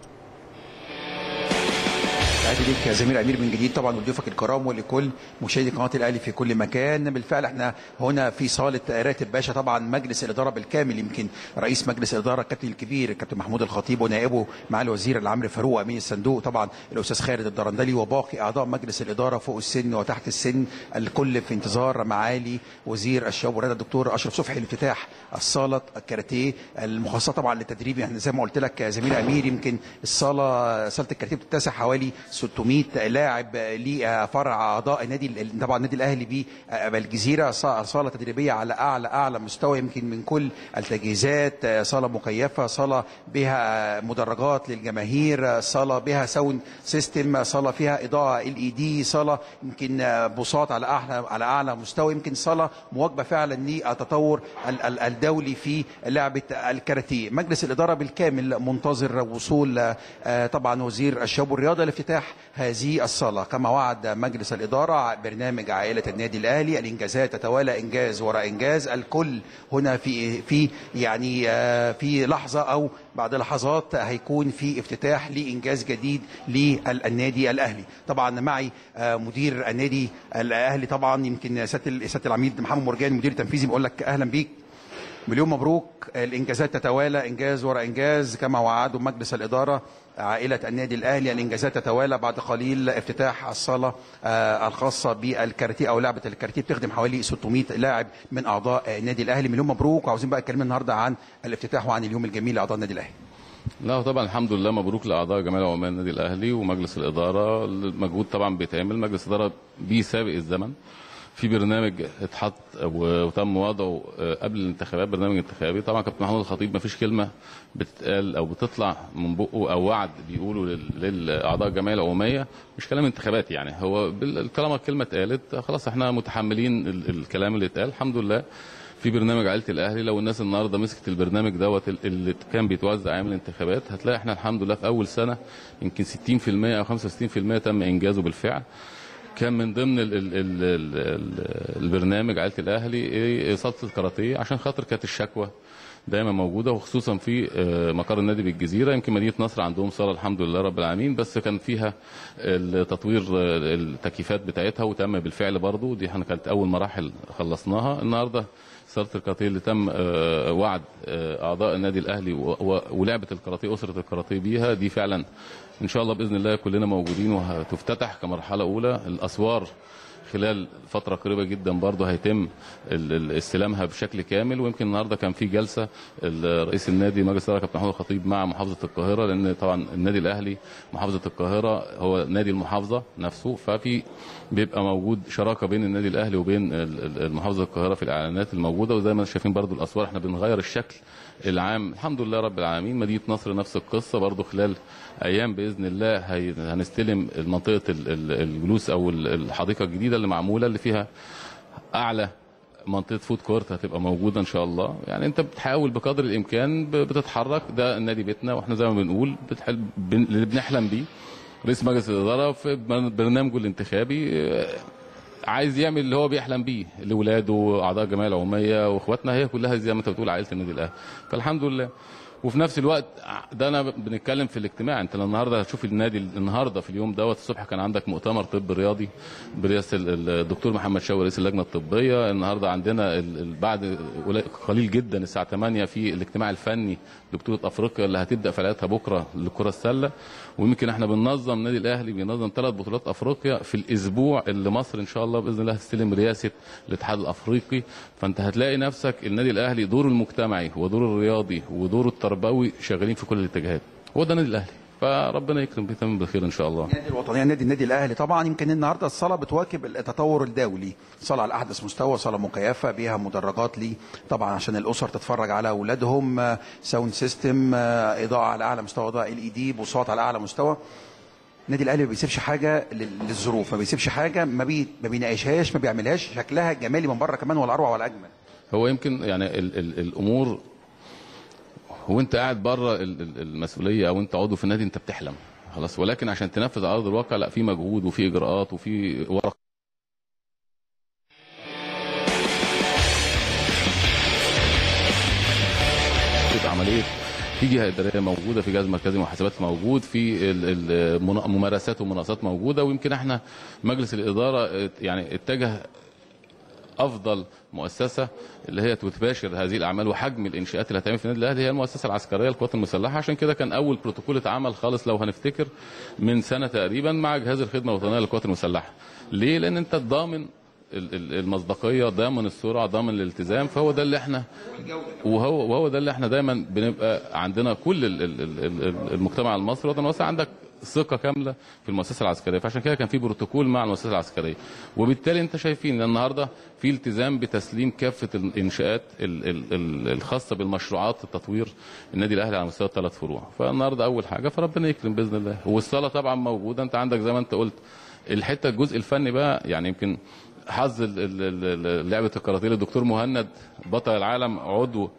تحياتي ليك يا زميل امير من جديد طبعا ولضيوفك الكرام ولكل مشاهدي قناه الاهلي في كل مكان بالفعل احنا هنا في صاله راتب باشا طبعا مجلس الاداره بالكامل يمكن رئيس مجلس الاداره الكابتن الكبير الكابتن محمود الخطيب ونائبه مع الوزير العمرو فاروق امين الصندوق طبعا الاستاذ خالد الدرندلي وباقي اعضاء مجلس الاداره فوق السن وتحت السن الكل في انتظار معالي وزير الشباب والرياضه الدكتور اشرف صبحي لافتتاح الصاله الكاراتيه المخصصه طبعا للتدريب يعني زي ما قلت لك يا زميل امير يمكن الصاله صاله الكاراتيه بتتسع حوالي 600 لاعب لفرع اعضاء النادي طبعا النادي الاهلي بالجزيره صاله تدريبيه على اعلى اعلى مستوى يمكن من كل التجهيزات صاله مكيفه صاله بها مدرجات للجماهير صاله بها ساوند سيستم صاله فيها اضاءه ال اي دي صاله يمكن بساط على اعلى على اعلى مستوى يمكن صاله مواكبه فعلا للتطور ال- ال- الدولي في لعبه الكاراتيه مجلس الاداره بالكامل منتظر وصول آه، طبعا وزير الشباب والرياضه لافتتاح هذه الصالة كما وعد مجلس الإدارة برنامج عائلة النادي الأهلي الإنجازات تتوالى إنجاز وراء إنجاز الكل هنا في في يعني آه، في لحظة أو بعد لحظات هيكون في افتتاح لإنجاز جديد للنادي الأهلي طبعا معي آه، مدير النادي الأهلي طبعا يمكن سيادة سيادة العميد محمد مرجان مدير تنفيذي بقول لك أهلا بيك مليون مبروك الانجازات تتوالى انجاز وراء انجاز كما وعدوا مجلس الاداره عائله النادي الاهلي الانجازات تتوالى بعد قليل افتتاح الصاله آه، الخاصه بالكاراتيه او لعبه الكاراتيه بتخدم حوالي 600 لاعب من اعضاء النادي الاهلي مليون مبروك وعاوزين بقى نتكلم النهارده عن الافتتاح وعن اليوم الجميل لاعضاء النادي الاهلي لا طبعا الحمد لله مبروك لاعضاء جمعيه العمال النادي الاهلي ومجلس الاداره المجهود طبعا بيتعمل مجلس الاداره بيسابق الزمن في برنامج اتحط وتم وضعه قبل الانتخابات برنامج انتخابي طبعا كابتن محمود الخطيب ما فيش كلمه بتتقال او بتطلع من بقه او وعد بيقوله لل- للاعضاء الجمعيه العموميه مش كلام انتخابات يعني هو بال- طالما الكلمه اتقالت خلاص احنا متحملين ال- الكلام اللي اتقال الحمد لله في برنامج عائله الاهلي لو الناس النهارده مسكت البرنامج دوت ال- اللي كان بيتوزع ايام الانتخابات هتلاقي احنا الحمد لله في اول سنه يمكن 60% او 65% تم انجازه بالفعل كان من ضمن ال ال ال ال ال البرنامج عائله الاهلي إيه صاله الكاراتيه عشان خاطر كانت الشكوى دايما موجوده وخصوصا في آه، مقر النادي بالجزيره يمكن مدينه نصر عندهم صاله الحمد لله رب العالمين بس كان فيها التطوير آه، التكييفات بتاعتها وتم بالفعل برضو دي احنا كانت اول مراحل خلصناها النهارده صاله الكاراتيه اللي تم آه، وعد آه، اعضاء النادي الاهلي و- و- ولعبه الكاراتيه اسره الكاراتيه بيها دي فعلا ان شاء الله باذن الله كلنا موجودين وهتفتتح كمرحله اولى الاسوار خلال فترة قريبة جدا برضه هيتم ال- ال- استلامها بشكل كامل ويمكن النهارده كان في جلسة ال- رئيس النادي مجلس الإدارة كابتن محمود الخطيب مع محافظة القاهرة لأن طبعا النادي الأهلي محافظة القاهرة هو نادي المحافظة نفسه ففي بيبقى موجود شراكة بين النادي الأهلي وبين ال- ال- المحافظة القاهرة في الإعلانات الموجودة وزي ما شايفين برضه الأسوار احنا بنغير الشكل العام الحمد لله رب العالمين مدينة نصر نفس القصة برضه خلال أيام بإذن الله هي- هنستلم منطقة ال- ال- الجلوس أو ال- الحديقة الجديدة اللي معمولة اللي فيها أعلى منطقه فود كورت هتبقى موجوده ان شاء الله يعني انت بتحاول بقدر الامكان ب- بتتحرك ده النادي بيتنا واحنا زي ما بنقول بتحل بن- اللي بنحلم بيه رئيس مجلس الاداره في بر- برنامجه الانتخابي آه، عايز يعمل اللي هو بيحلم بيه لاولاده واعضاء الجمعيه العموميه واخواتنا هي كلها زي ما انت بتقول عائله النادي الاهلي فالحمد لله وفي نفس الوقت ده انا بنتكلم في الاجتماع انت النهارده هتشوف النادي النهارده في اليوم دوت الصبح كان عندك مؤتمر طب رياضي برئاسه ال- الدكتور محمد شاوي رئيس اللجنه الطبيه النهارده عندنا ال- ال- بعد قليل- قليل جدا الساعه 8 في الاجتماع الفني لبطوله افريقيا اللي هتبدا فعالياتها بكره لكره السله ويمكن احنا بننظم النادي الاهلي بينظم ثلاث بطولات افريقيا في الاسبوع اللي مصر ان شاء الله باذن الله هتستلم رئاسه الاتحاد الافريقي فانت هتلاقي نفسك النادي الاهلي دوره المجتمعي ودوره الرياضي ودوره التربوي شغالين في كل الاتجاهات هو ده النادي الاهلي فربنا يكرم بيتم بخير ان شاء الله النادي الوطنيه نادي النادي الاهلي طبعا يمكن النهارده الصاله بتواكب التطور الدولي صاله على احدث مستوى صاله مكيفه بيها مدرجات لي طبعا عشان الاسر تتفرج على اولادهم آه، ساوند سيستم آه، اضاءه على اعلى مستوى اضاءه ال اي دي بوصات على اعلى مستوى النادي الاهلي ما بيسيبش حاجه لل- للظروف ما بيسيبش حاجه ما, بي... ما بيناقشهاش ما بيعملهاش شكلها جمالي من بره كمان ولا اروع ولا اجمل هو يمكن يعني ال ال الامور وانت قاعد بره ال- ال- المسؤوليه او انت عضو في النادي انت بتحلم خلاص ولكن عشان تنفذ على ارض الواقع لا في مجهود وفي اجراءات وفي ورق في عمليه في جهه اداريه موجوده في جهاز مركزي محاسبات موجود في ال- ال- منا- ممارسات ومناقصات موجوده ويمكن احنا مجلس الاداره اه، يعني اتجه افضل مؤسسه اللي هي تباشر هذه الاعمال وحجم الانشاءات اللي هتعمل في النادي الاهلي هي المؤسسه العسكريه القوات المسلحه عشان كده كان اول بروتوكول اتعمل خالص لو هنفتكر من سنه تقريبا مع جهاز الخدمه الوطنيه للقوات المسلحه ليه لان انت ضامن ال- ال- المصداقيه ضامن السرعه ضامن الالتزام فهو ده اللي احنا وهو وهو ده اللي احنا دايما بنبقى عندنا كل ال- ال- ال- ال- المجتمع المصري الوطن المصري عندك ثقه كامله في المؤسسه العسكريه فعشان كده كان في بروتوكول مع المؤسسه العسكريه وبالتالي انت شايفين ان النهارده في التزام بتسليم كافه الانشاءات ال- ال- ال- الخاصه بالمشروعات التطوير النادي الاهلي على مستوى الثلاث فروع فالنهارده اول حاجه فربنا يكرم باذن الله والصاله طبعا موجوده انت عندك زي ما انت قلت الحته الجزء الفني بقى يعني يمكن حظ ال- ال- ال- ال- لعبه الكاراتيه للدكتور مهند بطل العالم عضو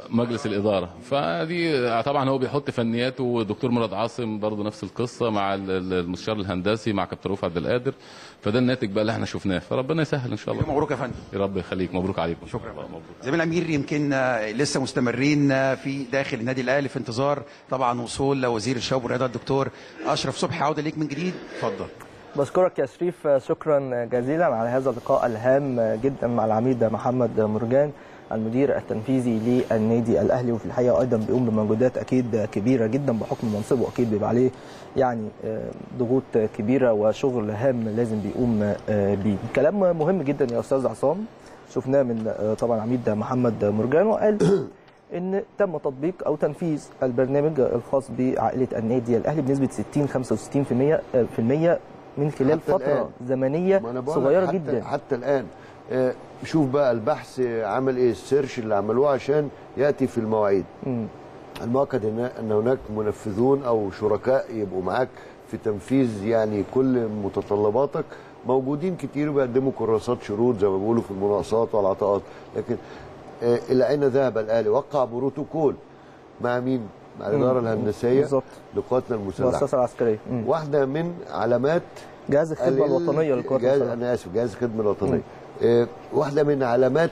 مجلس الاداره فدي طبعا هو بيحط فنياته ودكتور مراد عاصم برضه نفس القصه مع ال- ال- المستشار الهندسي مع كابتن رؤوف عبد القادر فده الناتج بقى اللي احنا شفناه فربنا يسهل ان شاء الله مبروك يا فندم يا رب يخليك مبروك عليكم شكرا مبروك زميل امير يمكن آه، لسه مستمرين آه، في داخل النادي الاهلي في انتظار طبعا وصول وزير الشباب والرياضه الدكتور اشرف صبحي عوده ليك من جديد اتفضل بشكرك يا شريف شكرا جزيلا على هذا اللقاء الهام جدا مع العميد محمد مرجان المدير التنفيذي للنادي الاهلي وفي الحقيقه ايضا بيقوم بمجهودات اكيد كبيره جدا بحكم منصبه اكيد بيبقى عليه يعني آه، ضغوط كبيره وشغل هام لازم بيقوم آه، بيه كلام مهم جدا يا استاذ عصام شفناه من آه، طبعا عميد محمد مرجان وقال ان تم تطبيق او تنفيذ البرنامج الخاص بعائله النادي الاهلي بنسبه 60 65% آه، في المية من خلال حتى فتره الآن. زمنيه ما أنا بقول لك صغيره حتى جدا حتى الان آه، شوف بقى البحث عمل ايه السيرش اللي عملوه عشان ياتي في المواعيد مم. المؤكد ان ان هناك منفذون او شركاء يبقوا معاك في تنفيذ يعني كل متطلباتك موجودين كتير بيقدموا كراسات شروط زي ما بيقولوا في المناقصات والعطاءات لكن آه، الى اين ذهب الاهلي وقع بروتوكول مع مين مع الاداره الهندسيه بالظبط. لقواتنا المسلحه المؤسسه العسكريه مم. واحده من علامات جهاز الخدمه ال- الوطنيه للقوات جهاز المسلحه انا اسف جهاز الخدمه الوطنيه آه، واحده من علامات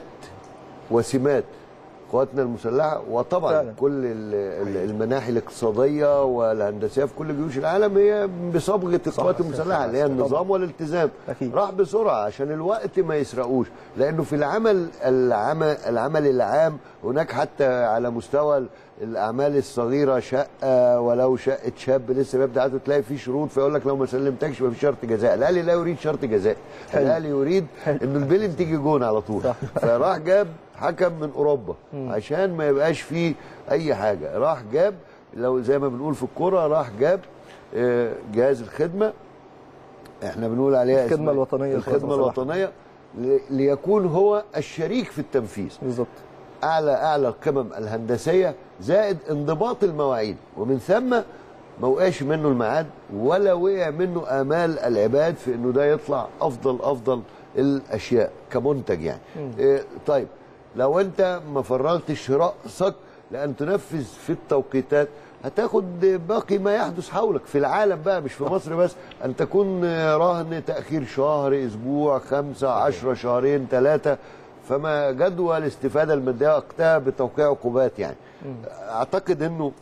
وسمات قواتنا المسلحه وطبعا فعلا. فعلا. كل ال- ال- المناحي الاقتصاديه والهندسيه في كل جيوش العالم هي بصبغه القوات المسلحه اللي هي النظام والالتزام أكيد. راح بسرعه عشان الوقت ما يسرقوش لانه في العمل العمل العمل العام هناك حتى على مستوى الاعمال الصغيره شقه ولو شقه شاب لسه بيبدا عايزه تلاقي في شروط فيقول لك لو ما سلمتكش يبقى في شرط جزاء الاهلي لا يريد شرط جزاء حلو. الاهلي يريد انه البيلين تيجي جون على طول صح. فراح جاب حكم من اوروبا عشان ما يبقاش فيه اي حاجه راح جاب لو زي ما بنقول في الكوره راح جاب آه، جهاز الخدمه احنا بنقول عليها الخدمة اسمها الوطنية للقوات الخدمه المسلحة. الوطنيه ل- ليكون هو الشريك في التنفيذ بالظبط اعلى اعلى القمم الهندسيه زائد انضباط المواعيد ومن ثم ما وقعش منه الميعاد ولا وقع منه امال العباد في انه ده يطلع افضل افضل الاشياء كمنتج يعني إيه طيب لو انت ما فرغتش راسك لان تنفذ في التوقيتات هتاخد باقي ما يحدث حولك في العالم بقى مش في مصر بس ان تكون رهن تاخير شهر اسبوع خمسة عشرة شهرين ثلاثه فما جدوى الاستفاده الماديه وقتها بتوقيع عقوبات يعني اعتقد انه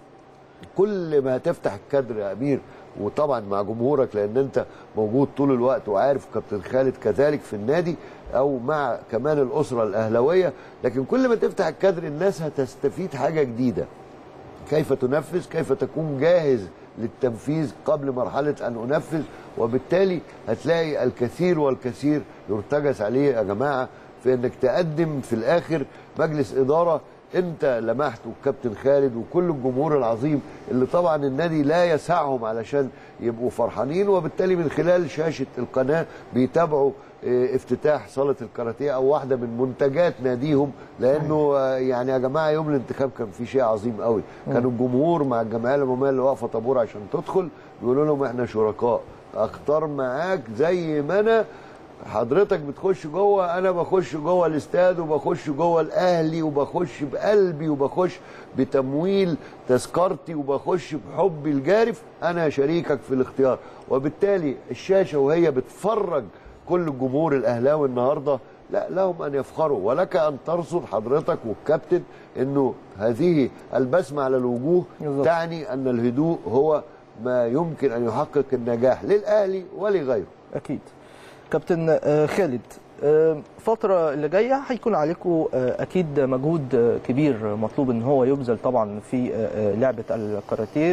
كل ما هتفتح الكادر يا امير وطبعا مع جمهورك لان انت موجود طول الوقت وعارف كابتن خالد كذلك في النادي او مع كمان الاسره الاهلاويه لكن كل ما تفتح الكادر الناس هتستفيد حاجه جديده كيف تنفذ كيف تكون جاهز للتنفيذ قبل مرحلة أن أنفذ وبالتالي هتلاقي الكثير والكثير يرتجس عليه يا جماعة في أنك تقدم في الآخر مجلس إدارة أنت لمحت والكابتن خالد وكل الجمهور العظيم اللي طبعا النادي لا يسعهم علشان يبقوا فرحانين وبالتالي من خلال شاشة القناة بيتابعوا اه، افتتاح صالة الكاراتيه أو واحدة من منتجات ناديهم لأنه اه، يعني يا جماعة يوم الانتخاب كان في شيء عظيم قوي كان الجمهور مع الجمعية العمومية اللي واقفة طابور عشان تدخل بيقولوا لهم احنا شركاء اختار معاك زي ما انا حضرتك بتخش جوه انا بخش جوه الاستاد وبخش جوه الاهلي وبخش بقلبي وبخش بتمويل تذكرتي وبخش بحبي الجارف انا شريكك في الاختيار وبالتالي الشاشه وهي بتفرج كل الجمهور الاهلاوي النهارده لا لهم ان يفخروا ولك ان ترصد حضرتك والكابتن انه هذه البسمه على الوجوه بالظبط. تعني ان الهدوء هو ما يمكن ان يحقق النجاح للاهلي ولغيره اكيد كابتن آه، خالد آه، الفترة اللي جاية هيكون عليكم آه، أكيد مجهود آه، كبير مطلوب إن هو يبذل طبعا في آه، آه، لعبة الكاراتيه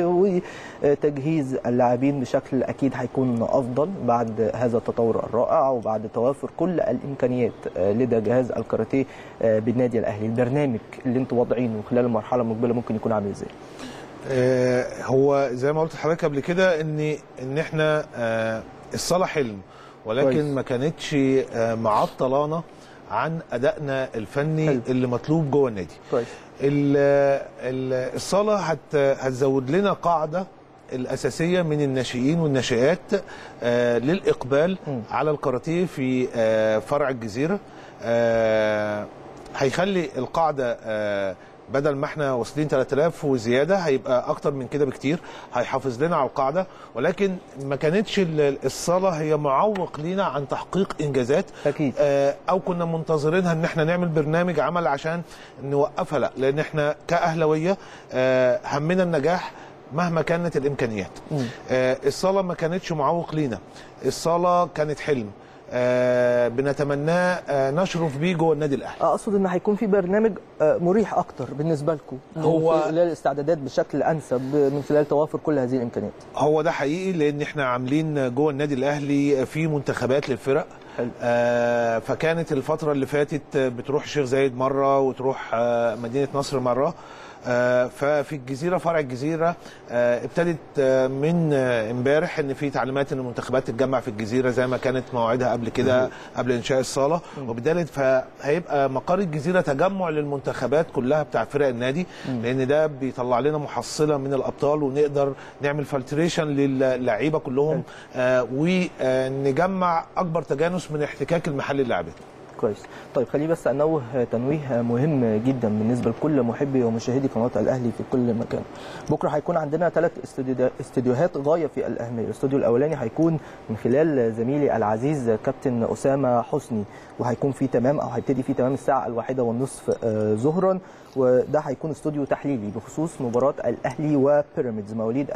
وتجهيز اللاعبين بشكل أكيد هيكون أفضل بعد هذا التطور الرائع وبعد توافر كل الإمكانيات آه، لدى جهاز الكاراتيه آه، بالنادي الأهلي البرنامج اللي أنتوا واضعينه خلال المرحلة المقبلة ممكن يكون عامل إزاي؟ آه، هو زي ما قلت لحضرتك قبل كده ان ان احنا آه، الصلاه حلم ولكن كويس. ما كانتش آه، معطلانا عن ادائنا الفني حلو. اللي مطلوب جوه النادي كويس ال- ال- الصاله هت هتزود لنا قاعده الاساسيه من الناشئين والناشئات آه، للاقبال مم. على الكاراتيه في آه، فرع الجزيره آه، هيخلي القاعده آه، بدل ما احنا واصلين 3000 وزياده هيبقى اكتر من كده بكتير هيحافظ لنا على القاعده ولكن ما كانتش ال- الصاله هي معوق لينا عن تحقيق انجازات أكيد. آه، او كنا منتظرينها ان احنا نعمل برنامج عمل عشان نوقفها لا لان احنا كاهلاويه آه، همنا النجاح مهما كانت الامكانيات آه، الصاله ما كانتش معوق لينا الصاله كانت حلم آه، بنتمناه آه، نشرف بيه جوه النادي الاهلي اقصد ان هيكون في برنامج آه، مريح اكتر بالنسبه لكم هو- من خلال الاستعدادات بشكل انسب من خلال توافر كل هذه الامكانيات هو ده حقيقي لان احنا عاملين جوه النادي الاهلي في منتخبات للفرق حلو. آه فكانت الفتره اللي فاتت بتروح الشيخ زايد مره وتروح آه مدينه نصر مره آه ففي الجزيره فرع الجزيره آه ابتدت آه من آه، امبارح ان في تعليمات ان المنتخبات تتجمع في الجزيره زي ما كانت مواعيدها قبل كده قبل انشاء الصاله وبالتالي فهيبقى مقر الجزيره تجمع للمنتخبات كلها بتاع فرق النادي لان ده بيطلع لنا محصله من الابطال ونقدر نعمل فلتريشن للعيبه كلهم آه ونجمع اكبر تجانس من احتكاك المحل اللاعبين كويس طيب خليني بس انوه تنويه مهم جدا بالنسبه لكل محبي ومشاهدي قناه الاهلي في كل مكان بكره هيكون عندنا ثلاث استديوهات غايه في الاهميه الاستوديو الاولاني هيكون من خلال زميلي العزيز كابتن اسامه حسني وهيكون فيه تمام او هيبتدي فيه تمام الساعه الواحدة والنصف آه، ظهرا وده هيكون استوديو تحليلي بخصوص مباراه الاهلي وبيراميدز مواليد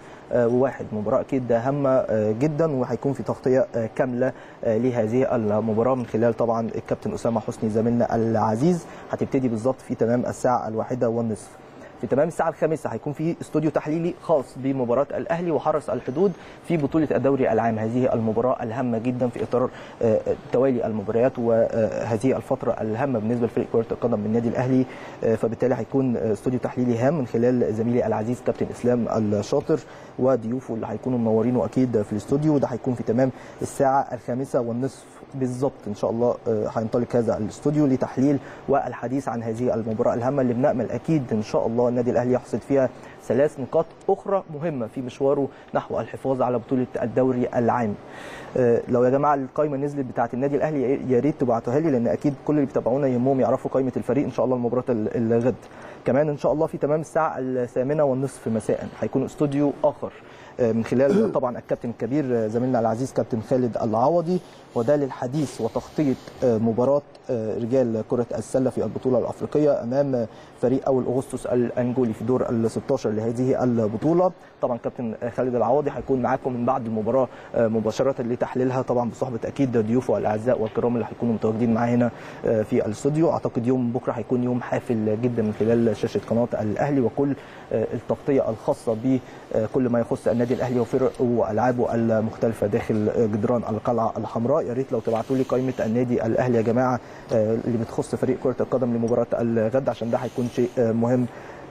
2001 مباراه اكيد هامه آه، جدا وهيكون في تغطيه آه، كامله آه، لهذه المباراه من خلال طبعا الكابتن اسامه حسني زميلنا العزيز هتبتدي بالظبط في تمام الساعه الواحدة والنصف في تمام الساعة الخامسة هيكون في استوديو تحليلي خاص بمباراة الأهلي وحرس الحدود في بطولة الدوري العام هذه المباراة الهامة جدا في إطار آه، توالي المباريات وهذه الفترة الهامة بالنسبة لفريق كرة القدم من النادي الأهلي آه، فبالتالي هيكون آه، استوديو تحليلي هام من خلال زميلي العزيز كابتن إسلام الشاطر وضيوفه اللي هيكونوا منورينه أكيد في الاستوديو وده هيكون في تمام الساعة الخامسة والنصف بالظبط ان شاء الله آه، هينطلق هذا الاستوديو لتحليل والحديث عن هذه المباراه الهامه اللي بنامل اكيد ان شاء الله النادي الاهلي يحصد فيها ثلاث نقاط اخرى مهمه في مشواره نحو الحفاظ على بطوله الدوري العام. آه، لو يا جماعه القائمه نزلت بتاعه النادي الاهلي يا ريت تبعتوها لي لان اكيد كل اللي بيتابعونا يهمهم يعرفوا قائمه الفريق ان شاء الله المباراه ال- الغد. كمان ان شاء الله في تمام الساعه الثامنه والنصف مساء هيكون استوديو اخر من خلال طبعا الكابتن الكبير زميلنا العزيز كابتن خالد العوضي وده للحديث وتغطيه مباراه رجال كره السله في البطوله الافريقيه امام فريق اول اغسطس الانجولي في دور ال 16 لهذه البطوله طبعا كابتن خالد العوضي هيكون معاكم من بعد المباراه مباشره لتحليلها طبعا بصحبه اكيد ضيوفه الاعزاء والكرام اللي هيكونوا متواجدين معانا هنا في الاستوديو اعتقد يوم بكره هيكون يوم حافل جدا من خلال شاشه قناه الاهلي وكل التغطيه الخاصه بكل ما يخص النادي الاهلي وفرقه والعابه المختلفه داخل جدران القلعه الحمراء يا ريت لو تبعتوا لي قائمه النادي الاهلي يا جماعه اللي بتخص فريق كره القدم لمباراه الغد عشان ده هيكون شيء مهم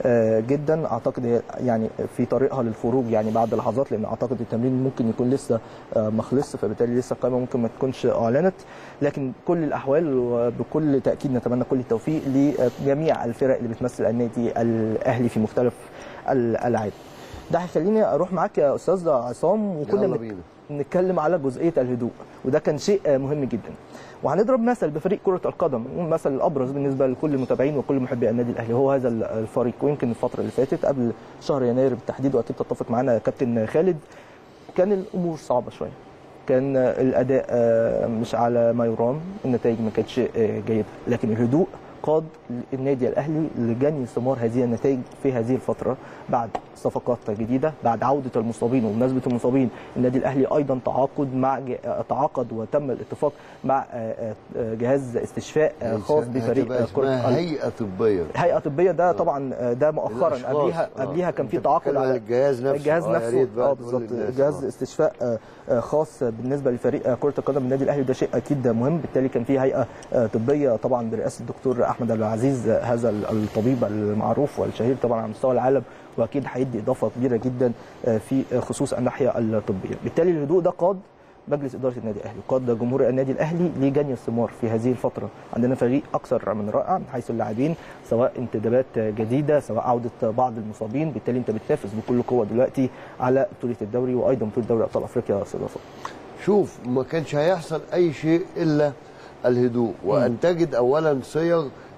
جدا اعتقد هي يعني في طريقها للخروج يعني بعد لحظات لان اعتقد التمرين ممكن يكون لسه ما خلصش فبالتالي لسه القائمه ممكن ما تكونش اعلنت لكن كل الاحوال وبكل تاكيد نتمنى كل التوفيق لجميع الفرق اللي بتمثل النادي الاهلي في مختلف الالعاب ده هيخليني اروح معاك يا استاذ عصام وكنا يلا بينا. نتكلم على جزئيه الهدوء وده كان شيء مهم جدا وهنضرب مثل بفريق كره القدم المثل الابرز بالنسبه لكل المتابعين وكل محبي النادي الاهلي هو هذا الفريق ويمكن الفتره اللي فاتت قبل شهر يناير بالتحديد واكيد تتفق معنا كابتن خالد كان الامور صعبه شويه كان الاداء مش على ما يرام النتائج ما كانتش جيده لكن الهدوء قاد النادي الاهلي لجني ثمار هذه النتائج في هذه الفتره بعد صفقات جديده بعد عوده المصابين وبمناسبه المصابين النادي الاهلي ايضا تعاقد مع تعاقد وتم الاتفاق مع جهاز استشفاء خاص بفريق هتبقى اسمها هيئه طبيه هيئه طبيه ده طبعا ده مؤخرا الأشخاص. قبلها آه. قبلها كان في أنت تعاقد بتتكلم عن الجهاز نفسه. الجهاز آه، يا نفسه ريت بقى اه تقول بالظبط للناس. جهاز آه. استشفاء آه، خاص بالنسبه لفريق كره القدم النادي الاهلي ده شيء اكيد مهم بالتالي كان في هيئه آه، طبيه طبعا برئاسه الدكتور احمد عبد العزيز آه، هذا الطبيب المعروف والشهير طبعا على مستوى العالم واكيد هيدي اضافه كبيره جدا آه، في خصوص الناحيه الطبيه بالتالي الهدوء ده قاد مجلس اداره النادي الاهلي قاد جمهور النادي الاهلي لجني الثمار في هذه الفتره عندنا فريق اكثر من رائع من حيث اللاعبين سواء انتدابات جديده سواء عوده بعض المصابين بالتالي انت بتنافس بكل قوه دلوقتي على بطوله الدوري وايضا بطوله دوري ابطال افريقيا يا استاذ عصام شوف ما كانش هيحصل اي شيء الا الهدوء وان تجد اولا صيغ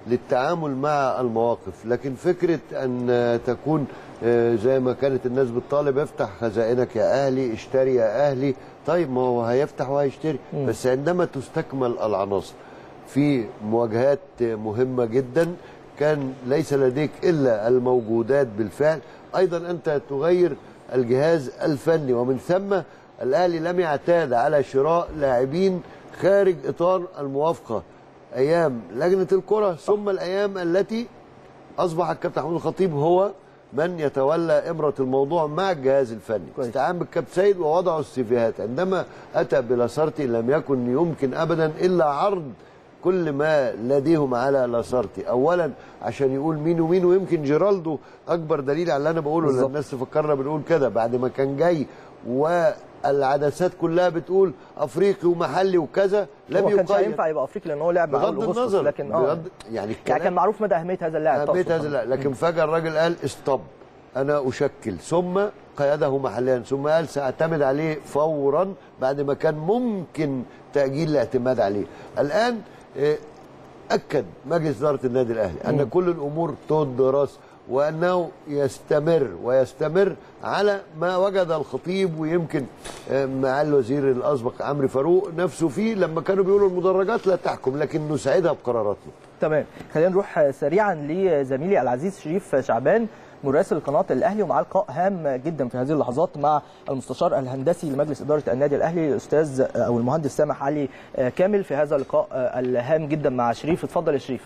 للتعامل مع المواقف لكن فكره ان تكون آه، زي ما كانت الناس بتطالب افتح خزائنك يا اهلي اشتري يا اهلي طيب ما هو هيفتح وهيشتري بس عندما تستكمل العناصر في مواجهات مهمة جدا كان ليس لديك إلا الموجودات بالفعل أيضا أنت تغير الجهاز الفني ومن ثم الأهلي لم يعتاد على شراء لاعبين خارج إطار الموافقة أيام لجنة الكرة ثم الأيام التي أصبح الكابتن محمود الخطيب هو من يتولى إمرة الموضوع مع الجهاز الفني كويس. استعان بالكابتن سيد ووضعوا السيفيهات عندما أتى بلاسارتي لم يكن يمكن أبدا إلا عرض كل ما لديهم على لاسارتي اولا عشان يقول مين ومين ويمكن جيرالدو اكبر دليل على اللي انا بقوله لان بالظبط. الناس تفكرنا بنقول كده بعد ما كان جاي والعدسات كلها بتقول افريقي ومحلي وكذا لم هو ما كانش يقيد هينفع يبقى افريقي لان هو لعب مع بغض أغسطس، النظر لكن اه بغض يعني يعني الكلام كان معروف مدى اهميه هذا اللاعب أهمية تقصد هذا طبعاً. لا لكن فجأة الراجل قال استوب أنا أشكل ثم قيده محليا ثم قال سأعتمد عليه فورا بعد ما كان ممكن تأجيل الاعتماد عليه الآن آه، أكد مجلس إدارة النادي الأهلي أن كل الأمور تدرس وأنه يستمر ويستمر على ما وجد الخطيب ويمكن آه، مع الوزير الأسبق عمرو فاروق نفسه فيه لما كانوا بيقولوا المدرجات لا تحكم لكن نساعدها بقراراتنا تمام خلينا نروح سريعا لزميلي العزيز شريف شعبان مراسل قناه الاهلي ومعاه لقاء هام جدا في هذه اللحظات مع المستشار الهندسي لمجلس اداره النادي الاهلي الاستاذ او المهندس سامح علي كامل في هذا اللقاء الهام جدا مع شريف اتفضل يا شريف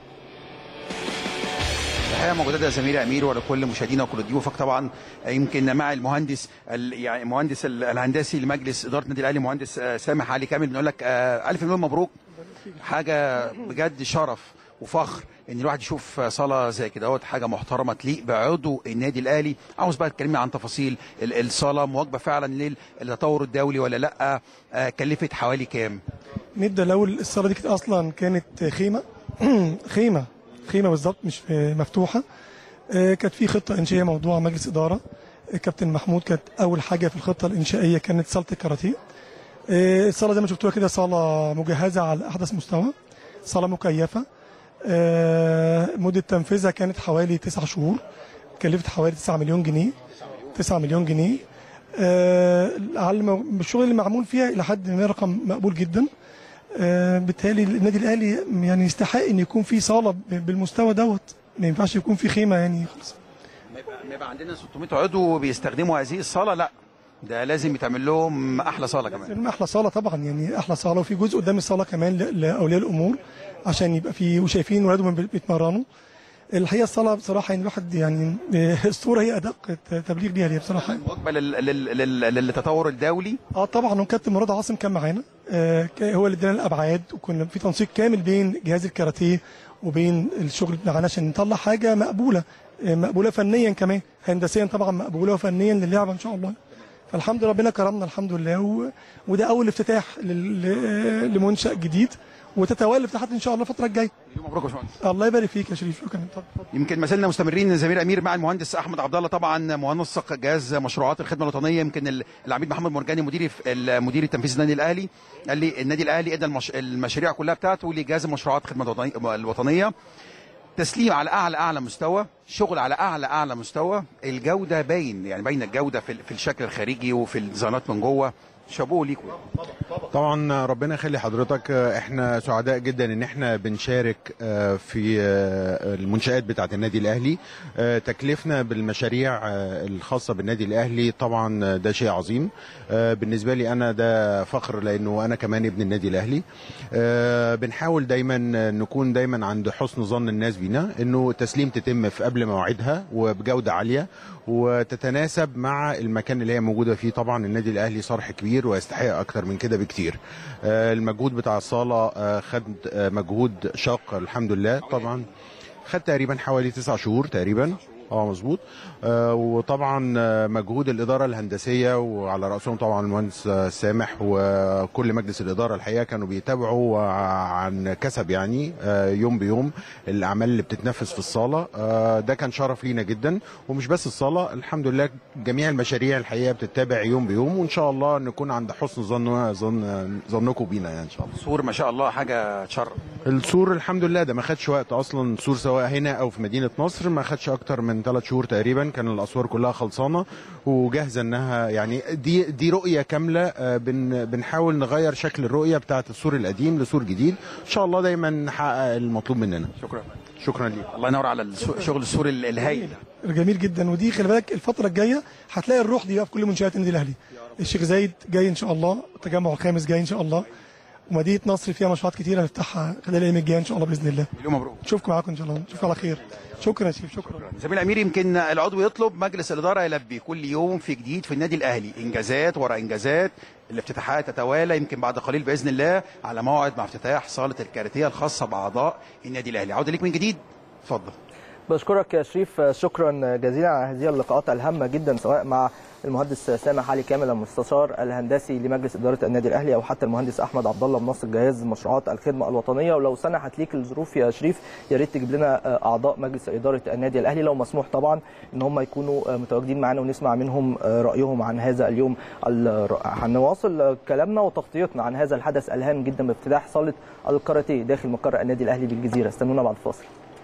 الحقيقه موجودات يا زميلي امير ولكل مشاهدينا وكل ضيوفك طبعا يمكن مع المهندس ال- يعني المهندس ال- الهندسي لمجلس اداره النادي الاهلي مهندس آه، سامح علي كامل بنقول لك آه، الف مليون مبروك حاجه بجد شرف وفخر ان الواحد يشوف صاله زي كده اهوت حاجه محترمه تليق بعضو النادي الاهلي عاوز بقى تكلمني عن تفاصيل ال- الصاله مواكبه فعلا للتطور الدولي ولا لا آه، كلفت حوالي كام نبدا الاول الصاله دي كانت اصلا كانت خيمه خيمه خيمه بالظبط مش مفتوحه آه، كانت في خطه انشائيه موضوع مجلس اداره الكابتن محمود كانت اول حاجه في الخطه الانشائيه كانت صاله الكاراتيه آه، الصاله زي ما شفتوها كده صاله مجهزه على احدث مستوى صاله مكيفه آه، مده تنفيذها كانت حوالي تسع شهور كلفت حوالي 9 مليون جنيه 9 مليون جنيه آه، على الم- الشغل اللي معمول فيها الى حد ما رقم مقبول جدا آه، بالتالي النادي الاهلي يعني يستحق ان يكون في صاله ب- بالمستوى دوت ما ينفعش يكون في خيمه يعني خلاص ما يبقى عندنا 600 عضو بيستخدموا هذه الصاله لا ده لازم يتعمل لهم احلى صاله كمان لأن احلى صاله طبعا يعني احلى صاله وفي جزء قدام الصاله كمان ل- لاولياء الامور عشان يبقى في وشايفين ولادهم بي- بيتمرنوا الحقيقه الصاله بصراحه يعني الواحد يعني الصوره هي ادق تبليغ ليها هي بصراحه مواكبه لل- لل- لل- للتطور الدولي اه طبعا وكابتن مراد عاصم كان معانا آه ك- هو اللي ادانا الابعاد وكنا في تنسيق كامل بين جهاز الكاراتيه وبين الشغل معانا عشان نطلع حاجه مقبوله آه مقبوله فنيا كمان هندسيا طبعا مقبوله وفنيا للعبه ان شاء الله فالحمد لله ربنا كرمنا الحمد لله و... وده اول افتتاح لل... ل- لمنشا جديد وتتوالى الافتتاحات ان شاء الله الفتره الجايه مبروك يا باشمهندس الله يبارك فيك يا شريف شكرا اتفضل. يمكن ما زلنا مستمرين زميل امير مع المهندس احمد عبد الله طبعا منسق جهاز مشروعات الخدمه الوطنيه يمكن ال- العميد محمد مرجاني مدير المدير التنفيذي النادي الاهلي قال لي النادي الاهلي ادى المش... المشاريع كلها بتاعته لجهاز المشروعات الخدمه الوطنية- الوطنيه تسليم على اعلى اعلى مستوى شغل على اعلى اعلى مستوى الجوده باين يعني باين الجوده في, ال- في الشكل الخارجي وفي الديزاينات من جوه شابوه ليكم طبعا ربنا يخلي حضرتك احنا سعداء جدا ان احنا بنشارك آه، في آه، المنشآت بتاعه النادي الاهلي آه، تكلفنا بالمشاريع آه، الخاصه بالنادي الاهلي طبعا ده شيء عظيم آه، بالنسبه لي انا ده فخر لانه انا كمان ابن النادي الاهلي آه، بنحاول دايما نكون دايما عند حسن ظن الناس بينا انه تسليم تتم في قبل مواعيدها وبجوده عاليه وتتناسب مع المكان اللي هي موجوده فيه طبعا النادي الاهلي صرح كبير ويستحق اكتر من كده بكتير آه، المجهود بتاع الصاله آه، خد آه، مجهود شاق الحمد لله طبعا خد تقريبا حوالي تسع شهور تقريبا اه مظبوط آه وطبعا آه، مجهود الاداره الهندسيه وعلى راسهم طبعا المهندس آه، سامح وكل مجلس الاداره الحقيقه كانوا بيتابعوا آه، عن كسب يعني آه يوم بيوم الاعمال اللي بتتنفذ في الصاله آه ده كان شرف لينا جدا ومش بس الصاله الحمد لله جميع المشاريع الحقيقه بتتابع يوم بيوم وان شاء الله نكون عند حسن ظن ظن ظنكم بينا يعني ان شاء الله صور ما شاء الله حاجه تشرف السور الحمد لله ده ما خدش وقت اصلا السور سواء هنا او في مدينه نصر ما خدش اكتر من ثلاث شهور تقريبا كان الاسوار كلها خلصانه وجاهزه انها يعني دي دي رؤيه كامله آه، بن بنحاول نغير شكل الرؤيه بتاعه السور القديم لسور جديد ان شاء الله دايما نحقق المطلوب مننا شكرا شكرا ليك الله ينور على السو- شغل السور ال- الهائل جميل جدا ودي خلي بالك الفتره الجايه هتلاقي الروح دي بقى في كل منشات النادي الاهلي الشيخ زايد جاي ان شاء الله التجمع الخامس جاي ان شاء الله ومدينه نصر فيها مشروعات كتيره هنفتحها خلال الايام الجايه ان شاء الله باذن الله مليون مبروك نشوفكم معاكم ان شاء الله نشوفكم على خير شكرا يا شيخ شكرا زميل امير يمكن العضو يطلب مجلس الاداره يلبي كل يوم في جديد في النادي الاهلي انجازات ورا انجازات الافتتاحات تتوالى يمكن بعد قليل باذن الله على موعد مع افتتاح صاله الكاراتيه الخاصه باعضاء النادي الاهلي عوده ليك من جديد اتفضل بشكرك يا شريف شكرا جزيلا على هذه اللقاءات الهامه جدا سواء مع المهندس سامح علي كامل المستشار الهندسي لمجلس اداره النادي الاهلي او حتى المهندس احمد عبد الله منصب جهاز مشروعات الخدمه الوطنيه ولو سنحت ليك الظروف يا شريف يا ريت تجيب لنا اعضاء مجلس اداره النادي الاهلي لو مسموح طبعا ان هم يكونوا متواجدين معنا ونسمع منهم رايهم عن هذا اليوم الرائع هنواصل كلامنا وتغطيتنا عن هذا الحدث الهام جدا بافتتاح صاله الكاراتيه داخل مقر النادي الاهلي بالجزيره استنونا بعد الفاصل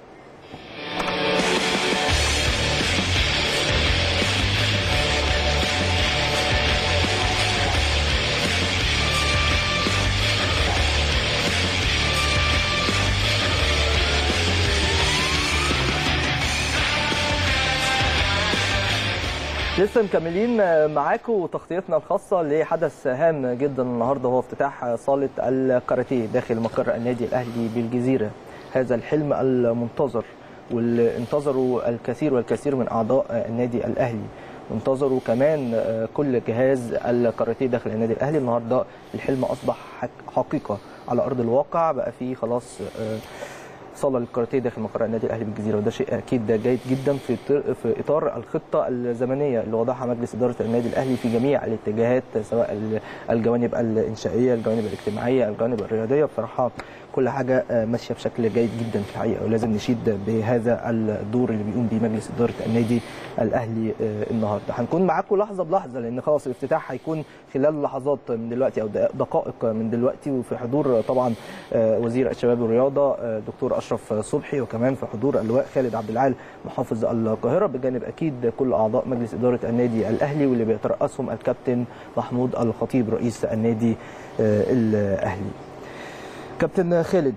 لسه مكملين معاكم وتغطيتنا الخاصة لحدث هام جدا النهارده وهو افتتاح صالة الكاراتيه داخل مقر النادي الأهلي بالجزيرة هذا الحلم المنتظر واللي انتظروا الكثير والكثير من أعضاء النادي الأهلي وانتظروا كمان كل جهاز الكاراتيه داخل النادي الأهلي النهارده الحلم أصبح حقيقة على أرض الواقع بقى فيه خلاص صاله للكاراتيه داخل مقر النادي الاهلي بالجزيره وده شيء اكيد ده جيد جدا في في اطار الخطه الزمنيه اللي وضعها مجلس اداره النادي الاهلي في جميع الاتجاهات سواء الجوانب الانشائيه الجوانب الاجتماعيه الجوانب الرياضيه بصراحه كل حاجه ماشيه بشكل جيد جدا في الحقيقه ولازم نشيد بهذا الدور اللي بيقوم بيه مجلس اداره النادي الاهلي النهارده هنكون معاكم لحظه بلحظه لان خلاص الافتتاح هيكون خلال لحظات من دلوقتي او دقائق من دلوقتي وفي حضور طبعا وزير الشباب والرياضه دكتور اشرف صبحي وكمان في حضور اللواء خالد عبد العال محافظ القاهره بجانب اكيد كل اعضاء مجلس اداره النادي الاهلي واللي بيترأسهم الكابتن محمود الخطيب رئيس النادي الاهلي. كابتن خالد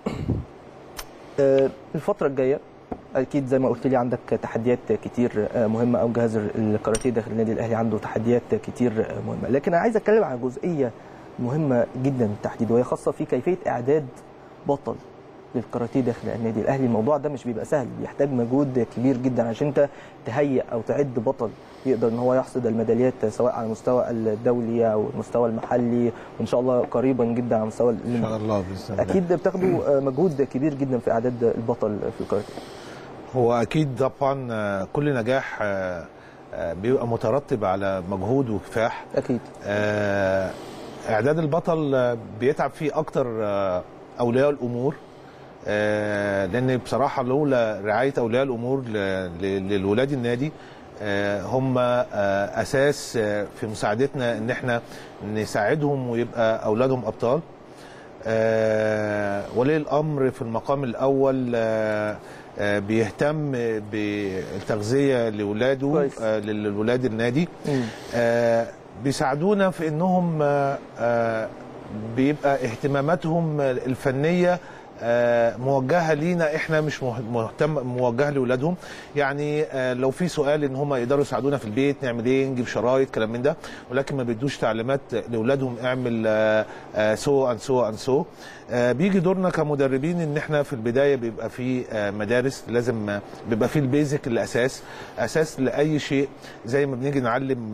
الفتره الجايه اكيد زي ما قلت لي عندك تحديات كتير مهمه او جهاز الكاراتيه داخل النادي الاهلي عنده تحديات كتير مهمه لكن انا عايز اتكلم عن جزئيه مهمه جدا بالتحديد وهي خاصه في كيفيه اعداد بطل للكاراتيه داخل النادي الاهلي الموضوع ده مش بيبقى سهل بيحتاج مجهود كبير جدا عشان انت تهيئ او تعد بطل يقدر ان هو يحصد الميداليات سواء على المستوى الدولي او المستوى المحلي وان شاء الله قريبا جدا على المستوى ان شاء الله باذن الله اكيد بتاخدوا مجهود كبير جدا في اعداد البطل في الكاراتيه هو اكيد طبعا كل نجاح بيبقى مترتب على مجهود وكفاح اكيد اعداد البطل بيتعب فيه اكتر اولياء الامور لان بصراحه لولا رعايه اولياء الامور للولاد النادي هم اساس في مساعدتنا ان احنا نساعدهم ويبقى اولادهم ابطال ولي الامر في المقام الاول بيهتم بالتغذيه لاولاده للولاد النادي بيساعدونا في انهم بيبقى اهتماماتهم الفنيه موجهه لينا احنا مش مهتم موجهه لاولادهم يعني لو في سؤال ان هم يقدروا يساعدونا في البيت نعمل ايه نجيب شرايط كلام من ده ولكن ما بيدوش تعليمات لاولادهم اعمل سو ان سو ان سو بيجي دورنا كمدربين ان احنا في البدايه بيبقى في مدارس لازم بيبقى في البيزك الاساس اساس لاي شيء زي ما بنيجي نعلم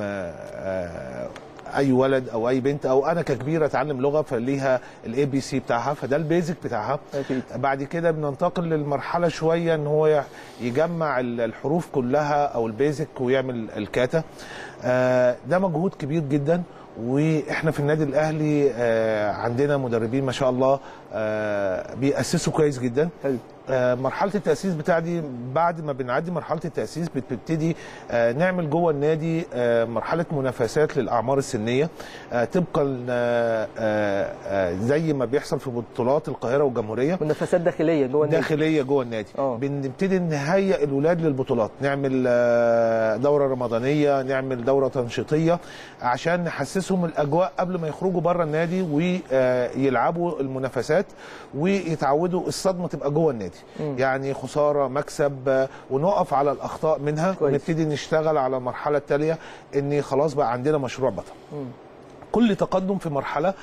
اي ولد او اي بنت او انا ككبير اتعلم لغه فليها الاي بي سي بتاعها فده البيزك بتاعها أكيد. بعد كده بننتقل للمرحله شويه ان هو يجمع الحروف كلها او البيزك ويعمل الكاتا ده مجهود كبير جدا واحنا في النادي الاهلي عندنا مدربين ما شاء الله بيأسسوا كويس جدا آه، مرحله التاسيس بتاعتي بعد ما بنعدي مرحله التاسيس بتبتدي آه، نعمل جوه النادي آه، مرحله منافسات للاعمار السنيه آه، طبقا آه، آه، آه، زي ما بيحصل في بطولات القاهره والجمهوريه منافسات داخليه جوه النادي داخليه جوه النادي آه. بنبتدي نهيئ الولاد للبطولات نعمل آه، دوره رمضانيه نعمل دوره تنشيطيه عشان نحسسهم الاجواء قبل ما يخرجوا بره النادي ويلعبوا المنافسات ويتعودوا الصدمه تبقى جوه النادي يعني خساره مكسب آه، ونقف على الاخطاء منها كويس. ونبتدي نشتغل على المرحله التاليه ان خلاص بقى عندنا مشروع بطل كل تقدم في مرحله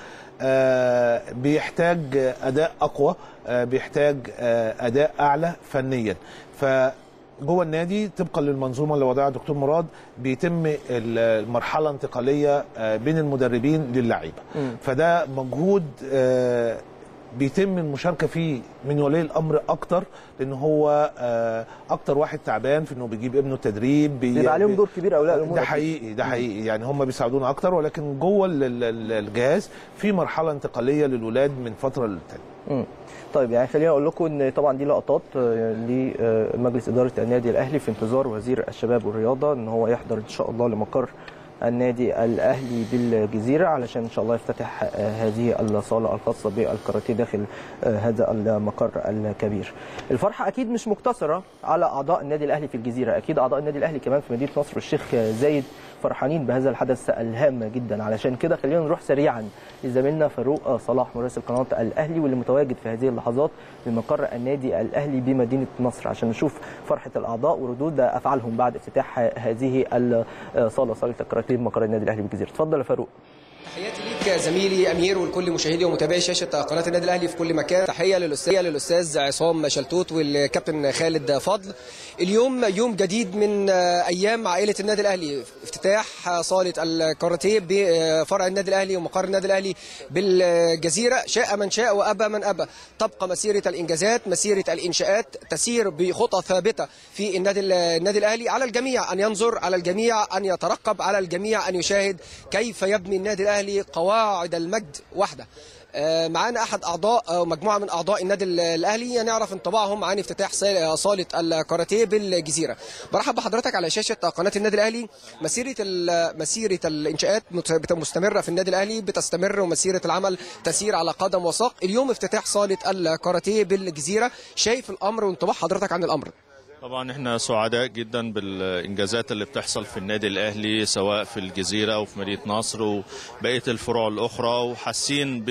آه، بيحتاج اداء اقوى آه، بيحتاج آه، اداء اعلى فنيا ف جوه النادي طبقا للمنظومه اللي وضعها الدكتور مراد بيتم ال- المرحله انتقاليه آه، بين المدربين للعيبه فده مجهود آه، بيتم المشاركه فيه من ولي الامر اكتر لان هو آه، اكتر واحد تعبان في انه بيجيب ابنه التدريب بي- بيبقى عليهم بي- دور كبير اولياء الامور ده أكيد. حقيقي ده حقيقي يعني هم بيساعدونا اكتر ولكن جوه ال- ال- ال- الجهاز في مرحله انتقاليه للولاد من فتره للتانيه مم. طيب يعني خليني اقول لكم ان طبعا دي لقطات آه، لمجلس اداره النادي الاهلي في انتظار وزير الشباب والرياضه ان هو يحضر ان شاء الله لمقر النادي الاهلي بالجزيره علشان ان شاء الله يفتتح آه، هذه الصاله الخاصه بالكاراتيه داخل آه، هذا المقر الكبير. الفرحه اكيد مش مقتصره على اعضاء النادي الاهلي في الجزيره، اكيد اعضاء النادي الاهلي كمان في مدينه نصر والشيخ زايد فرحانين بهذا الحدث الهام جدا علشان كده خلينا نروح سريعا لزميلنا فاروق صلاح مراسل قناه الاهلي واللي متواجد في هذه اللحظات بمقر النادي الاهلي بمدينه نصر عشان نشوف فرحه الاعضاء وردود افعالهم بعد افتتاح هذه الصاله صاله الكاراتيه بمقر النادي الاهلي بالجزيره اتفضل يا فاروق تحياتي ليك زميلي امير ولكل مشاهدي ومتابعي شاشه قناه النادي الاهلي في كل مكان تحيه للاستاذ للاستاذ عصام شلتوت والكابتن خالد فضل اليوم يوم جديد من ايام عائله النادي الاهلي افتتاح صاله الكاراتيه بفرع النادي الاهلي ومقر النادي الاهلي بالجزيره شاء من شاء وابى من ابى تبقى مسيره الانجازات مسيره الانشاءات تسير بخطى ثابته في النادي النادي الاهلي على الجميع ان ينظر على الجميع ان يترقب على الجميع ان يشاهد كيف يبني النادي الاهلي قواعد المجد وحده آه، معانا احد اعضاء او مجموعه من اعضاء النادي الأهلي نعرف انطباعهم عن افتتاح صال- صاله الكاراتيه بالجزيره برحب بحضرتك على شاشه قناه النادي الاهلي مسيره ال- مسيره الانشاءات مت- بت- مستمره في النادي الاهلي بتستمر ومسيره العمل تسير على قدم وساق اليوم افتتاح صاله الكاراتيه بالجزيره شايف الامر وانطباع حضرتك عن الامر طبعا احنا سعداء جدا بالانجازات اللي بتحصل في النادي الاهلي سواء في الجزيره او في مدينه نصر وبقيه الفروع الاخرى وحاسين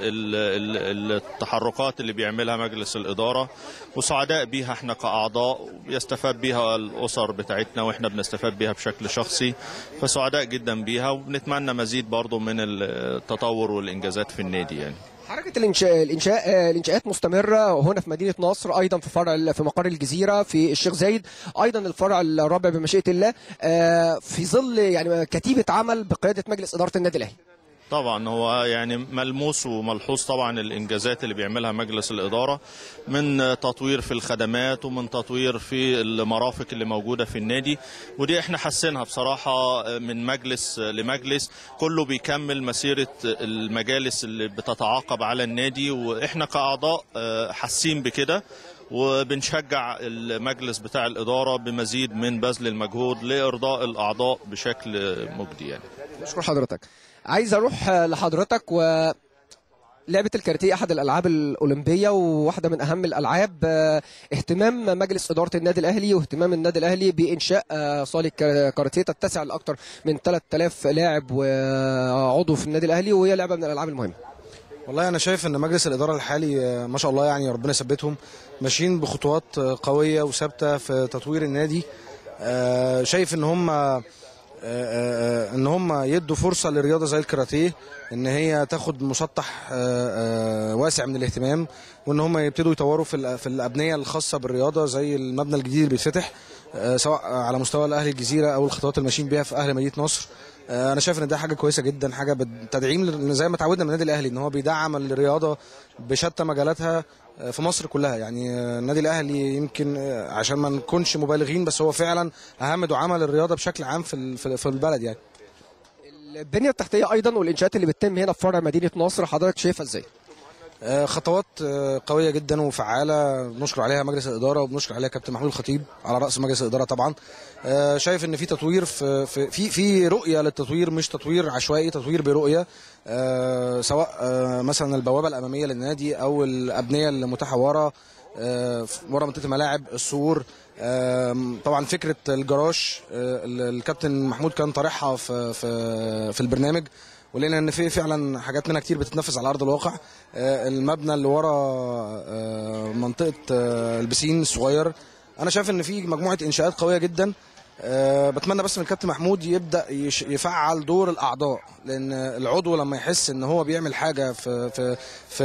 بالتحركات اللي بيعملها مجلس الاداره وسعداء بيها احنا كاعضاء بيستفاد بيها الاسر بتاعتنا واحنا بنستفاد بيها بشكل شخصي فسعداء جدا بيها وبنتمنى مزيد برضو من التطور والانجازات في النادي يعني حركة الإنشاء الإنشاء آه، الإنشاءات مستمرة هنا في مدينة نصر أيضا في فرع في مقر الجزيرة في الشيخ زايد أيضا الفرع الرابع بمشيئة الله آه، في ظل يعني كتيبة عمل بقيادة مجلس إدارة النادي الأهلي طبعا هو يعني ملموس وملحوظ طبعا الانجازات اللي بيعملها مجلس الاداره من تطوير في الخدمات ومن تطوير في المرافق اللي موجوده في النادي ودي احنا حاسينها بصراحه من مجلس لمجلس كله بيكمل مسيره المجالس اللي بتتعاقب على النادي واحنا كاعضاء آه، حاسين بكده وبنشجع المجلس بتاع الاداره بمزيد من بذل المجهود لارضاء الاعضاء بشكل مجدي يعني بشكر حضرتك عايز أروح آه، لحضرتك و لعبة الكاراتيه أحد الألعاب الأولمبية وواحدة من أهم الألعاب آه، اهتمام مجلس إدارة النادي الأهلي واهتمام النادي الأهلي بإنشاء آه، صالة كا- كاراتيه تتسع لأكثر من 3000 لاعب وعضو في النادي الأهلي وهي لعبة من الألعاب المهمة والله انا شايف ان مجلس الاداره الحالي آه، ما شاء الله يعني ربنا يثبتهم ماشيين بخطوات آه، قويه وثابته في تطوير النادي آه، شايف ان هم آه، آه، ان هم يدوا فرصه لرياضه زي الكاراتيه ان هي تاخد مسطح آه، آه، واسع من الاهتمام وان هم يبتدوا يطوروا في الأ- في الابنيه الخاصه بالرياضه زي المبنى الجديد اللي بيتفتح آه، سواء على مستوى الاهلي الجزيره او الخطوات اللي ماشيين بيها في اهل مدينه نصر آه، انا شايف ان ده حاجه كويسه جدا حاجه بت- تدعيم ل- زي ما اتعودنا من النادي الاهلي ان هو بيدعم الرياضه بشتى مجالاتها آه، في مصر كلها يعني آه، النادي الاهلي يمكن آه، عشان ما نكونش مبالغين بس هو فعلا اهم دعامه للرياضه بشكل عام في ال- في في البلد يعني البنية التحتية أيضا والإنشاءات اللي بتتم هنا في فرع مدينة نصر حضرتك شايفها إزاي؟ آه، خطوات آه، قويه جدا وفعاله بنشكر عليها مجلس الاداره وبنشكر عليها كابتن محمود الخطيب على راس مجلس الاداره طبعا آه، شايف ان في تطوير في في في, في رؤيه للتطوير مش تطوير عشوائي تطوير برؤيه آه، سواء آه، مثلا البوابه الاماميه للنادي او الابنيه المتاحه ورا آه، ورا منطقه الملاعب السور آم، طبعا فكره الجراج آه، الكابتن محمود كان طارحها في في في البرنامج ولقينا ان في فعلا حاجات منها كتير بتتنفذ على ارض الواقع آه، المبنى اللي ورا آه، منطقه آه، البسين الصغير انا شايف ان في مجموعه انشاءات قويه جدا آه، بتمنى بس من الكابتن محمود يبدا يش- يفعل دور الاعضاء لان العضو لما يحس ان هو بيعمل حاجه في في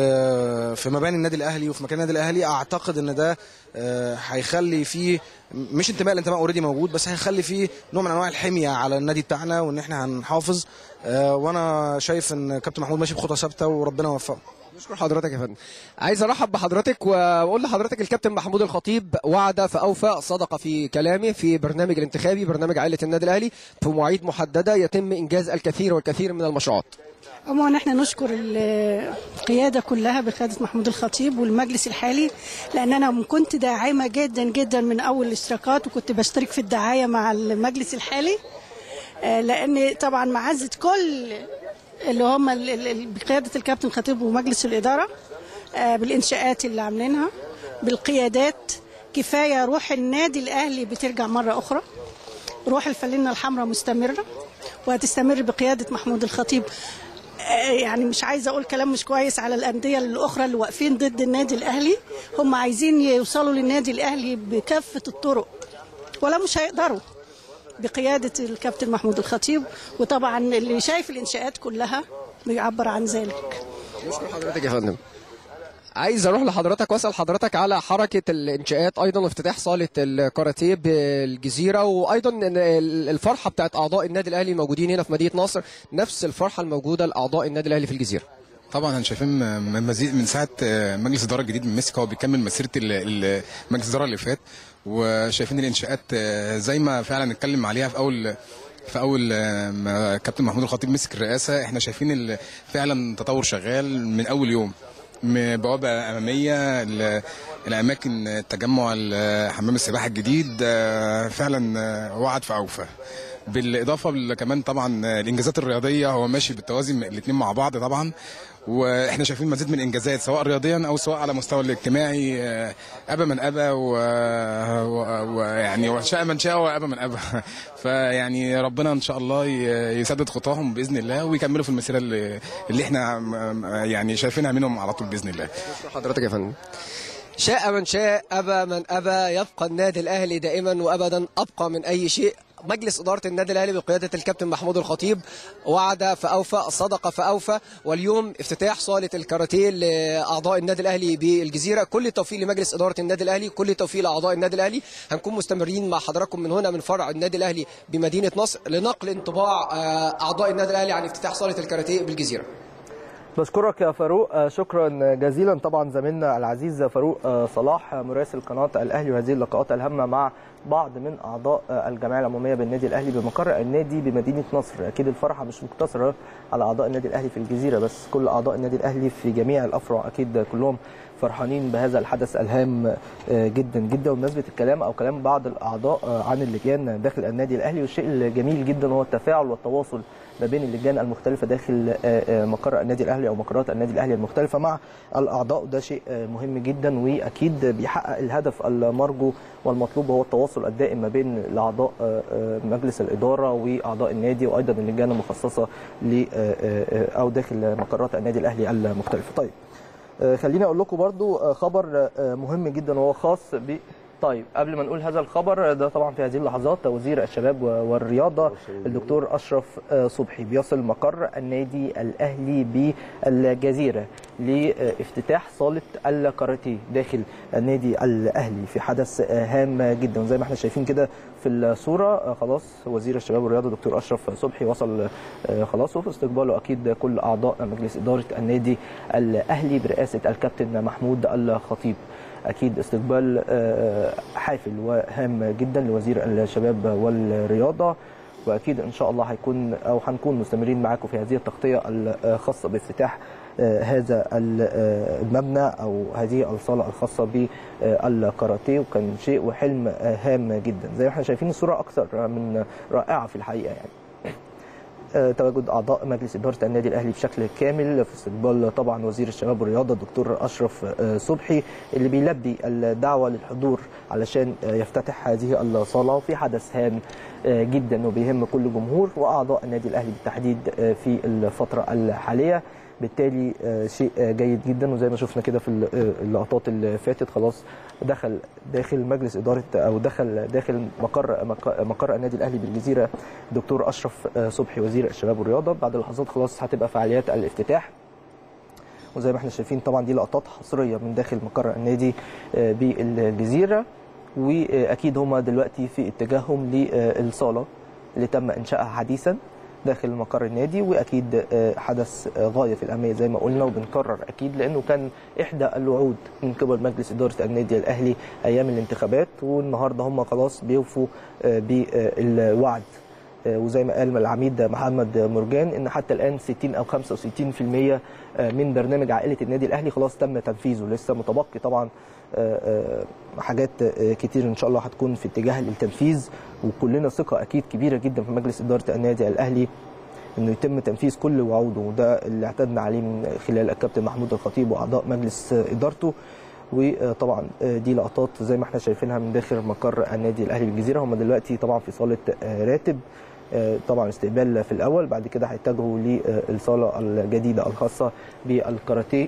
في في مباني النادي الاهلي وفي مكان النادي الاهلي اعتقد ان ده آه، هيخلي فيه مش انتماء الانتماء اوريدي موجود بس هيخلي فيه نوع من انواع الحميه على النادي بتاعنا وان احنا هنحافظ آه، وانا شايف ان كابتن محمود ماشي بخطى ثابته وربنا يوفقه بشكر حضرتك يا فندم عايز ارحب بحضرتك واقول لحضرتك الكابتن محمود الخطيب وعد فاوفى صدق في كلامه في برنامج الانتخابي برنامج عائله النادي الاهلي في مواعيد محدده يتم انجاز الكثير والكثير من المشروعات عموما احنا نشكر القياده كلها بقياده محمود الخطيب والمجلس الحالي لان انا كنت داعمه جدا جدا من اول الاشتراكات وكنت بشترك في الدعايه مع المجلس الحالي آه، لان طبعا معزه كل اللي هم ال- ال- ال- بقياده الكابتن خطيب ومجلس الاداره آه، بالانشاءات اللي عاملينها بالقيادات كفايه روح النادي الاهلي بترجع مره اخرى روح الفلينة الحمراء مستمرة وهتستمر بقيادة محمود الخطيب آه، يعني مش عايزة أقول كلام مش كويس على الأندية الأخرى اللي واقفين ضد النادي الأهلي هم عايزين يوصلوا للنادي الأهلي بكافة الطرق ولا مش هيقدروا بقيادة الكابتن محمود الخطيب وطبعا اللي شايف الإنشاءات كلها بيعبر عن ذلك بشكر حضرتك يا فندم عايز اروح لحضرتك واسال حضرتك على حركه الانشاءات ايضا وافتتاح صاله الكاراتيه بالجزيره وايضا إن الفرحه بتاعت اعضاء النادي الاهلي موجودين هنا في مدينه نصر نفس الفرحه الموجوده لاعضاء النادي الاهلي في الجزيره طبعا احنا شايفين من مزيد من ساعه مجلس الاداره الجديد من مسك هو بيكمل مسيره ال- ال- مجلس الاداره اللي فات وشايفين الانشاءات زي ما فعلا اتكلم عليها في اول في اول ما كابتن محمود الخطيب مسك الرئاسه احنا شايفين ال- فعلا تطور شغال من اول يوم من بوابه اماميه ل- الاماكن تجمع ال- حمام السباحه الجديد آه، فعلا آه، وعد فاوفى بالاضافه ل- كمان طبعا الانجازات الرياضيه هو ماشي بالتوازي الاثنين مع بعض طبعا واحنا شايفين مزيد من الانجازات سواء رياضيا او سواء على المستوى الاجتماعي آه، ابى من ابى و- و- ويعني وشاء من شاء وابى من ابى فيعني ربنا ان شاء الله ي- يسدد خطاهم باذن الله ويكملوا في المسيره اللي, اللي احنا م- يعني شايفينها منهم على طول باذن الله حضرتك يا فندم شاء من شاء أبى من أبى يبقى النادي الأهلي دائما وأبدا أبقى من أي شيء مجلس إدارة النادي الأهلي بقيادة الكابتن محمود الخطيب وعد فأوفى صدق فأوفى واليوم افتتاح صالة الكاراتيه لأعضاء النادي الأهلي بالجزيرة كل التوفيق لمجلس إدارة النادي الأهلي كل التوفيق لأعضاء النادي الأهلي هنكون مستمرين مع حضراتكم من هنا من فرع النادي الأهلي بمدينة نصر لنقل انطباع آه، أعضاء النادي الأهلي عن افتتاح صالة الكاراتيه بالجزيرة بشكرك يا فاروق آه، شكرا جزيلا طبعا زميلنا العزيز فاروق آه، صلاح آه، مراسل قناه الاهلي وهذه اللقاءات الهامه مع بعض من اعضاء آه، الجمعيه العموميه بالنادي الاهلي بمقر النادي بمدينه نصر اكيد الفرحه مش مقتصره على اعضاء النادي الاهلي في الجزيره بس كل اعضاء النادي الاهلي في جميع الافرع اكيد كلهم فرحانين بهذا الحدث الهام آه، جدا جدا وبمناسبه الكلام او كلام بعض الاعضاء آه، عن اللجان داخل النادي الاهلي والشيء الجميل جدا هو التفاعل والتواصل ما بين اللجان المختلفه داخل آه، آه، مقر النادي الاهلي او مقرات النادي الاهلي المختلفه مع الاعضاء وده شيء آه، مهم جدا واكيد بيحقق الهدف المرجو والمطلوب هو التواصل الدائم ما بين الاعضاء آه، آه، مجلس الاداره واعضاء النادي وايضا اللجان المخصصه ل آه، آه، او داخل مقرات النادي الاهلي المختلفه طيب آه، خليني اقول لكم برضو آه، خبر آه، مهم جدا وهو خاص ب طيب قبل ما نقول هذا الخبر ده طبعا في هذه اللحظات وزير الشباب والرياضه الدكتور اشرف آه، صبحي بيصل مقر النادي الاهلي بالجزيره لافتتاح صاله الكاراتيه داخل النادي الاهلي في حدث آه، هام جدا وزي ما احنا شايفين كده في الصوره آه، خلاص وزير الشباب والرياضه دكتور اشرف صبحي وصل آه، خلاص وفي استقباله اكيد كل اعضاء مجلس اداره النادي الاهلي برئاسه الكابتن محمود الخطيب اكيد استقبال آه، حافل وهام جدا لوزير الشباب والرياضه واكيد ان شاء الله هيكون او هنكون مستمرين معاكم في هذه التغطيه الخاصه بافتتاح آه، هذا ال- آه، المبنى او هذه الصاله الخاصه بالكاراتيه وكان شيء وحلم آه، هام جدا زي ما احنا شايفين الصوره اكثر من رائعه في الحقيقه يعني آه، تواجد اعضاء مجلس اداره النادي الاهلي بشكل كامل في استقبال طبعا وزير الشباب والرياضه الدكتور اشرف آه، صبحي اللي بيلبي الدعوه للحضور علشان آه، يفتتح هذه الصاله وفي حدث هام آه، جدا وبيهم كل جمهور واعضاء النادي الاهلي بالتحديد آه، في الفتره الحاليه بالتالي آه، شيء آه، جيد جدا وزي ما شفنا كده في ال- آه، اللقطات اللي فاتت خلاص دخل داخل مجلس اداره او دخل داخل مقر مق- مقر النادي الاهلي بالجزيره دكتور اشرف آه، صبحي وزير الشباب والرياضه بعد لحظات خلاص هتبقى فعاليات الافتتاح وزي ما احنا شايفين طبعا دي لقطات حصريه من داخل مقر النادي آه، بالجزيره واكيد هم دلوقتي في اتجاههم للصاله اللي تم انشائها حديثا داخل مقر النادي واكيد آه، حدث آه، غايه في الاهميه زي ما قلنا وبنكرر اكيد لانه كان احدى الوعود من قبل مجلس اداره النادي الاهلي ايام الانتخابات والنهارده هم خلاص بيوفوا آه، بالوعد آه، وزي ما قال العميد محمد مرجان ان حتى الان 60 او 65% آه، من برنامج عائله النادي الاهلي خلاص تم تنفيذه لسه متبقي طبعا آه، آه، حاجات آه، كتير ان شاء الله هتكون في اتجاه للتنفيذ وكلنا ثقه اكيد كبيره جدا في مجلس اداره النادي الاهلي انه يتم تنفيذ كل وعوده وده اللي اعتدنا عليه من خلال الكابتن محمود الخطيب واعضاء مجلس آه، ادارته وطبعا آه، دي لقطات زي ما احنا شايفينها من داخل مقر النادي الاهلي بالجزيره هم دلوقتي طبعا في صاله آه، راتب آه، طبعا استقبال في الاول بعد كده هيتجهوا للصاله الجديده الخاصه بالكاراتيه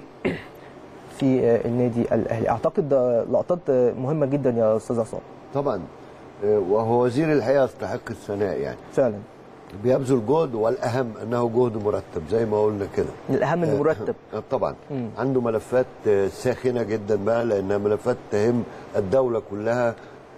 في آه، النادي الاهلي اعتقد ده لقطات آه، مهمه جدا يا استاذ عصام طبعا آه، وهو وزير الحقيقه يستحق الثناء يعني فعلا بيبذل جهد والاهم انه جهد مرتب زي ما قلنا كده الاهم انه مرتب آه، طبعا مم. عنده ملفات آه، ساخنه جدا بقى لانها ملفات تهم الدوله كلها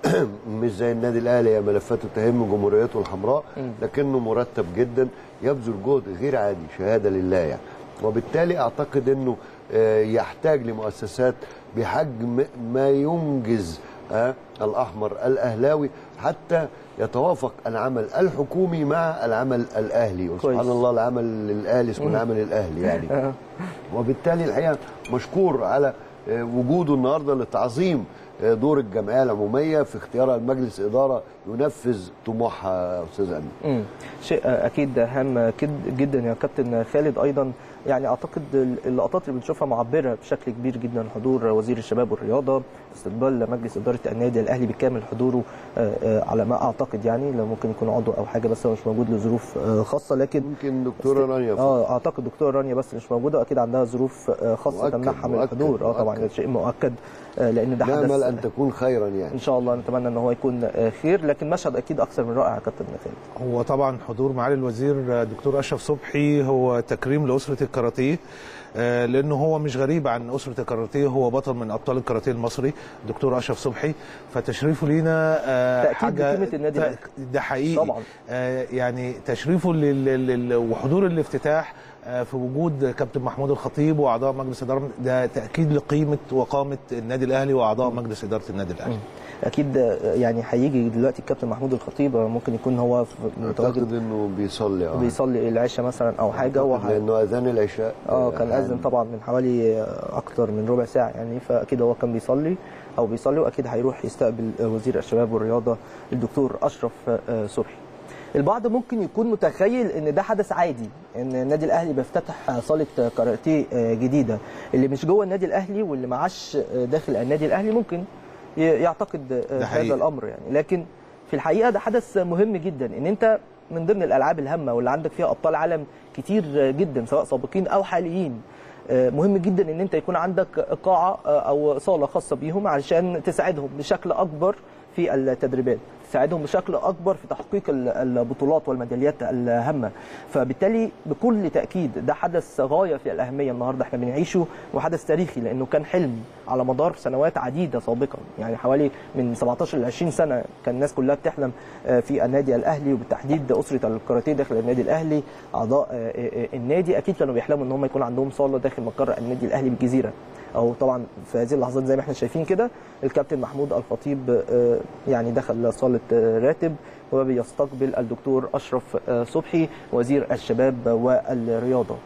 مش زي النادي الاهلي هي ملفاته تهم جمهوريته الحمراء مم. لكنه مرتب جدا يبذل جهد غير عادي شهاده لله يعني وبالتالي اعتقد انه آه، يحتاج لمؤسسات بحجم ما ينجز آه، الاحمر الاهلاوي حتى يتوافق العمل الحكومي مع العمل الاهلي وسبحان كويس. الله العمل الاهلي اسمه مم. العمل الاهلي يعني آه. وبالتالي الحقيقه مشكور على آه، وجوده النهارده لتعظيم آه، دور الجمعيه العموميه في اختيارها لمجلس اداره ينفذ طموحها يا استاذ امين. مم. شيء اكيد هام كد- جدا يا كابتن خالد ايضا يعني اعتقد اللقطات اللي بنشوفها معبره بشكل كبير جدا عن حضور وزير الشباب والرياضه استقبال مجلس اداره النادي الاهلي بكامل حضوره آه، آه، على ما اعتقد يعني لو ممكن يكون عضو او حاجه بس هو مش موجود لظروف آه، خاصه لكن ممكن دكتوره رانيا فوق. اه اعتقد دكتوره رانيا بس مش موجوده واكيد عندها ظروف آه، خاصه مؤكد، تمنعها من مؤكد، الحضور اه طبعا مؤكد. ده شيء مؤكد آه، لان ده حدث نامل ان تكون خيرا يعني ان شاء الله نتمنى ان هو يكون آه، خير لكن مشهد اكيد اكثر من رائع يا كابتن خالد هو طبعا حضور معالي الوزير دكتور اشرف صبحي هو تكريم لاسره الكاراتيه آه، لانه هو مش غريب عن اسره الكاراتيه هو بطل من ابطال الكاراتيه المصري دكتور اشرف صبحي فتشريفه لينا آه، تأكيد حاجه بقيمة النادي الأهلي. ده حقيقي طبعا. آه، يعني تشريفه لل- لل- لل- وحضور الافتتاح آه، في وجود كابتن محمود الخطيب واعضاء مجلس اداره ده تاكيد لقيمه وقامه النادي الاهلي واعضاء مجلس اداره النادي الاهلي اكيد آه، يعني هيجي دلوقتي الكابتن محمود الخطيب آه، ممكن يكون هو في- متواجد اعتقد انه بيصلي اه بيصلي العشاء مثلا او حاجه وه... لانه اذان العشاء اه كان اذن طبعا من حوالي آه، اكتر من ربع ساعه يعني فاكيد هو كان بيصلي او بيصلي واكيد هيروح يستقبل آه، وزير الشباب والرياضه الدكتور اشرف آه، صبحي البعض ممكن يكون متخيل ان ده حدث عادي ان النادي الاهلي بيفتتح صاله كاراتيه آه، جديده اللي مش جوه النادي الاهلي واللي معاش آه، داخل النادي الاهلي ممكن ي- يعتقد آه، ده حقيقي. هذا الامر يعني لكن في الحقيقه ده حدث مهم جدا ان انت من ضمن الالعاب الهامه واللي عندك فيها ابطال عالم كتير جدا سواء سابقين او حاليين آه، مهم جدا ان انت يكون عندك قاعه آه، او صاله خاصه بيهم علشان تساعدهم بشكل اكبر في التدريبات تساعدهم بشكل اكبر في تحقيق ال- البطولات والميداليات الهامه فبالتالي بكل تاكيد ده حدث غايه في الاهميه النهارده احنا بنعيشه وحدث تاريخي لانه كان حلم على مدار سنوات عديده سابقا يعني حوالي من 17 ل 20 سنه كان الناس كلها بتحلم آه، في النادي الاهلي وبالتحديد اسره الكاراتيه داخل النادي الاهلي اعضاء آه، آه، النادي اكيد كانوا بيحلموا ان هم يكون عندهم صاله داخل مقر النادي الاهلي بالجزيره او طبعا في هذه اللحظات زي ما احنا شايفين كده الكابتن محمود الخطيب آه، يعني دخل صاله آه، راتب وبيستقبل الدكتور اشرف آه، صبحي وزير الشباب والرياضه في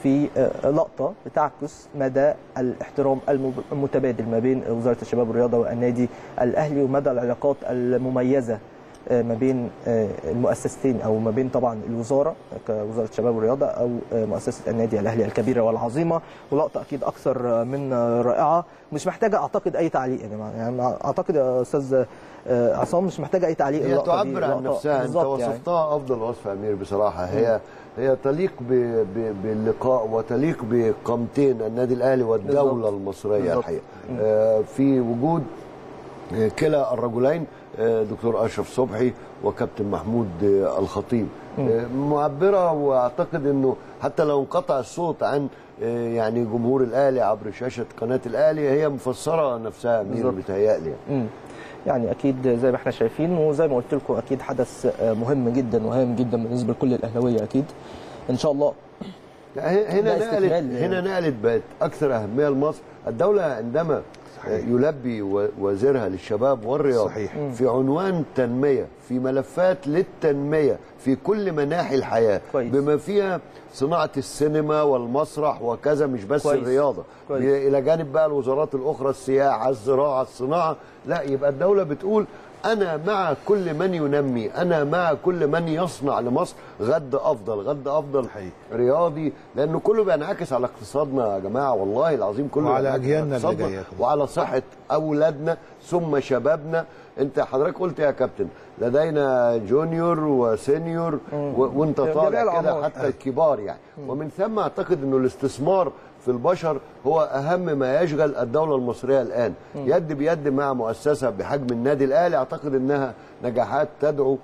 في آه، لقطه بتعكس مدى الاحترام المب- المتبادل ما بين وزاره الشباب والرياضه والنادي الاهلي ومدى العلاقات المميزه آه، ما بين آه، المؤسستين او ما بين طبعا الوزاره كوزاره الشباب والرياضه او آه، مؤسسه النادي الاهلي الكبيره والعظيمه ولقطه اكيد اكثر من آه، رائعه مش محتاجه اعتقد اي تعليق يا جماعه يعني اعتقد يا استاذ آه، عصام مش محتاجه اي تعليق هي اللقطة دي. تعبر عن لقطة نفسها انت بالظبط يعني. وصفتها افضل وصف يا امير بصراحه هي هي تليق ب... ب... باللقاء وتليق بقامتين النادي الاهلي والدوله بالظبط. المصريه بالظبط. الحقيقه آه، في وجود آه، كلا الرجلين آه، دكتور اشرف صبحي وكابتن محمود آه، الخطيب آه، معبره واعتقد انه حتى لو انقطع الصوت عن آه، يعني جمهور الاهلي عبر شاشه قناه الاهلي هي مفسره نفسها امير بالظبط. بتهيألي يعني. مم. يعني اكيد زي ما احنا شايفين وزي ما قلت لكم اكيد حدث آه، مهم جدا وهام جدا بالنسبه لكل الاهلاويه اكيد ان شاء الله لا، هي- هنا ده نقلت استكمال. هنا نقلت بقت اكثر اهميه لمصر الدوله عندما يلبي و- وزيرها للشباب والرياضه صحيح. في عنوان تنميه في ملفات للتنميه في كل مناحي الحياه كويس. بما فيها صناعه السينما والمسرح وكذا مش بس كويس. الرياضه كويس. الى جانب بقى الوزارات الاخرى السياحه الزراعه الصناعه لا يبقى الدوله بتقول انا مع كل من ينمي انا مع كل من يصنع لمصر غد افضل غد افضل حقيقي. رياضي لانه كله بينعكس على اقتصادنا يا جماعه والله العظيم كله وعلى بينعكس أجيالنا اللي اقتصادنا جاية. وعلى صحه اولادنا ثم شبابنا انت حضرتك قلت يا كابتن لدينا جونيور وسينيور و... وانت جميع طالع كده الأعمار. حتى الكبار يعني ومن ثم اعتقد انه الاستثمار في البشر هو اهم ما يشغل الدوله المصريه الان يد بيد مع مؤسسه بحجم النادي الاهلي اعتقد انها نجاحات تدعو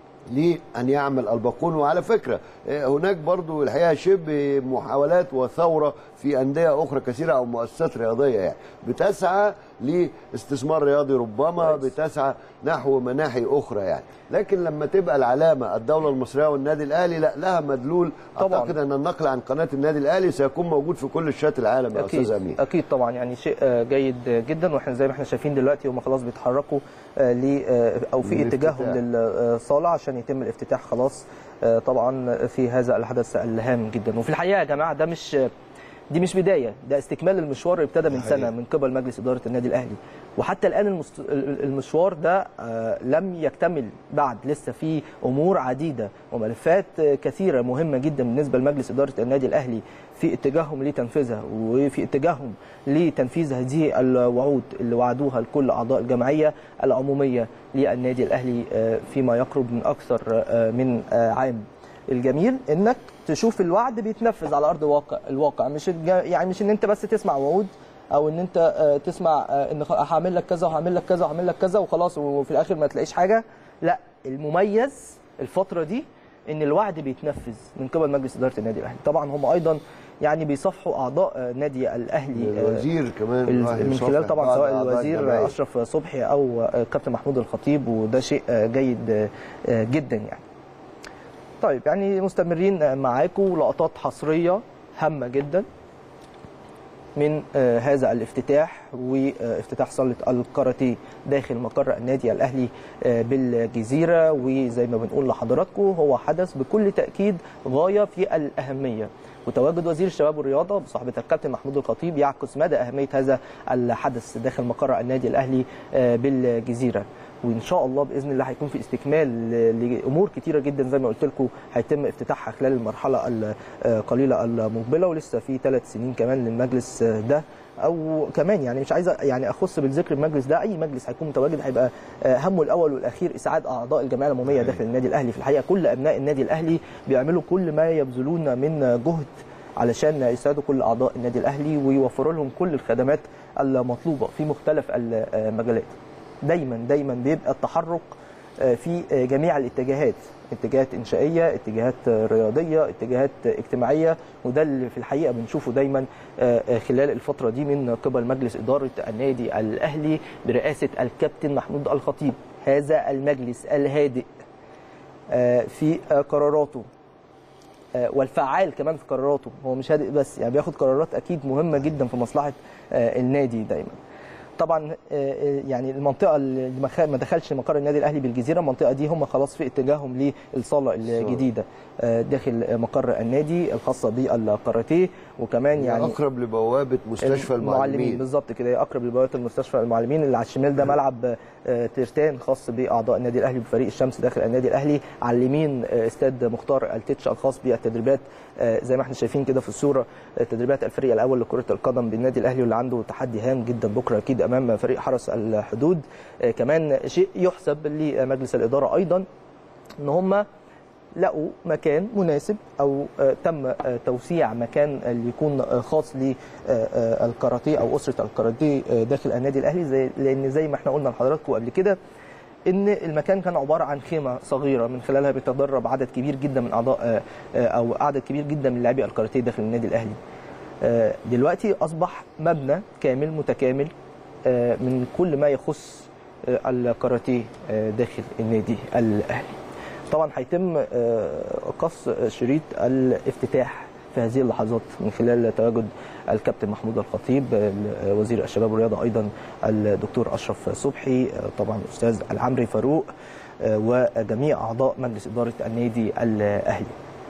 لأن يعمل الباقون وعلى فكرة آه، هناك برضو الحقيقة شبه محاولات وثورة في أندية أخرى كثيرة أو مؤسسات رياضية يعني بتسعى لاستثمار رياضي ربما بتسعى نحو مناحي أخرى يعني لكن لما تبقى العلامة الدولة المصرية والنادي الأهلي لا لها مدلول طبعاً. أعتقد أن النقل عن قناة النادي الأهلي سيكون موجود في كل شاشات العالم يا اكيد أستاذ أمين اكيد طبعا يعني شيء آه، جيد جدا واحنا زي ما احنا شايفين دلوقتي هم خلاص بيتحركوا آه، ل آه، او في للافتتاح. اتجاههم للصاله عشان يتم الافتتاح خلاص آه، طبعا في هذا الحدث الهام جدا وفي الحقيقه يا جماعه ده مش دي مش بدايه ده استكمال المشوار اللي ابتدى من حقيقي. سنه من قبل مجلس اداره النادي الاهلي وحتى الان المست... المشوار ده آه، لم يكتمل بعد لسه في امور عديده وملفات آه، كثيره مهمه جدا بالنسبه لمجلس اداره النادي الاهلي في اتجاههم لتنفيذها وفي اتجاههم لتنفيذ هذه الوعود اللي وعدوها لكل اعضاء الجمعيه العموميه للنادي الاهلي آه، فيما يقرب من اكثر آه، من آه، عام الجميل انك تشوف الوعد بيتنفذ على ارض الواقع الواقع مش الج- يعني مش ان انت بس تسمع وعود او ان انت آه، تسمع آه، ان خ- هعمل لك كذا وهعمل لك كذا وهعمل لك كذا وخلاص وفي الاخر ما تلاقيش حاجه لا المميز الفتره دي ان الوعد بيتنفذ من قبل مجلس اداره النادي الاهلي طبعا هم ايضا يعني بيصافحوا اعضاء آه، نادي الاهلي آه، الوزير كمان ال- راح من يصافح خلال طبعا بعض سواء أعضاء الوزير الجمعية. اشرف صبحي او آه، كابتن محمود الخطيب وده شيء آه، جيد آه، آه، جدا يعني طيب يعني مستمرين معاكم لقطات حصريه هامه جدا من آه، هذا الافتتاح وافتتاح صاله الكاراتيه داخل مقر النادي الاهلي آه، بالجزيره وزي ما بنقول لحضراتكم هو حدث بكل تاكيد غايه في الاهميه وتواجد وزير الشباب والرياضه بصحبه الكابتن محمود الخطيب يعكس مدى اهميه هذا الحدث داخل مقر النادي الاهلي آه، بالجزيره وان شاء الله باذن الله هيكون في استكمال لامور كتيره جدا زي ما قلت لكم هيتم افتتاحها خلال المرحله القليله المقبله ولسه في ثلاث سنين كمان للمجلس ده او كمان يعني مش عايز يعني اخص بالذكر المجلس ده اي مجلس هيكون متواجد هيبقى همه الاول والاخير اسعاد اعضاء الجمعيه العموميه داخل النادي الاهلي في الحقيقه كل ابناء النادي الاهلي بيعملوا كل ما يبذلون من جهد علشان يساعدوا كل اعضاء النادي الاهلي ويوفروا لهم كل الخدمات المطلوبه في مختلف المجالات دايما دايما بيبقى التحرك في جميع الاتجاهات اتجاهات انشائيه اتجاهات رياضيه اتجاهات اجتماعيه وده اللي في الحقيقه بنشوفه دايما خلال الفتره دي من قبل مجلس اداره النادي الاهلي برئاسه الكابتن محمود الخطيب هذا المجلس الهادئ في قراراته والفعال كمان في قراراته هو مش هادئ بس يعني بياخد قرارات اكيد مهمه جدا في مصلحه النادي دايما طبعا آه، آه، يعني المنطقه اللي ما خ- ما دخلش مقر النادي الاهلي بالجزيره المنطقه دي هم خلاص في اتجاههم للصاله الجديده آه، داخل مقر النادي الخاصه بالكاراتيه وكمان يعني اقرب لبوابه مستشفى المعلمين بالظبط كده هي اقرب لبوابه المستشفى المعلمين اللي على الشمال ده ملعب آه، ترتان خاص باعضاء النادي الاهلي بفريق الشمس داخل النادي الاهلي على اليمين آه، استاد مختار التتش الخاص بالتدريبات آه، زي ما احنا شايفين كده في الصوره آه، تدريبات الفريق الاول لكره القدم بالنادي الاهلي واللي عنده تحدي هام جدا بكره اكيد امام فريق حرس الحدود آه، كمان شيء يحسب لمجلس الاداره ايضا ان هم لقوا مكان مناسب او آه، تم آه، توسيع مكان اللي يكون آه، خاص للكاراتيه او اسره الكاراتيه آه، داخل النادي الاهلي زي لان زي ما احنا قلنا لحضراتكم قبل كده ان المكان كان عباره عن خيمه صغيره من خلالها بيتدرب عدد كبير جدا من اعضاء آه، آه، او عدد كبير جدا من لاعبي الكاراتيه داخل النادي الاهلي آه، دلوقتي اصبح مبنى كامل متكامل آه، من كل ما يخص آه، الكاراتيه آه، داخل النادي الاهلي طبعا هيتم آه، قص شريط الافتتاح في هذه اللحظات من خلال تواجد الكابتن محمود الخطيب آه، وزير الشباب والرياضه ايضا الدكتور اشرف صبحي آه، طبعا الاستاذ العمري فاروق آه، وجميع اعضاء مجلس اداره النادي الاهلي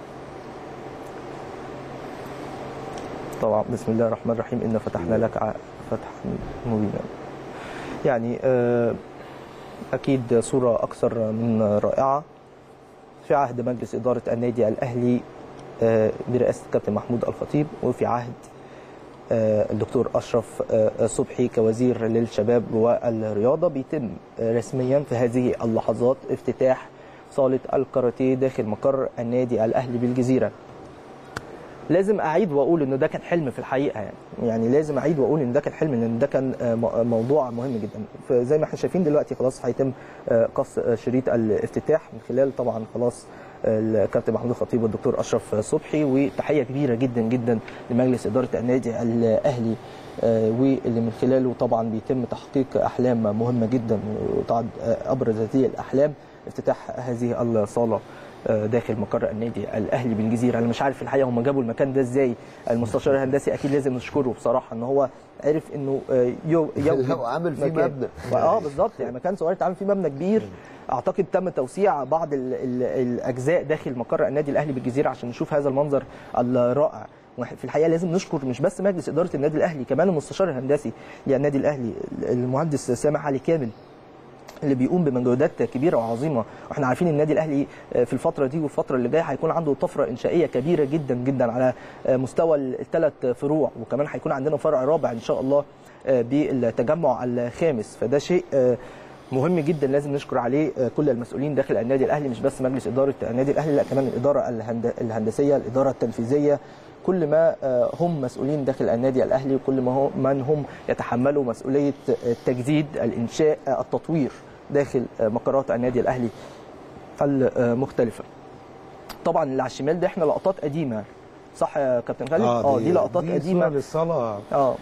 طبعا بسم الله الرحمن الرحيم انا فتحنا لك ع- فتحا مبينا يعني آه، اكيد صوره اكثر من رائعه في عهد مجلس اداره النادي الاهلي آه، برئاسه الكابتن محمود الخطيب وفي عهد آه، الدكتور اشرف آه، صبحي كوزير للشباب والرياضه بيتم آه، رسميا في هذه اللحظات افتتاح صاله الكاراتيه داخل مقر النادي الاهلي بالجزيره لازم اعيد واقول انه ده كان حلم في الحقيقه يعني يعني لازم اعيد واقول ان ده كان حلم لان ده كان آه، م- موضوع مهم جدا فزي ما احنا شايفين دلوقتي خلاص هيتم آه، قص آه، شريط الافتتاح من خلال طبعا خلاص آه، الكابتن محمود الخطيب والدكتور اشرف صبحي وتحيه كبيره جدا جدا لمجلس اداره النادي الاهلي آه، واللي من خلاله طبعا بيتم تحقيق احلام مهمه جدا وطبعا آه، ابرز هذه الاحلام افتتاح هذه الصاله آه، داخل مقر النادي الاهلي بالجزيره انا مش عارف الحقيقه هم جابوا المكان ده ازاي المستشار الهندسي اكيد لازم نشكره بصراحه ان هو عرف انه آه، يو يوجد لو عامل فيه مكان. مبنى. اه بالظبط يعني مكان صغير اتعمل فيه مبنى كبير اعتقد تم توسيع بعض ال ال الاجزاء داخل مقر النادي الاهلي بالجزيره عشان نشوف هذا المنظر الرائع في الحقيقه لازم نشكر مش بس مجلس اداره النادي الاهلي كمان المستشار الهندسي للنادي الاهلي المهندس سامح علي كامل اللي بيقوم بمجهودات كبيره وعظيمه واحنا عارفين النادي الاهلي في الفتره دي والفتره اللي جايه هيكون عنده طفره انشائيه كبيره جدا جدا على مستوى الثلاث فروع وكمان هيكون عندنا فرع رابع ان شاء الله بالتجمع الخامس فده شيء مهم جدا لازم نشكر عليه كل المسؤولين داخل النادي الاهلي مش بس مجلس اداره النادي الاهلي لا كمان الاداره الهند- الهندسيه الاداره التنفيذيه كل ما هم مسؤولين داخل النادي الاهلي وكل ما هم من هم يتحملوا مسؤوليه التجديد الانشاء التطوير داخل مقرات النادي الاهلي المختلفه طبعا اللي على الشمال ده احنا لقطات قديمه صح يا كابتن خالد اه دي لقطات دي قديمه صور للصلاه اه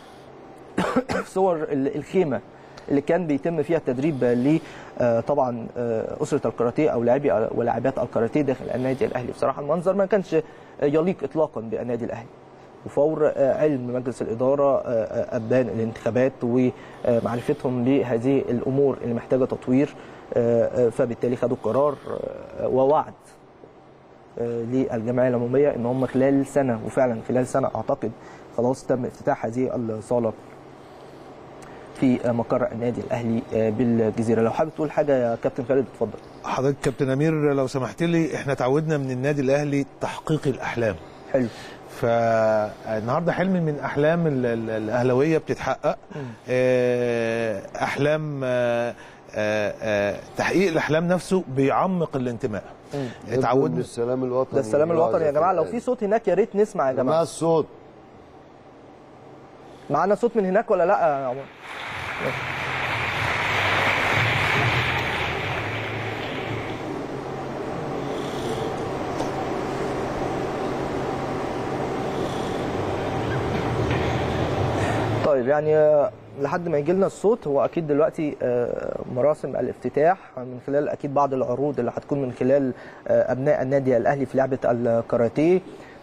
صور ال- الخيمه اللي كان بيتم فيها التدريب ل آه، طبعا آه، اسره الكاراتيه او لاعبي ولاعبات الكاراتيه داخل النادي الاهلي بصراحه المنظر ما كانش يليق اطلاقا بالنادي الاهلي وفور آه، علم مجلس الاداره آه، آه، ابان الانتخابات ومعرفتهم بهذه الامور اللي محتاجه تطوير آه، آه، فبالتالي خدوا قرار آه، ووعد آه، للجمعيه العموميه ان هم خلال سنه وفعلا خلال سنه اعتقد خلاص تم افتتاح هذه الصاله في مقر النادي الاهلي آه، بالجزيره لو حابب تقول حاجه يا كابتن خالد اتفضل حضرتك كابتن امير لو سمحت لي احنا تعودنا من النادي الاهلي تحقيق الاحلام حلو فالنهارده حلم من احلام ال- ال- الاهلاويه بتتحقق آه، احلام آه، آه، آه، تحقيق الاحلام نفسه بيعمق الانتماء اتعودنا السلام الوطني ده السلام الوطني يا جماعه لو في صوت هناك يا ريت نسمع يا جماعه جماعه الصوت معانا صوت من هناك ولا لا يا عمر طيب يعني آه، لحد ما يجي لنا الصوت هو اكيد دلوقتي آه، مراسم الافتتاح من خلال اكيد بعض العروض اللي هتكون من خلال آه، ابناء النادي الاهلي في لعبه الكاراتيه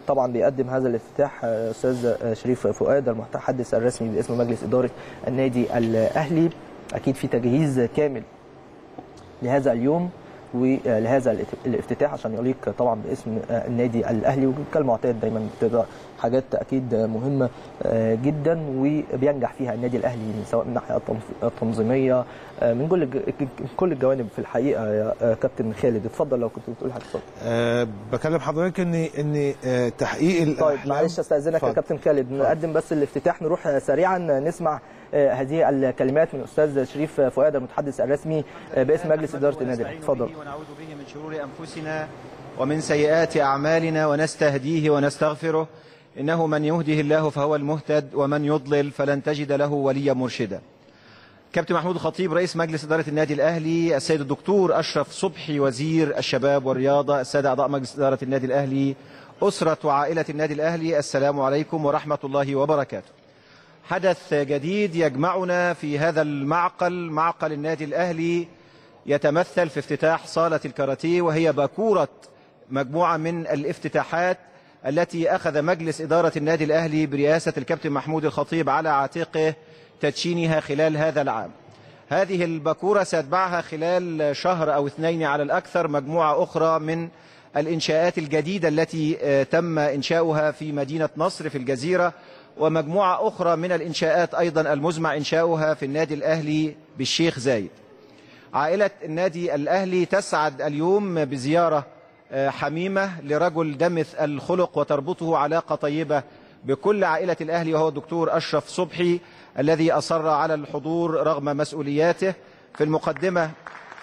طبعا بيقدم هذا الافتتاح آه، استاذ آه، شريف فؤاد المتحدث الرسمي باسم مجلس اداره النادي الاهلي اكيد في تجهيز كامل لهذا اليوم ولهذا الات- الافتتاح عشان يليق طبعا باسم آه، النادي الاهلي وكالمعتاد دايما بتبقى حاجات اكيد مهمه آه، جدا وبينجح فيها النادي الاهلي سواء من الناحيه التنظ- التنظيميه آه، من كل الج- كل الجوانب في الحقيقه يا آه، كابتن خالد اتفضل لو كنت بتقول حاجه اتفضل أه بكلم حضرتك ان ان آه، تحقيق طيب الأحلام معلش استاذنك يا اتفضل. كابتن خالد نقدم بس الافتتاح نروح آه، سريعا آه، نسمع آه، هذه الكلمات من استاذ شريف فؤاد المتحدث الرسمي آه، باسم مجلس اداره النادي الاهلي اتفضل ونعوذ به من شرور أنفسنا ومن سيئات أعمالنا ونستهديه ونستغفره إنه من يهده الله فهو المهتد ومن يضلل فلن تجد له وليا مرشدا كابتن محمود الخطيب رئيس مجلس إدارة النادي الأهلي السيد الدكتور أشرف صبحي وزير الشباب والرياضة السادة أعضاء مجلس إدارة النادي الأهلي أسرة وعائلة النادي الأهلي السلام عليكم ورحمة الله وبركاته حدث جديد يجمعنا في هذا المعقل معقل النادي الأهلي يتمثل في افتتاح صالة الكاراتيه وهي باكورة مجموعة من الافتتاحات التي أخذ مجلس إدارة النادي الأهلي برئاسة الكابتن محمود الخطيب على عاتقه تدشينها خلال هذا العام هذه الباكورة سيتبعها خلال شهر أو اثنين على الأكثر مجموعة أخرى من الإنشاءات الجديدة التي آه، تم إنشاؤها في مدينة نصر في الجزيرة ومجموعة أخرى من الإنشاءات أيضا المزمع إنشاؤها في النادي الأهلي بالشيخ زايد عائلة النادي الأهلي تسعد اليوم بزيارة آه، حميمة لرجل دمث الخلق وتربطه علاقة طيبة بكل عائلة الأهلي وهو الدكتور أشرف صبحي الذي أصر على الحضور رغم مسؤولياته في المقدمة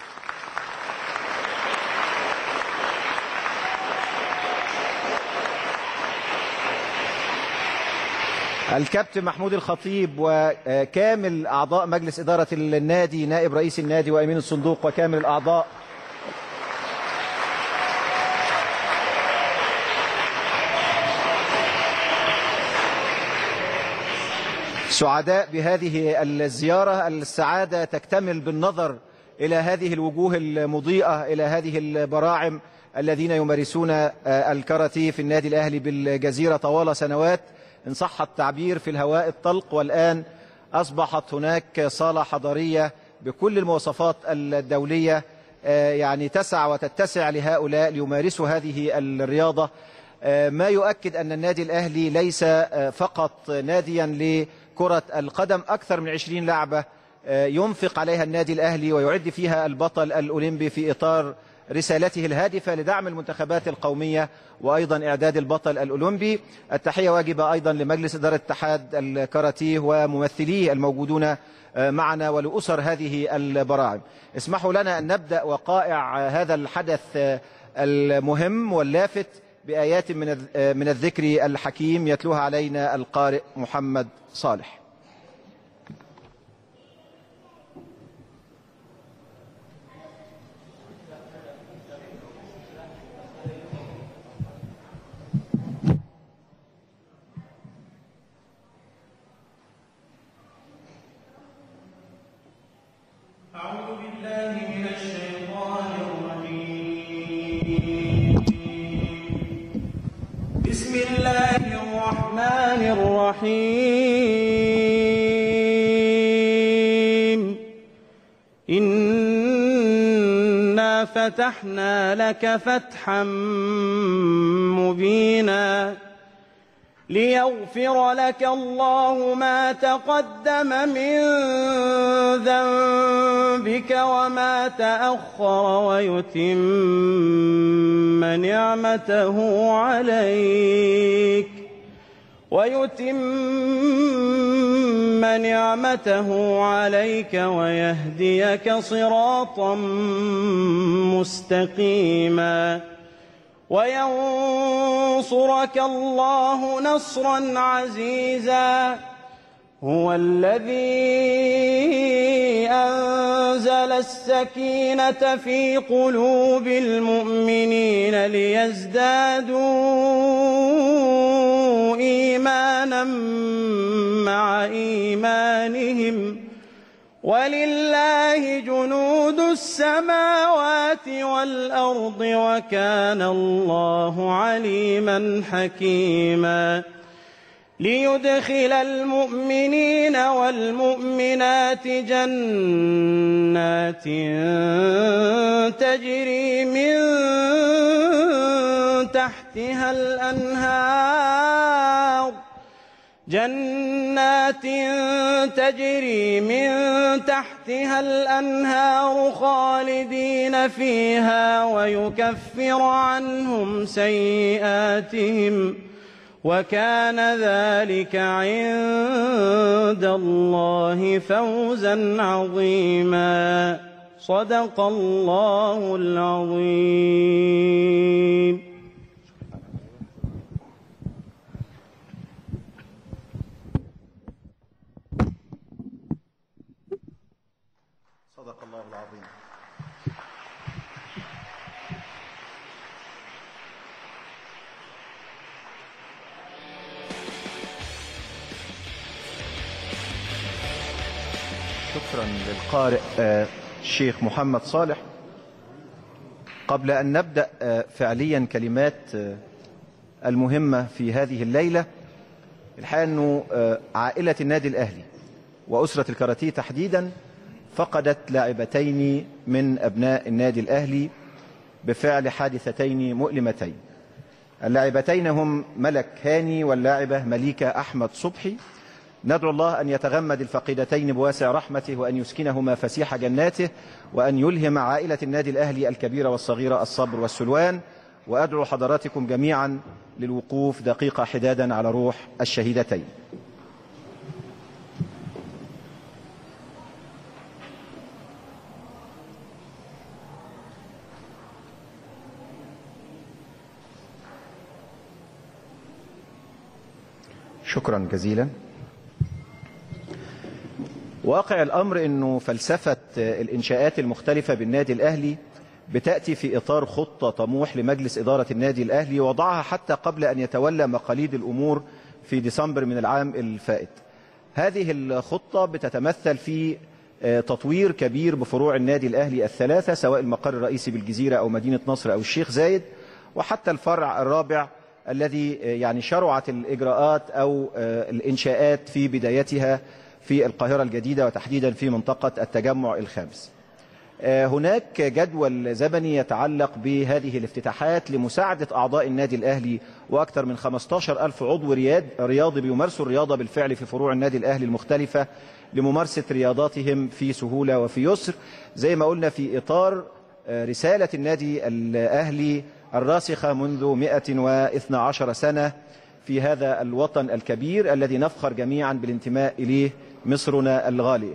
الكابتن محمود الخطيب وكامل أعضاء مجلس إدارة النادي نائب رئيس النادي وأمين الصندوق وكامل الأعضاء سعداء بهذه الزيارة السعادة تكتمل بالنظر إلى هذه الوجوه المضيئة إلى هذه البراعم الذين يمارسون آه، الكاراتيه في النادي الأهلي بالجزيرة طوال سنوات إن صح التعبير في الهواء الطلق والآن أصبحت هناك صالة حضارية بكل المواصفات الدولية آه، يعني تسع وتتسع لهؤلاء ليمارسوا هذه الرياضة آه، ما يؤكد أن النادي الأهلي ليس آه، فقط ناديا لكرة القدم أكثر من 20 لعبة آه، ينفق عليها النادي الأهلي ويعد فيها البطل الأولمبي في إطار رسالته الهادفة لدعم المنتخبات القومية وأيضا إعداد البطل الأولمبي التحية واجبة أيضا لمجلس إدارة اتحاد الكاراتيه وممثليه الموجودون آه، معنا ولأسر هذه البراعم اسمحوا لنا أن نبدأ وقائع هذا الحدث آه، المهم واللافت بآيات من الذ- آه، من الذكر الحكيم يتلوها علينا القارئ محمد صالح أعوذ بالله من الشيطان الرجيم بسم الله الرحمن الرحيم إنا فتحنا لك فتحا مبينا ليغفر لك الله ما تقدم من ذنبك وما تأخر ويتم نعمته عليك ويتم نعمته عليك ويهديك صراطا مستقيما وينصرك الله نصرا عزيزا هو الذي أنزل السكينة في قلوب المؤمنين ليزدادوا إيمانا مع إيمانهم ولله جنود السماوات والأرض وكان الله عليما حكيما ليدخل المؤمنين والمؤمنات جنات تجري من تحتها الأنهار جنات تجري من تحتها الأنهار خالدين فيها ويكفر عنهم سيئاتهم وكان ذلك عند الله فوزا عظيما صدق الله العظيم صدق الله العظيم شكرا للقارئ آه، الشيخ محمد صالح قبل أن نبدأ آه، فعليا كلمات آه، المهمة في هذه الليلة الحقيقة أنه آه، عائلة النادي الأهلي وأسرة الكاراتيه تحديدا فقدت لاعبتين من أبناء النادي الأهلي بفعل حادثتين مؤلمتين اللاعبتين هم ملك هاني واللاعبة مليكة أحمد صبحي ندعو الله أن يتغمد الفقيدتين بواسع رحمته وأن يسكنهما فسيح جناته وأن يلهم عائلة النادي الأهلي الكبيرة والصغيرة الصبر والسلوان وأدعو حضراتكم جميعا للوقوف دقيقة حدادا على روح الشهيدتين شكرا جزيلا واقع الأمر أنه فلسفة الإنشاءات المختلفة بالنادي الأهلي بتأتي في إطار خطة طموح لمجلس إدارة النادي الأهلي وضعها حتى قبل أن يتولى مقاليد الأمور في ديسمبر من العام الفائت هذه الخطة بتتمثل في آه، تطوير كبير بفروع النادي الأهلي الثلاثة سواء المقر الرئيسي بالجزيرة أو مدينة نصر أو الشيخ زايد وحتى الفرع الرابع الذي آه، يعني شرعت الإجراءات أو آه، الإنشاءات في بدايتها في القاهرة الجديدة وتحديدا في منطقة التجمع الخامس آه، هناك جدول زمني يتعلق بهذه الافتتاحات لمساعدة أعضاء النادي الأهلي وأكثر من 15 ألف عضو رياد رياضي بيمارسوا الرياضة بالفعل في فروع النادي الأهلي المختلفة لممارسة رياضاتهم في سهولة وفي يسر زي ما قلنا في إطار آه، رسالة النادي الأهلي الراسخة منذ 112 سنة في هذا الوطن الكبير الذي نفخر جميعا بالانتماء إليه مصرنا الغالية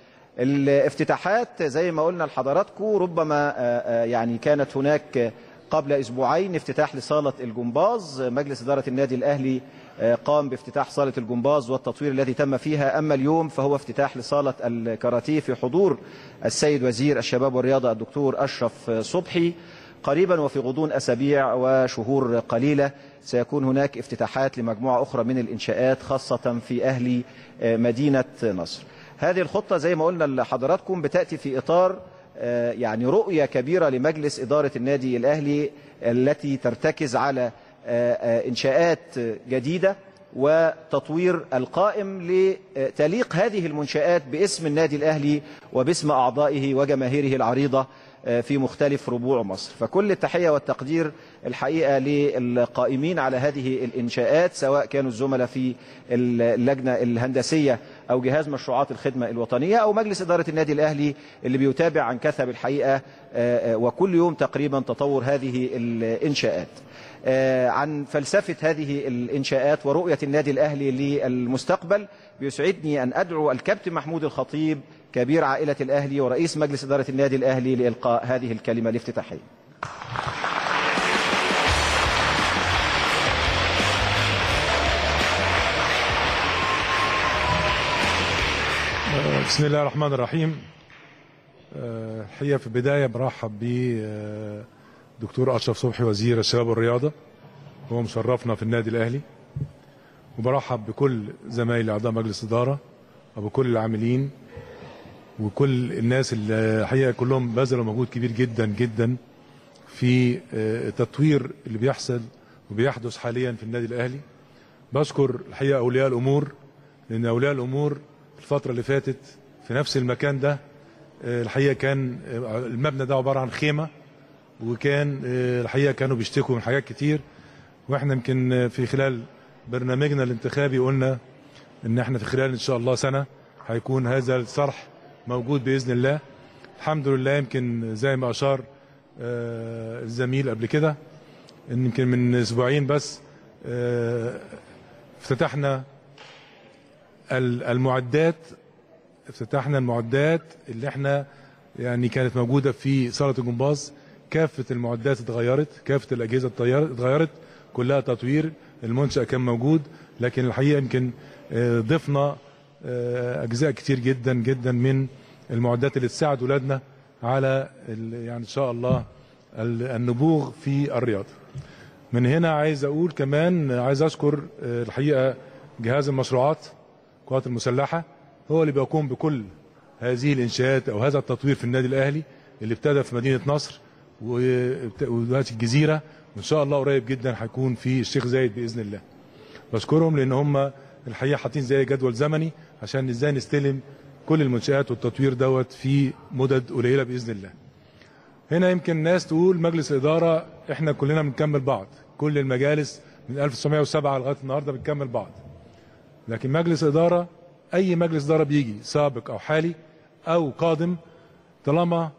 الافتتاحات زي ما قلنا لحضراتكم ربما آه، آه، يعني كانت هناك قبل اسبوعين افتتاح لصاله الجمباز مجلس اداره النادي الاهلي آه، قام بافتتاح صاله الجمباز والتطوير الذي تم فيها اما اليوم فهو افتتاح لصاله الكاراتيه في حضور السيد وزير الشباب والرياضه الدكتور اشرف صبحي قريبا وفي غضون اسابيع وشهور قليله سيكون هناك افتتاحات لمجموعه اخرى من الانشاءات خاصه في اهل آه، مدينه نصر هذه الخطة زي ما قلنا لحضراتكم بتأتي في إطار آه، يعني رؤية كبيرة لمجلس إدارة النادي الأهلي التي ترتكز على آه، آه، إنشاءات جديدة وتطوير القائم لتليق هذه المنشآت باسم النادي الأهلي وباسم أعضائه وجماهيره العريضة في مختلف ربوع مصر فكل التحية والتقدير الحقيقة للقائمين على هذه الإنشاءات سواء كانوا الزملاء في اللجنة الهندسية أو جهاز مشروعات الخدمة الوطنية أو مجلس إدارة النادي الأهلي اللي بيتابع عن كثب الحقيقة آه، آه، وكل يوم تقريبا تطور هذه الإنشاءات آه، عن فلسفة هذه الإنشاءات ورؤية النادي الأهلي للمستقبل بيسعدني أن أدعو الكابتن محمود الخطيب كبير عائلة الأهلي ورئيس مجلس إدارة النادي الأهلي لإلقاء هذه الكلمة الافتتاحية بسم الله الرحمن الرحيم آه، الحقيقه في البدايه برحب ب دكتور اشرف صبحي وزير الشباب والرياضه هو مشرفنا في النادي الاهلي وبرحب بكل زمايلي اعضاء مجلس اداره وبكل العاملين وكل الناس اللي الحقيقه كلهم بذلوا مجهود كبير جدا جدا في آه، التطوير اللي بيحصل وبيحدث حاليا في النادي الاهلي بشكر الحقيقه اولياء الامور لان اولياء الامور الفتره اللي فاتت في نفس المكان ده آه، الحقيقه كان آه، المبنى ده عباره عن خيمه وكان آه، الحقيقه كانوا بيشتكوا من حاجات كتير واحنا يمكن آه، في خلال برنامجنا الانتخابي قلنا ان احنا في خلال ان شاء الله سنه هيكون هذا الصرح موجود باذن الله الحمد لله يمكن زي ما اشار آه، الزميل قبل كده ان يمكن من اسبوعين بس آه، افتتحنا ال- المعدات افتتحنا المعدات اللي احنا يعني كانت موجوده في صاله الجمباز كافه المعدات اتغيرت كافه الاجهزه اتغيرت اتغيرت كلها تطوير المنشا كان موجود لكن الحقيقه يمكن آه، ضفنا آه، اجزاء كتير جدا جدا من المعدات اللي تساعد ولادنا على ال- يعني ان شاء الله ال- النبوغ في الرياضه من هنا عايز اقول كمان عايز اشكر آه، الحقيقه جهاز المشروعات القوات المسلحه هو اللي بيقوم بكل هذه الانشاءات او هذا التطوير في النادي الاهلي اللي ابتدى في مدينه نصر وابت- ودلوقتي الجزيره وان شاء الله قريب جدا هيكون في الشيخ زايد باذن الله بشكرهم لان هم الحقيقه حاطين زي جدول زمني عشان ازاي نستلم كل المنشات والتطوير دوت في مدد قليله باذن الله هنا يمكن ناس تقول مجلس الاداره احنا كلنا بنكمل بعض كل المجالس من 1907 لغايه النهارده بنكمل بعض لكن مجلس اداره اي مجلس اداره بيجي سابق او حالي او قادم طالما آه،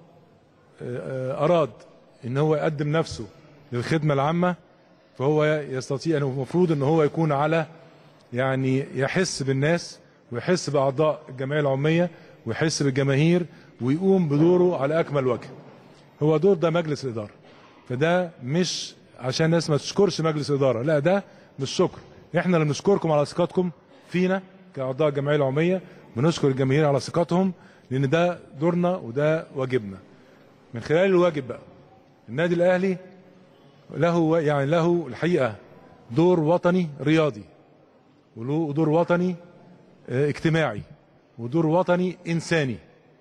آه، اراد ان هو يقدم نفسه للخدمه العامه فهو يستطيع انه المفروض ان هو يكون على يعني يحس بالناس ويحس باعضاء الجمعيه العموميه ويحس بالجماهير ويقوم بدوره على اكمل وجه هو دور ده مجلس الاداره فده مش عشان الناس ما تشكرش مجلس الاداره لا ده مش شكر احنا اللي بنشكركم على ثقتكم فينا كاعضاء الجمعيه العموميه بنشكر الجماهير على ثقتهم لان ده دورنا وده واجبنا من خلال الواجب بقى النادي الاهلي له يعني له الحقيقه دور وطني رياضي وله دور وطني آه، اجتماعي ودور وطني انساني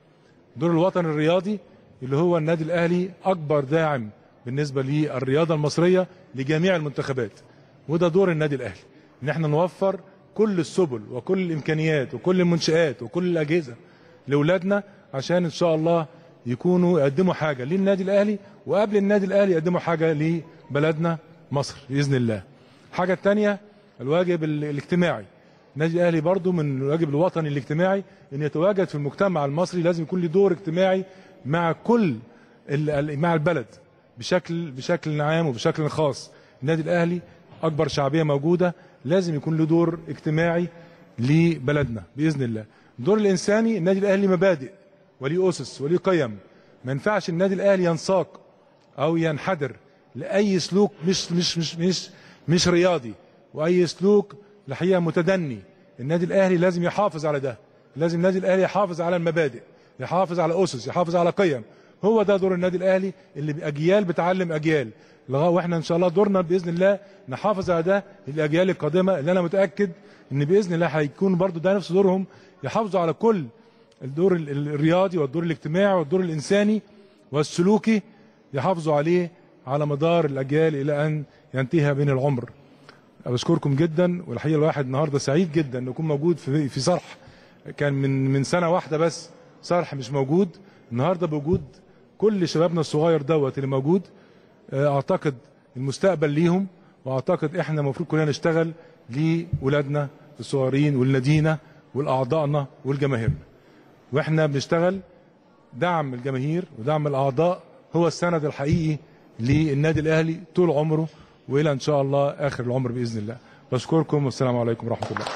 دور الوطن الرياضي اللي هو النادي الاهلي اكبر داعم بالنسبه للرياضه المصريه لجميع المنتخبات وده دور النادي الاهلي ان احنا نوفر كل السبل وكل الامكانيات وكل المنشات وكل الاجهزه لاولادنا عشان ان شاء الله يكونوا يقدموا حاجه للنادي الاهلي وقبل النادي الاهلي يقدموا حاجه لبلدنا مصر باذن الله. الحاجه الثانيه الواجب ال- الاجتماعي. النادي الاهلي برضو من الواجب الوطني الاجتماعي ان يتواجد في المجتمع المصري لازم يكون له دور اجتماعي مع كل ال- ال- مع البلد بشكل بشكل عام وبشكل خاص. النادي الاهلي اكبر شعبيه موجوده لازم يكون له دور اجتماعي لبلدنا باذن الله. الدور الانساني النادي الاهلي مبادئ وليه اسس وليه قيم ما ينفعش النادي الاهلي ينساق او ينحدر لاي سلوك مش مش مش مش مش رياضي واي سلوك الحقيقه متدني النادي الاهلي لازم يحافظ على ده لازم النادي الاهلي يحافظ على المبادئ يحافظ على اسس يحافظ على قيم هو ده دور النادي الاهلي اللي اجيال بتعلم اجيال لغايه واحنا ان شاء الله دورنا باذن الله نحافظ على ده للاجيال القادمه اللي انا متاكد ان باذن الله هيكون برضو ده نفس دورهم يحافظوا على كل الدور ال- ال- الرياضي والدور الاجتماعي والدور الانساني والسلوكي يحافظوا عليه على مدار الاجيال الى ان ينتهي بين العمر بشكركم جدا والحقيقه الواحد النهارده سعيد جدا انه يكون موجود في في صرح كان من من سنه واحده بس صرح مش موجود النهارده بوجود كل شبابنا الصغير دوت اللي موجود آه، اعتقد المستقبل ليهم واعتقد احنا المفروض كلنا نشتغل لاولادنا الصغيرين ولنادينا ولاعضائنا ولجماهيرنا واحنا بنشتغل دعم الجماهير ودعم الاعضاء هو السند الحقيقي للنادي الاهلي طول عمره والى ان شاء الله اخر العمر باذن الله بشكركم والسلام عليكم ورحمه الله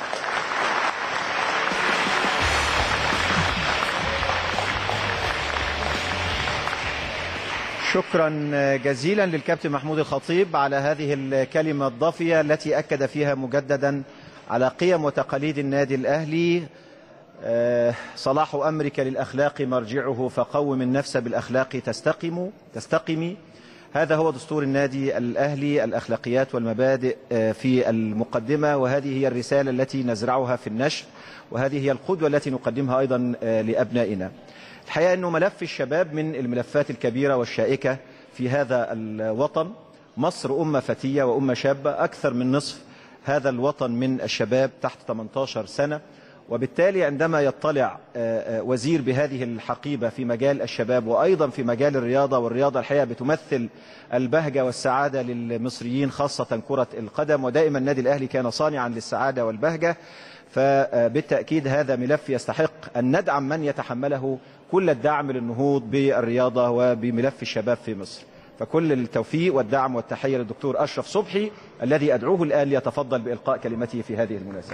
شكرا جزيلا للكابتن محمود الخطيب على هذه الكلمة الضافية التي أكد فيها مجددا على قيم وتقاليد النادي الأهلي آه، صلاح أمرك للأخلاق مرجعه فقوم النفس بالأخلاق تستقم تستقمي هذا هو دستور النادي الأهلي الأخلاقيات والمبادئ آه، في المقدمة وهذه هي الرسالة التي نزرعها في النشر وهذه هي القدوة التي نقدمها أيضا آه، لأبنائنا الحقيقة أنه ملف الشباب من الملفات الكبيرة والشائكة في هذا الوطن مصر أمة فتية وأمة شابة أكثر من نصف هذا الوطن من الشباب تحت 18 سنة وبالتالي عندما يطلع آه، آه، وزير بهذه الحقيبة في مجال الشباب وأيضا في مجال الرياضة والرياضة الحقيقة بتمثل البهجة والسعادة للمصريين خاصة كرة القدم ودائما النادي الأهلي كان صانعا للسعادة والبهجة فبالتأكيد هذا ملف يستحق أن ندعم من يتحمله كل الدعم للنهوض بالرياضة وبملف الشباب في مصر فكل التوفيق والدعم والتحية للدكتور أشرف صبحي الذي أدعوه الآن ليتفضل بإلقاء كلمته في هذه المناسبة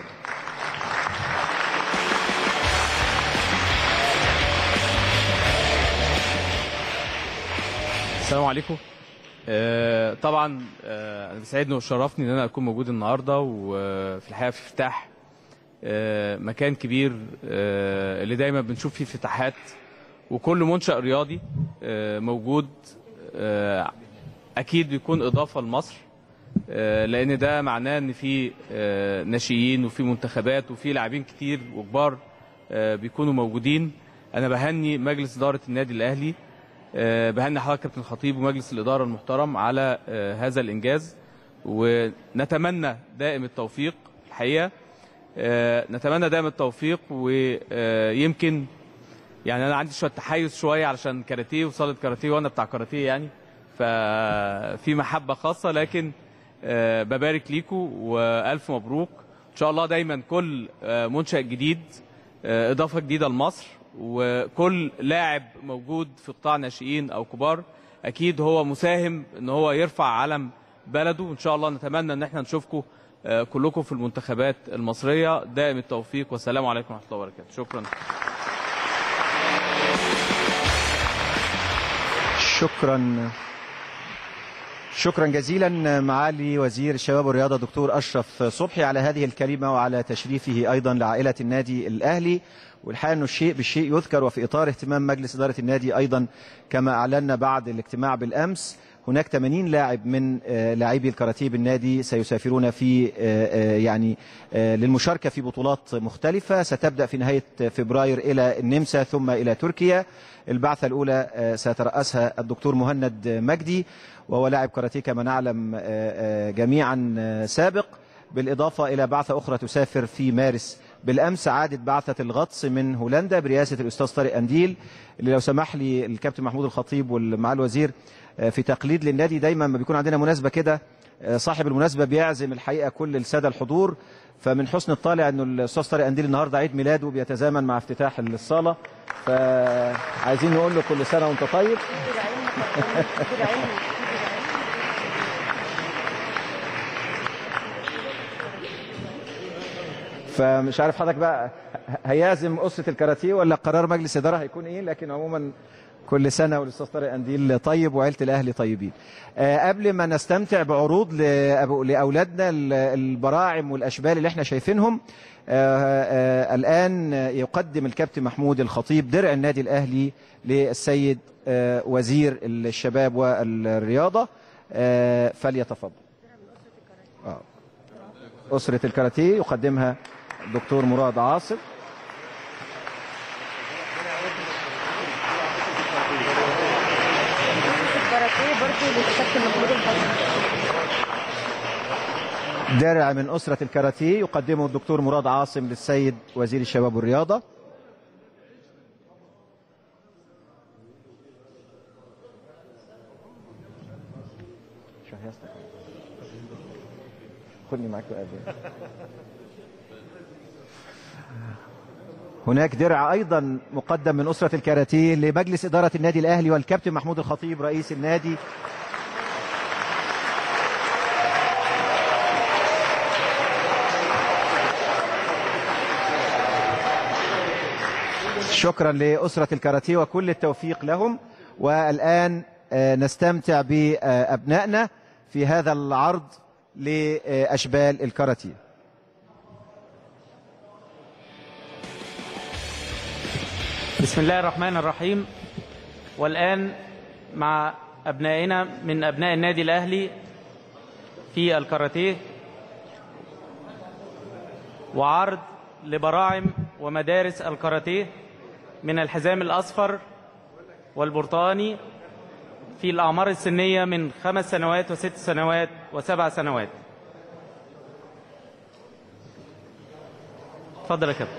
السلام عليكم آه، طبعا آه، انا بيسعدني وشرفني ان انا اكون موجود النهارده وفي الحقيقه في افتتاح آه، مكان كبير آه، اللي دايما بنشوف فيه افتتاحات وكل منشأ رياضي آه، موجود آه، اكيد بيكون اضافه لمصر آه، لان ده معناه ان في آه، ناشئين وفي منتخبات وفي لاعبين كتير وكبار آه، بيكونوا موجودين انا بهني مجلس اداره النادي الاهلي آه، بهني حضرتك كابتن خطيب ومجلس الاداره المحترم على آه، هذا الانجاز ونتمنى دائم التوفيق الحقيقه آه، نتمنى دائم التوفيق ويمكن يعني انا عندي شويه تحيز شويه علشان كاراتيه وصاله كاراتيه وانا بتاع كاراتيه يعني ففي محبه خاصه لكن آه، ببارك ليكم والف مبروك ان شاء الله دايما كل آه، منشأ جديد آه، اضافه جديده لمصر وكل لاعب موجود في قطاع ناشئين او كبار اكيد هو مساهم ان هو يرفع علم بلده وان شاء الله نتمنى ان احنا نشوفكم آه، كلكم في المنتخبات المصريه دائم التوفيق والسلام عليكم ورحمه الله وبركاته شكرا شكرا شكرا جزيلا معالي وزير الشباب والرياضة دكتور أشرف صبحي على هذه الكلمة وعلى تشريفه أيضا لعائلة النادي الأهلي والحقيقة أنه الشيء بالشيء يذكر وفي إطار اهتمام مجلس إدارة النادي أيضا كما أعلنا بعد الاجتماع بالأمس هناك 80 لاعب من آه، لاعبي الكاراتيه بالنادي سيسافرون في آه، آه، يعني آه، للمشاركة في بطولات مختلفة ستبدأ في نهاية فبراير إلى النمسا ثم إلى تركيا البعثة الأولى آه، سيترأسها الدكتور مهند مجدي وهو لاعب كاراتيه كما نعلم آه، آه، جميعا آه، سابق بالإضافة إلى بعثة أخرى تسافر في مارس بالأمس عادت بعثة الغطس من هولندا برئاسة الأستاذ طارق أنديل اللي لو سمح لي الكابتن محمود الخطيب ومع الوزير آه، في تقليد للنادي دايما ما بيكون عندنا مناسبة كده آه، صاحب المناسبة بيعزم الحقيقة كل السادة الحضور فمن حسن الطالع انه الاستاذ طارق انديل النهارده عيد ميلاده بيتزامن مع افتتاح الصاله فعايزين نقول له كل سنه وانت طيب فمش عارف حضرتك بقى هيعزم اسره الكاراتيه ولا قرار مجلس اداره هيكون ايه لكن عموما كل سنه والاستاذ طارق انديل طيب وعيله الاهلي طيبين. آه قبل ما نستمتع بعروض لأبو- لاولادنا ال- البراعم والاشبال اللي احنا شايفينهم آه آه الان يقدم الكابتن محمود الخطيب درع النادي الاهلي للسيد آه وزير الشباب والرياضه آه فليتفضل. آه. اسره الكاراتيه يقدمها الدكتور مراد عاصم الكاراتيه برضه للكابتن محمود الخطيب درع من أسرة الكاراتيه يقدمه الدكتور مراد عاصم للسيد وزير الشباب والرياضة خدني معاك بقى هناك درع أيضا مقدم من أسرة الكاراتيه لمجلس إدارة النادي الأهلي والكابتن محمود الخطيب رئيس النادي شكرا لأسرة الكاراتيه وكل التوفيق لهم والآن آه، نستمتع بأبنائنا في هذا العرض لأشبال الكاراتيه بسم الله الرحمن الرحيم والآن مع أبنائنا من أبناء النادي الأهلي في الكاراتيه وعرض لبراعم ومدارس الكاراتيه من الحزام الأصفر والبرتقاني في الأعمار السنية من خمس سنوات وست سنوات وسبع سنوات اتفضل يا كابتن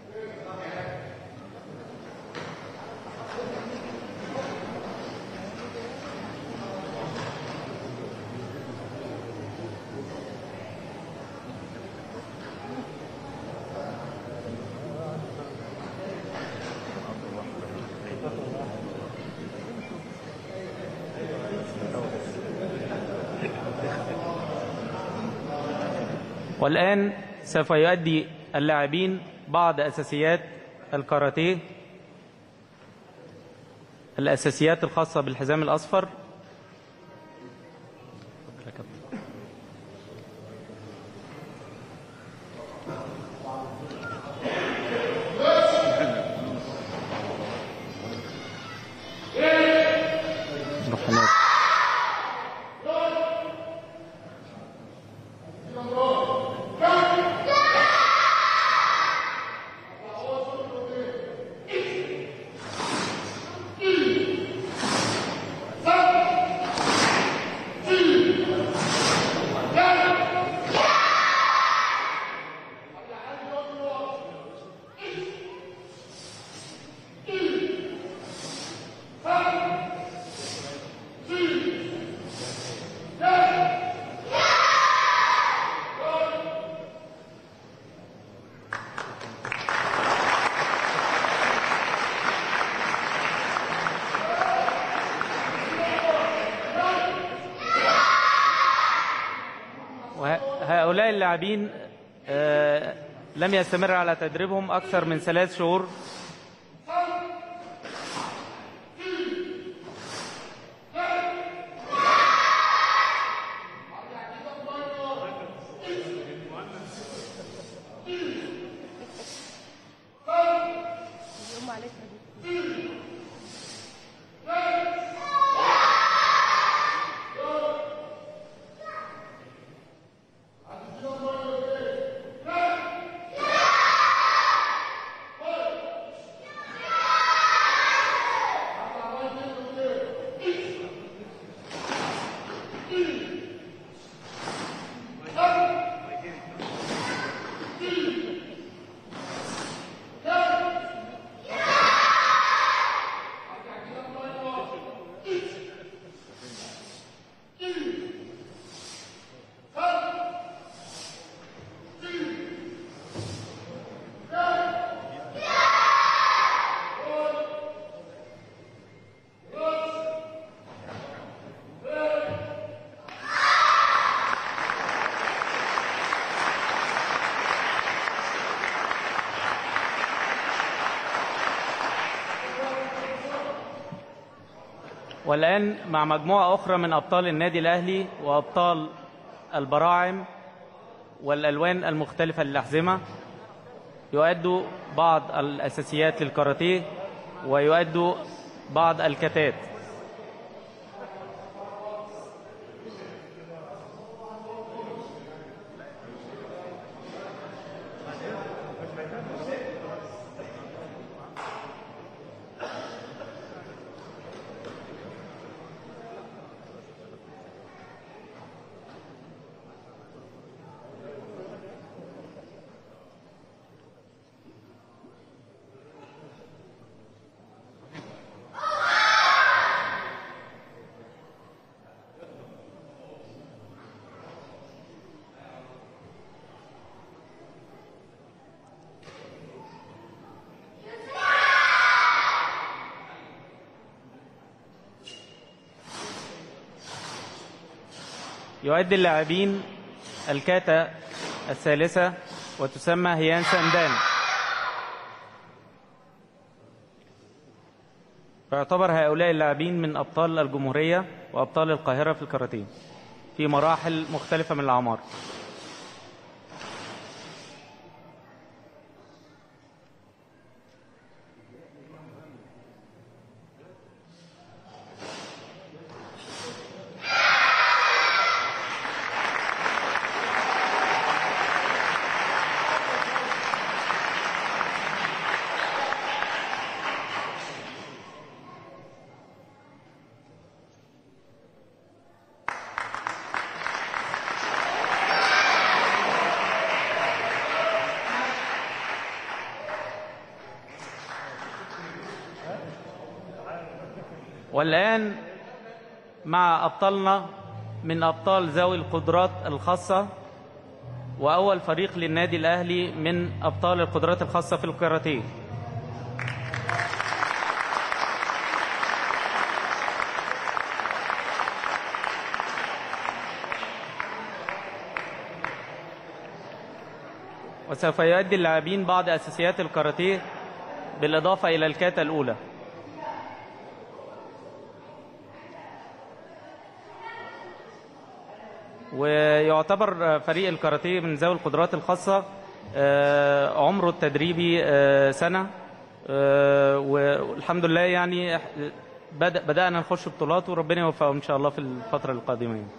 والآن سوف يؤدي اللاعبين بعض أساسيات الكاراتيه الأساسيات الخاصة بالحزام الأصفر وهؤلاء اللاعبين آه، لم يستمر على تدريبهم أكثر من ثلاث شهور والآن مع مجموعة أخرى من أبطال النادي الأهلي وأبطال البراعم والألوان المختلفة للأحزمة يؤدوا بعض الأساسيات للكاراتيه ويؤدوا بعض الكتات يؤدي اللاعبين الكاتا الثالثة وتسمى هيان سندان يعتبر هؤلاء اللاعبين من أبطال الجمهورية وأبطال القاهرة في الكاراتيه في مراحل مختلفة من الأعمار والآن مع أبطالنا من أبطال ذوي القدرات الخاصة وأول فريق للنادي الأهلي من أبطال القدرات الخاصة في الكاراتيه وسوف يؤدي اللاعبين بعض أساسيات الكاراتيه بالإضافة إلى الكاتا الأولى ويعتبر فريق الكاراتيه من ذوي القدرات الخاصة آه، عمره التدريبي آه، سنة آه، والحمد لله يعني بدأ بدأنا نخش بطولات وربنا يوفقهم إن شاء الله في الفترة القادمة يعني.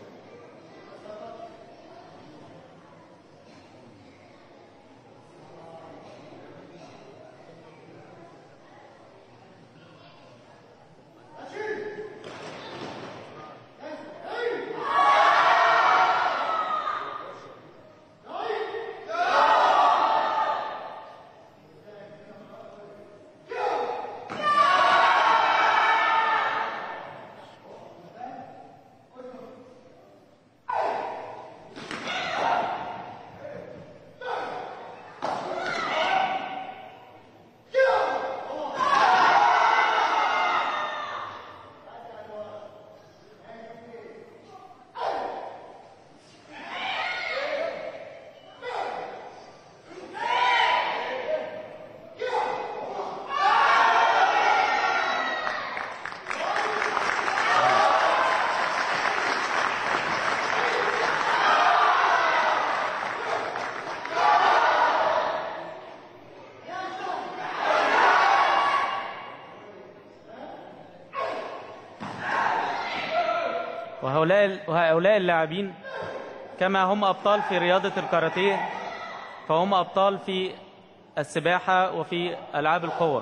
وهؤلاء وهؤلاء اللاعبين كما هم أبطال في رياضة الكاراتيه فهم أبطال في السباحة وفي ألعاب القوة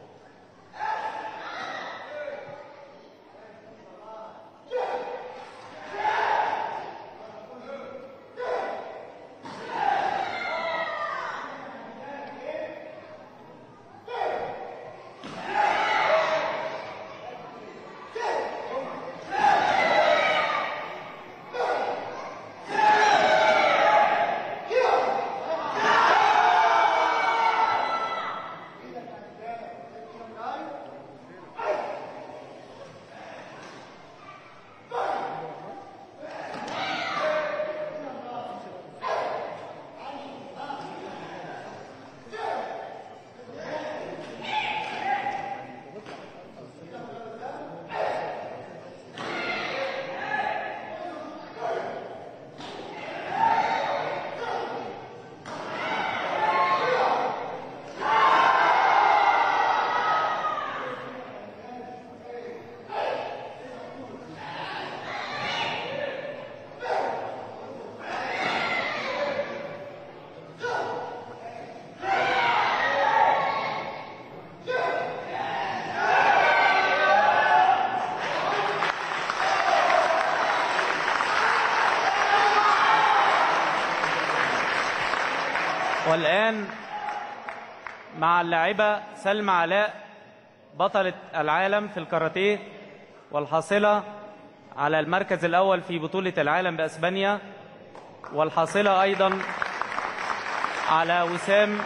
والآن مع اللاعبة سلمى علاء بطلة العالم في الكاراتيه والحاصلة على المركز الأول في بطولة العالم بأسبانيا والحاصلة أيضا على وسام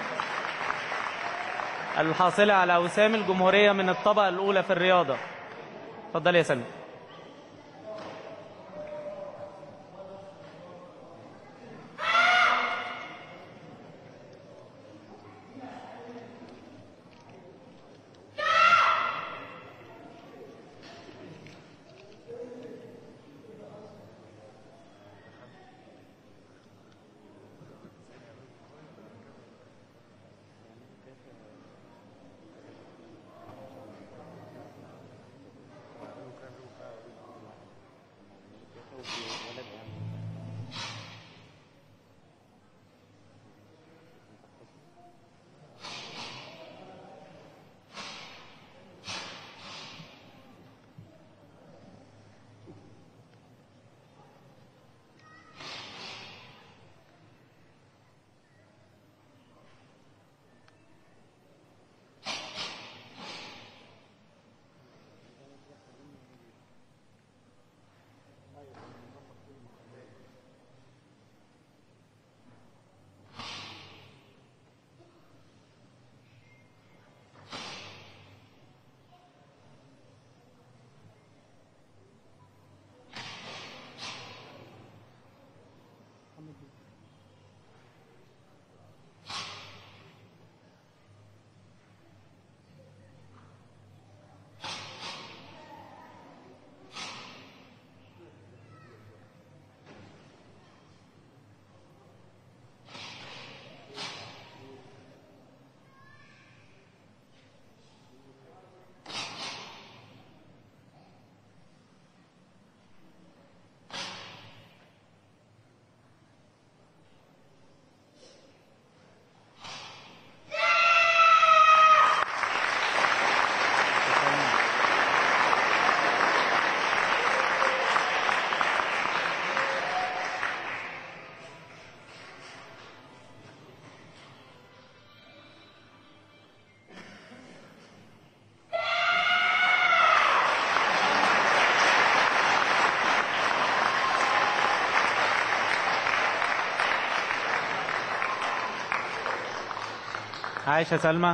الحاصلة على وسام الجمهورية من الطبقة الأولى في الرياضة اتفضل يا سلمى عائشة سلمى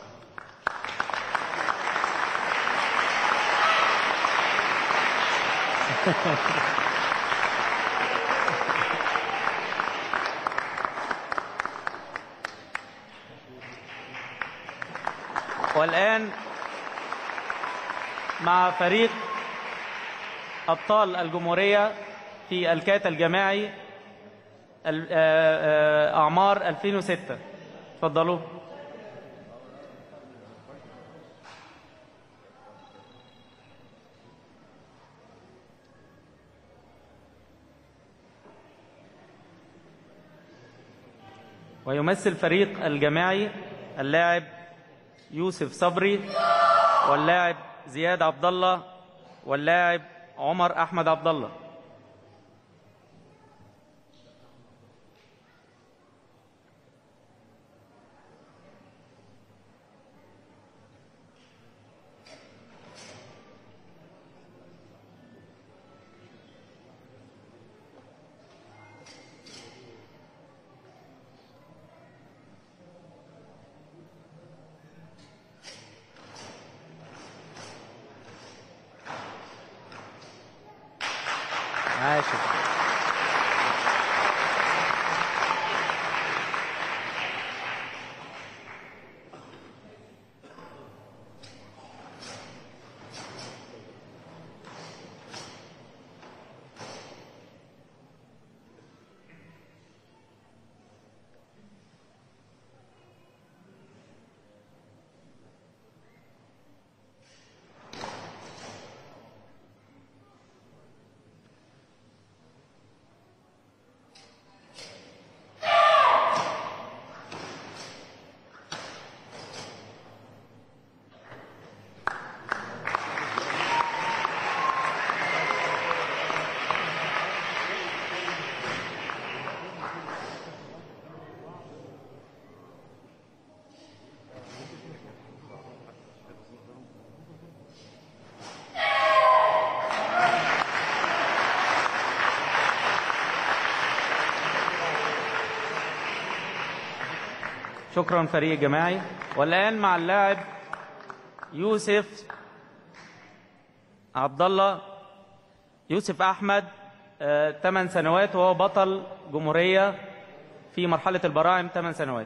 والآن مع فريق أبطال الجمهورية في الكات الجماعي ال- آه، آه، أعمار 2006 اتفضلوا ويمثل فريق الجماعي اللاعب يوسف صبري واللاعب زياد عبد الله واللاعب عمر احمد عبد الله عاشر شكرا فريق جماعي والآن مع اللاعب يوسف عبد الله يوسف أحمد 8 سنوات وهو بطل جمهورية في مرحلة البراعم 8 سنوات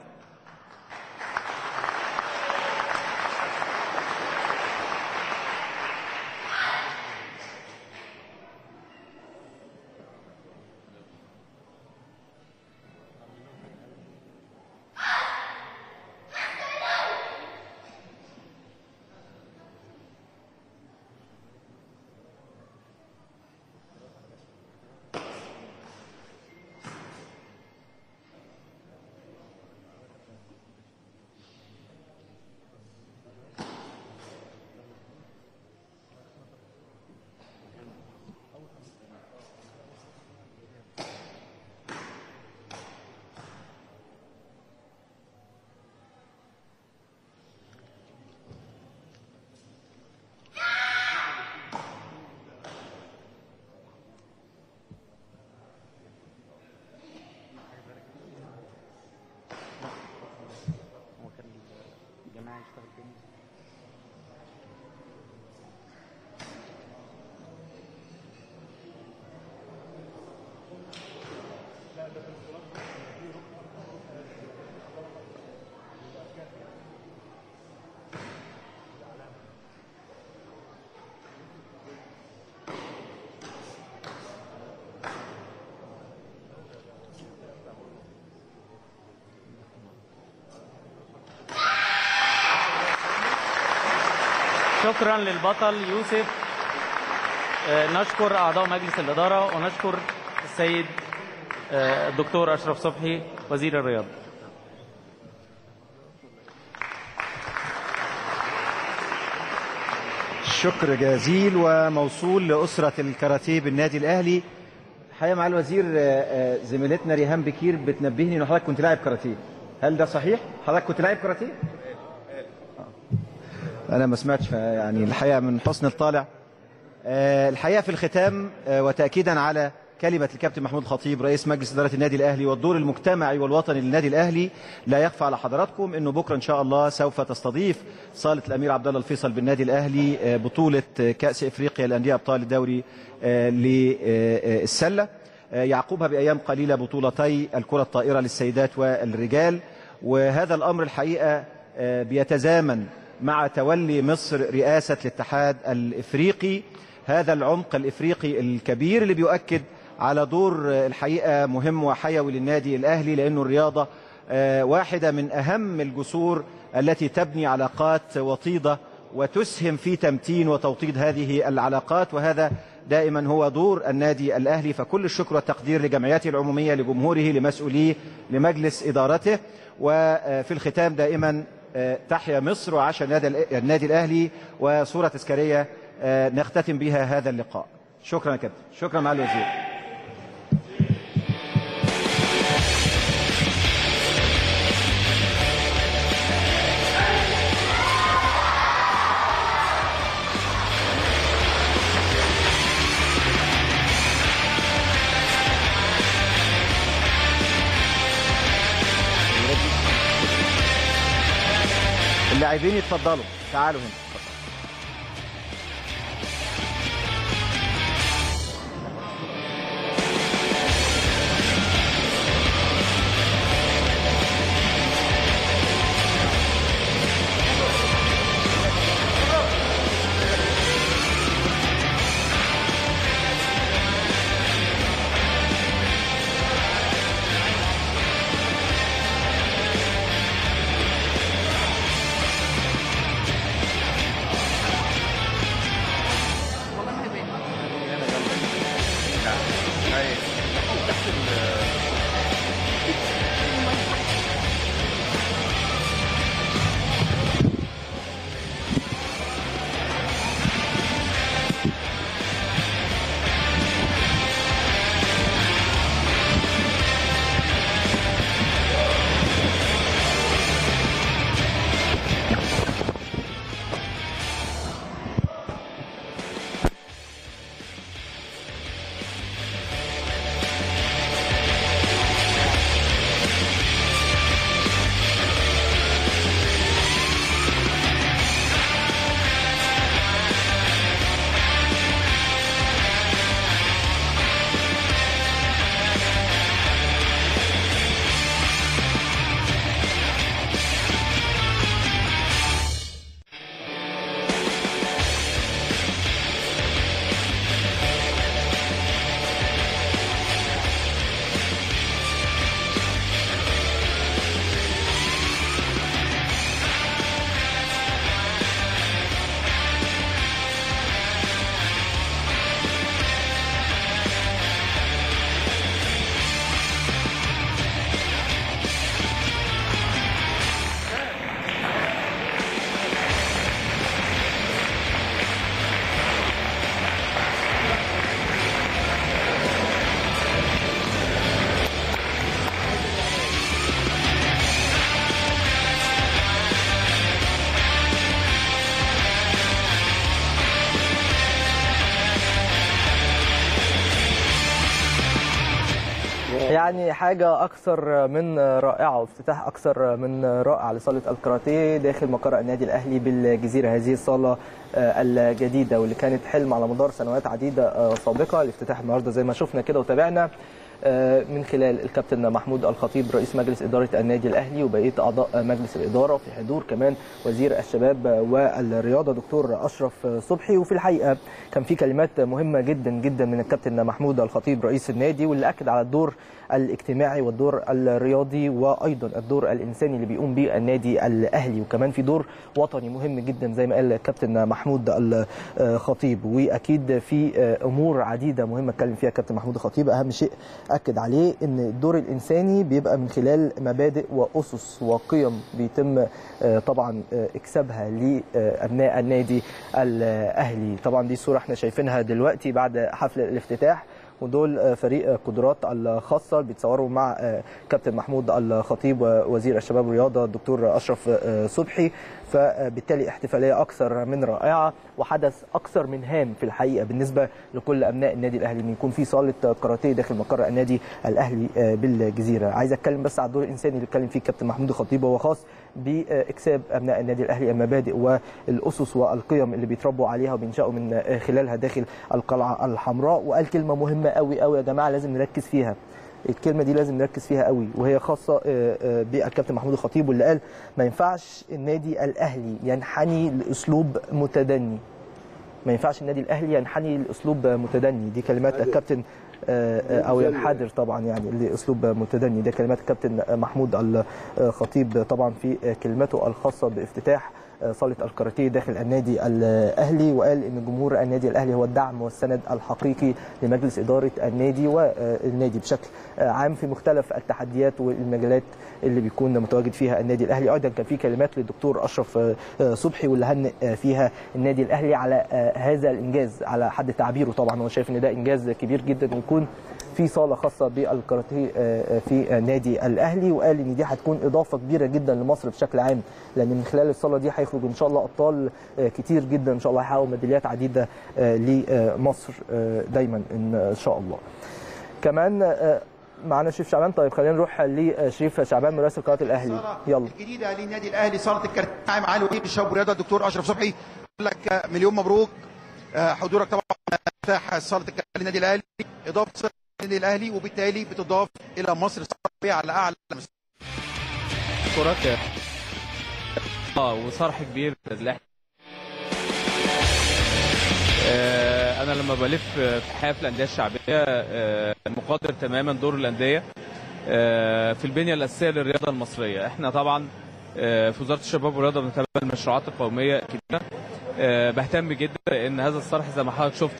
شكرا للبطل يوسف آه، نشكر أعضاء مجلس الإدارة ونشكر السيد آه، الدكتور أشرف صبحي وزير الرياضة شكر جزيل وموصول لأسرة الكاراتيه بالنادي الأهلي الحقيقة مع الوزير آه، آه، زميلتنا ريهام بكير بتنبهني إن حضرتك كنت لاعب كاراتيه هل ده صحيح؟ حضرتك كنت لاعب كاراتيه؟ أنا ما سمعتش يعني الحقيقة من حسن الطالع آه، الحقيقة في الختام آه، وتأكيدا على كلمة الكابتن محمود الخطيب رئيس مجلس إدارة النادي الأهلي والدور المجتمعي والوطني للنادي الأهلي لا يخفى على حضراتكم أنه بكرة إن شاء الله سوف تستضيف صالة الأمير عبد الله الفيصل بالنادي الأهلي آه، بطولة آه، كأس إفريقيا للأندية أبطال الدوري آه، للسلة آه، يعقبها بأيام قليلة بطولتي الكرة الطائرة للسيدات والرجال وهذا الأمر الحقيقة آه، بيتزامن مع تولي مصر رئاسة الاتحاد الإفريقي هذا العمق الإفريقي الكبير اللي بيؤكد على دور آه، الحقيقة مهم وحيوي للنادي الأهلي لأنه الرياضة آه، واحدة من أهم الجسور التي تبني علاقات وطيدة وتسهم في تمتين وتوطيد هذه العلاقات وهذا دائما هو دور النادي الأهلي فكل الشكر والتقدير لجمعياته العمومية لجمهوره لمسؤوليه لمجلس إدارته وفي الختام دائما آه، تحيا مصر وعاش النادي النادي الأهلي وصورة تذكارية آه، نختتم بها هذا اللقاء شكرا يا كابتن شكرا معالي الوزير اللاعبين يتفضلوا تعالوا هنا يعني حاجة أكثر من رائعة وافتتاح أكثر من رائع لصالة الكاراتيه داخل مقر النادي الأهلي بالجزيرة هذه الصالة آه، الجديدة واللي كانت حلم على مدار سنوات عديدة آه، سابقة الافتتاح النهاردة زي ما شفنا كده وتابعنا آه، من خلال الكابتن محمود الخطيب رئيس مجلس إدارة النادي الأهلي وبقية أعضاء مجلس الإدارة في حضور كمان وزير الشباب والرياضة دكتور أشرف صبحي وفي الحقيقة كان في كلمات مهمة جدا جدا من الكابتن محمود الخطيب رئيس النادي واللي أكد على الدور الاجتماعي والدور الرياضي وايضا الدور الانساني اللي بيقوم به النادي الاهلي وكمان في دور وطني مهم جدا زي ما قال الكابتن محمود الخطيب واكيد في امور عديده مهمه اتكلم فيها الكابتن محمود الخطيب اهم شيء اكد عليه ان الدور الانساني بيبقى من خلال مبادئ واسس وقيم بيتم طبعا اكسابها لابناء النادي الاهلي طبعا دي صوره احنا شايفينها دلوقتي بعد حفل الافتتاح ودول آه، فريق آه، قدرات الخاصه بيتصوروا مع آه، كابتن محمود الخطيب ووزير الشباب والرياضه الدكتور اشرف آه، صبحي فبالتالي احتفاليه اكثر من رائعه وحدث اكثر من هام في الحقيقه بالنسبه لكل ابناء النادي الاهلي ان يكون في صاله كاراتيه داخل مقر النادي الاهلي آه، بالجزيره عايز اتكلم بس على الدور الانساني اللي اتكلم فيه كابتن محمود الخطيب وهو خاص باكساب ابناء النادي الاهلي المبادئ والاسس والقيم اللي بيتربوا عليها وبينشأوا من آه، خلالها داخل القلعه الحمراء وقال كلمه مهمه قوي قوي يا جماعه لازم نركز فيها الكلمه دي لازم نركز فيها قوي وهي خاصه آه، آه، بالكابتن محمود الخطيب واللي قال ما ينفعش النادي الاهلي ينحني لاسلوب متدني ما ينفعش النادي الاهلي ينحني لاسلوب متدني دي كلمات الكابتن آه، آه، او ينحدر طبعا يعني لاسلوب متدني ده كلمات الكابتن محمود الخطيب طبعا في كلمته الخاصه بافتتاح صاله الكاراتيه داخل النادي الاهلي وقال ان جمهور النادي الاهلي هو الدعم والسند الحقيقي لمجلس اداره النادي والنادي بشكل عام في مختلف التحديات والمجالات اللي بيكون متواجد فيها النادي الاهلي ايضا كان في كلمات للدكتور اشرف صبحي واللي هنئ فيها النادي الاهلي على هذا الانجاز على حد تعبيره طبعا هو شايف ان ده انجاز كبير جدا ويكون في صاله خاصه بالكاراتيه في نادي الاهلي وقال ان دي هتكون اضافه كبيره جدا لمصر بشكل عام لان من خلال الصاله دي هيخرج ان شاء الله ابطال كتير جدا ان شاء الله هيحققوا ميداليات عديده لمصر دايما ان شاء الله. كمان معانا شريف شعبان طيب خلينا نروح لشريف شعبان مراسل قناه الاهلي يلا الجديده للنادي الاهلي صاله الكارتيه معالي وزير الشباب والرياضه الدكتور اشرف صبحي يقول لك مليون مبروك حضورك طبعا افتتاح صاله الكارتيه للنادي الاهلي اضافه صاله النادي الاهلي وبالتالي بتضاف الى مصر الصحفيه على اعلى مستوى كرات اه وصرح كبير للإحنا. آه انا لما بلف في حياه الانديه الشعبيه آه مقدر تماما دور الانديه آه في البنيه الاساسيه للرياضه المصريه احنا طبعا آه في وزاره الشباب والرياضه بنتابع المشروعات القوميه كبيره آه بهتم جدا لان هذا الصرح زي ما حضرتك شفت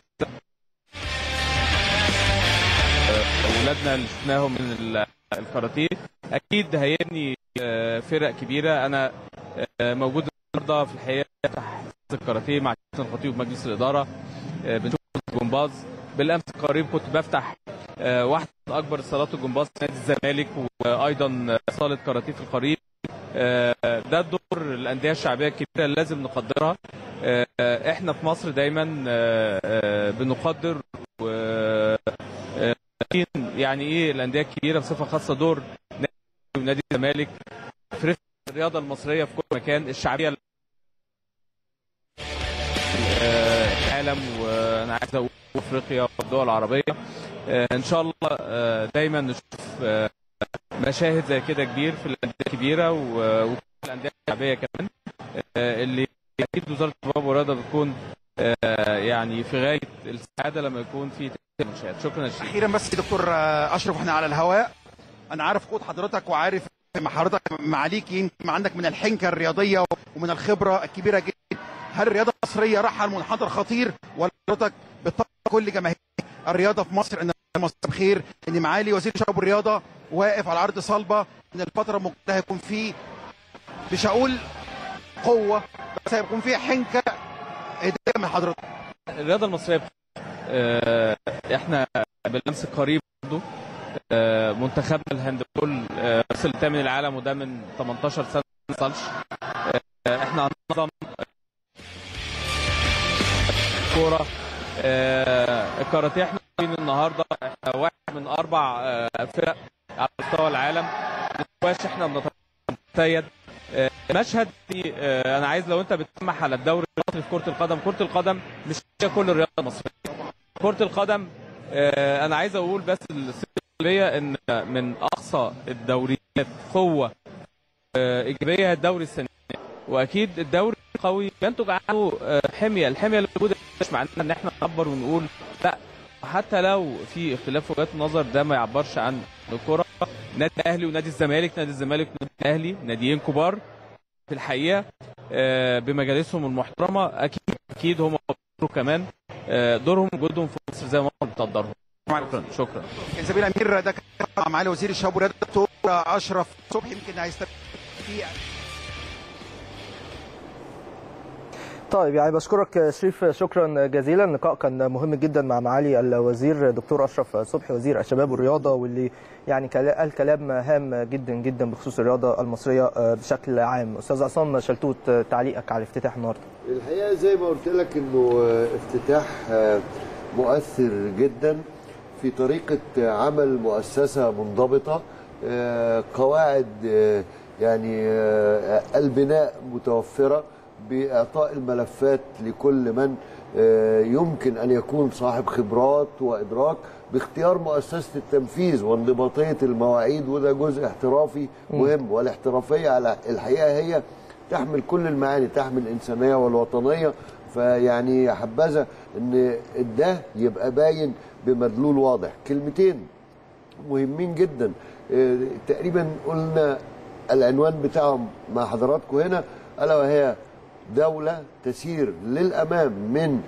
اولادنا اللي شفناهم من ال- الكاراتيه اكيد هيبني آه، فرق كبيره انا آه، موجود النهارده في الحقيقه تحت الكاراتيه مع كابتن الخطيب ومجلس الاداره آه، بنشوف الجمباز بالامس القريب كنت بفتح آه، واحده من اكبر صالات الجمباز في نادي الزمالك وايضا صاله كاراتيه في القريب آه، ده دور الانديه الشعبيه الكبيره اللي لازم نقدرها آه، آه، احنا في مصر دايما آه، آه، بنقدر و آه، يعني ايه الانديه الكبيره بصفه خاصه دور نادي ونادي الزمالك في رفع الرياضه المصريه في كل مكان الشعبيه آه، العالم وانا عايز اقول افريقيا والدول العربيه آه، ان شاء الله آه، دايما نشوف آه، مشاهد زي كده كبير في الانديه الكبيره و- وفي الانديه الشعبيه كمان آه، اللي اكيد وزاره الشباب والرياضه بتكون آه، يعني في غايه السعاده لما يكون في مشاهد شكرا يا شريف اخيرا بس دكتور اشرف واحنا على الهواء انا عارف قوه حضرتك وعارف مع حضرتك معاليك يمكن عندك من الحنكه الرياضيه ومن الخبره الكبيره جدا هل الرياضه المصريه رايحه لمنحدر خطير ولا حضرتك بتطلع كل جماهير الرياضه في مصر ان مصر بخير ان معالي وزير الشباب والرياضه واقف على ارض صلبه ان الفتره المقبله هيكون في مش هقول قوه بس هيكون في حنكه هديه من حضرتك الرياضه المصريه بخير. آه، احنا بالامس القريب برضه آه، منتخبنا الهاندبول آه، وصل لثامن العالم وده من 18 سنه ما وصلش آه، احنا هننظم كوره آه، الكاراتيه احنا عاملين النهارده احنا واحد من اربع آه، فرق على مستوى العالم السكواش احنا بنتيد آه، مشهد آه، انا عايز لو انت بتسمح على الدوري المصري في كره القدم كره القدم مش هي كل الرياضه المصريه كره القدم آه، انا عايز اقول بس ليا ان من اقصى الدوريات قوه آه، ايجابيه هي الدوري السنغالي واكيد الدوري قوي ينتج عنه آه، حميه الحميه اللي موجوده مش معناها ان احنا نعبر ونقول لا حتى لو في اختلاف وجهات نظر ده ما يعبرش عن الكره نادي الاهلي ونادي الزمالك نادي الزمالك ونادي الاهلي ناديين كبار في الحقيقه آه، بمجالسهم المحترمه اكيد اكيد هم كمان آه، دورهم وجودهم في مصر زي ما مصر بتقدرهم شكرا شكرا كان زميل امير ده كان مع معالي وزير الشباب والرياضه الدكتور اشرف صبحي يمكن هيستفيد في طيب يعني بشكرك شريف شكرا جزيلا اللقاء كان مهم جدا مع معالي الوزير دكتور اشرف صبحي وزير الشباب والرياضه واللي يعني كلا- قال كلام هام جدا جدا بخصوص الرياضه المصريه بشكل عام استاذ عصام شلتوت تعليقك على الافتتاح النهارده الحقيقه زي ما قلت لك انه آه، افتتاح آه، مؤثر جدا في طريقه آه، عمل مؤسسه منضبطه آه، قواعد آه، يعني آه، البناء متوفره باعطاء الملفات لكل من آه، يمكن ان يكون صاحب خبرات وادراك باختيار مؤسسه التنفيذ وانضباطيه المواعيد وده جزء احترافي مهم والاحترافيه على الحقيقه هي تحمل كل المعاني تحمل الإنسانية والوطنية فيعني حبذا ان ده يبقى باين بمدلول واضح كلمتين مهمين جدا آه، تقريبا قلنا العنوان بتاعهم مع حضراتكم هنا الا وهي دولة تسير للأمام من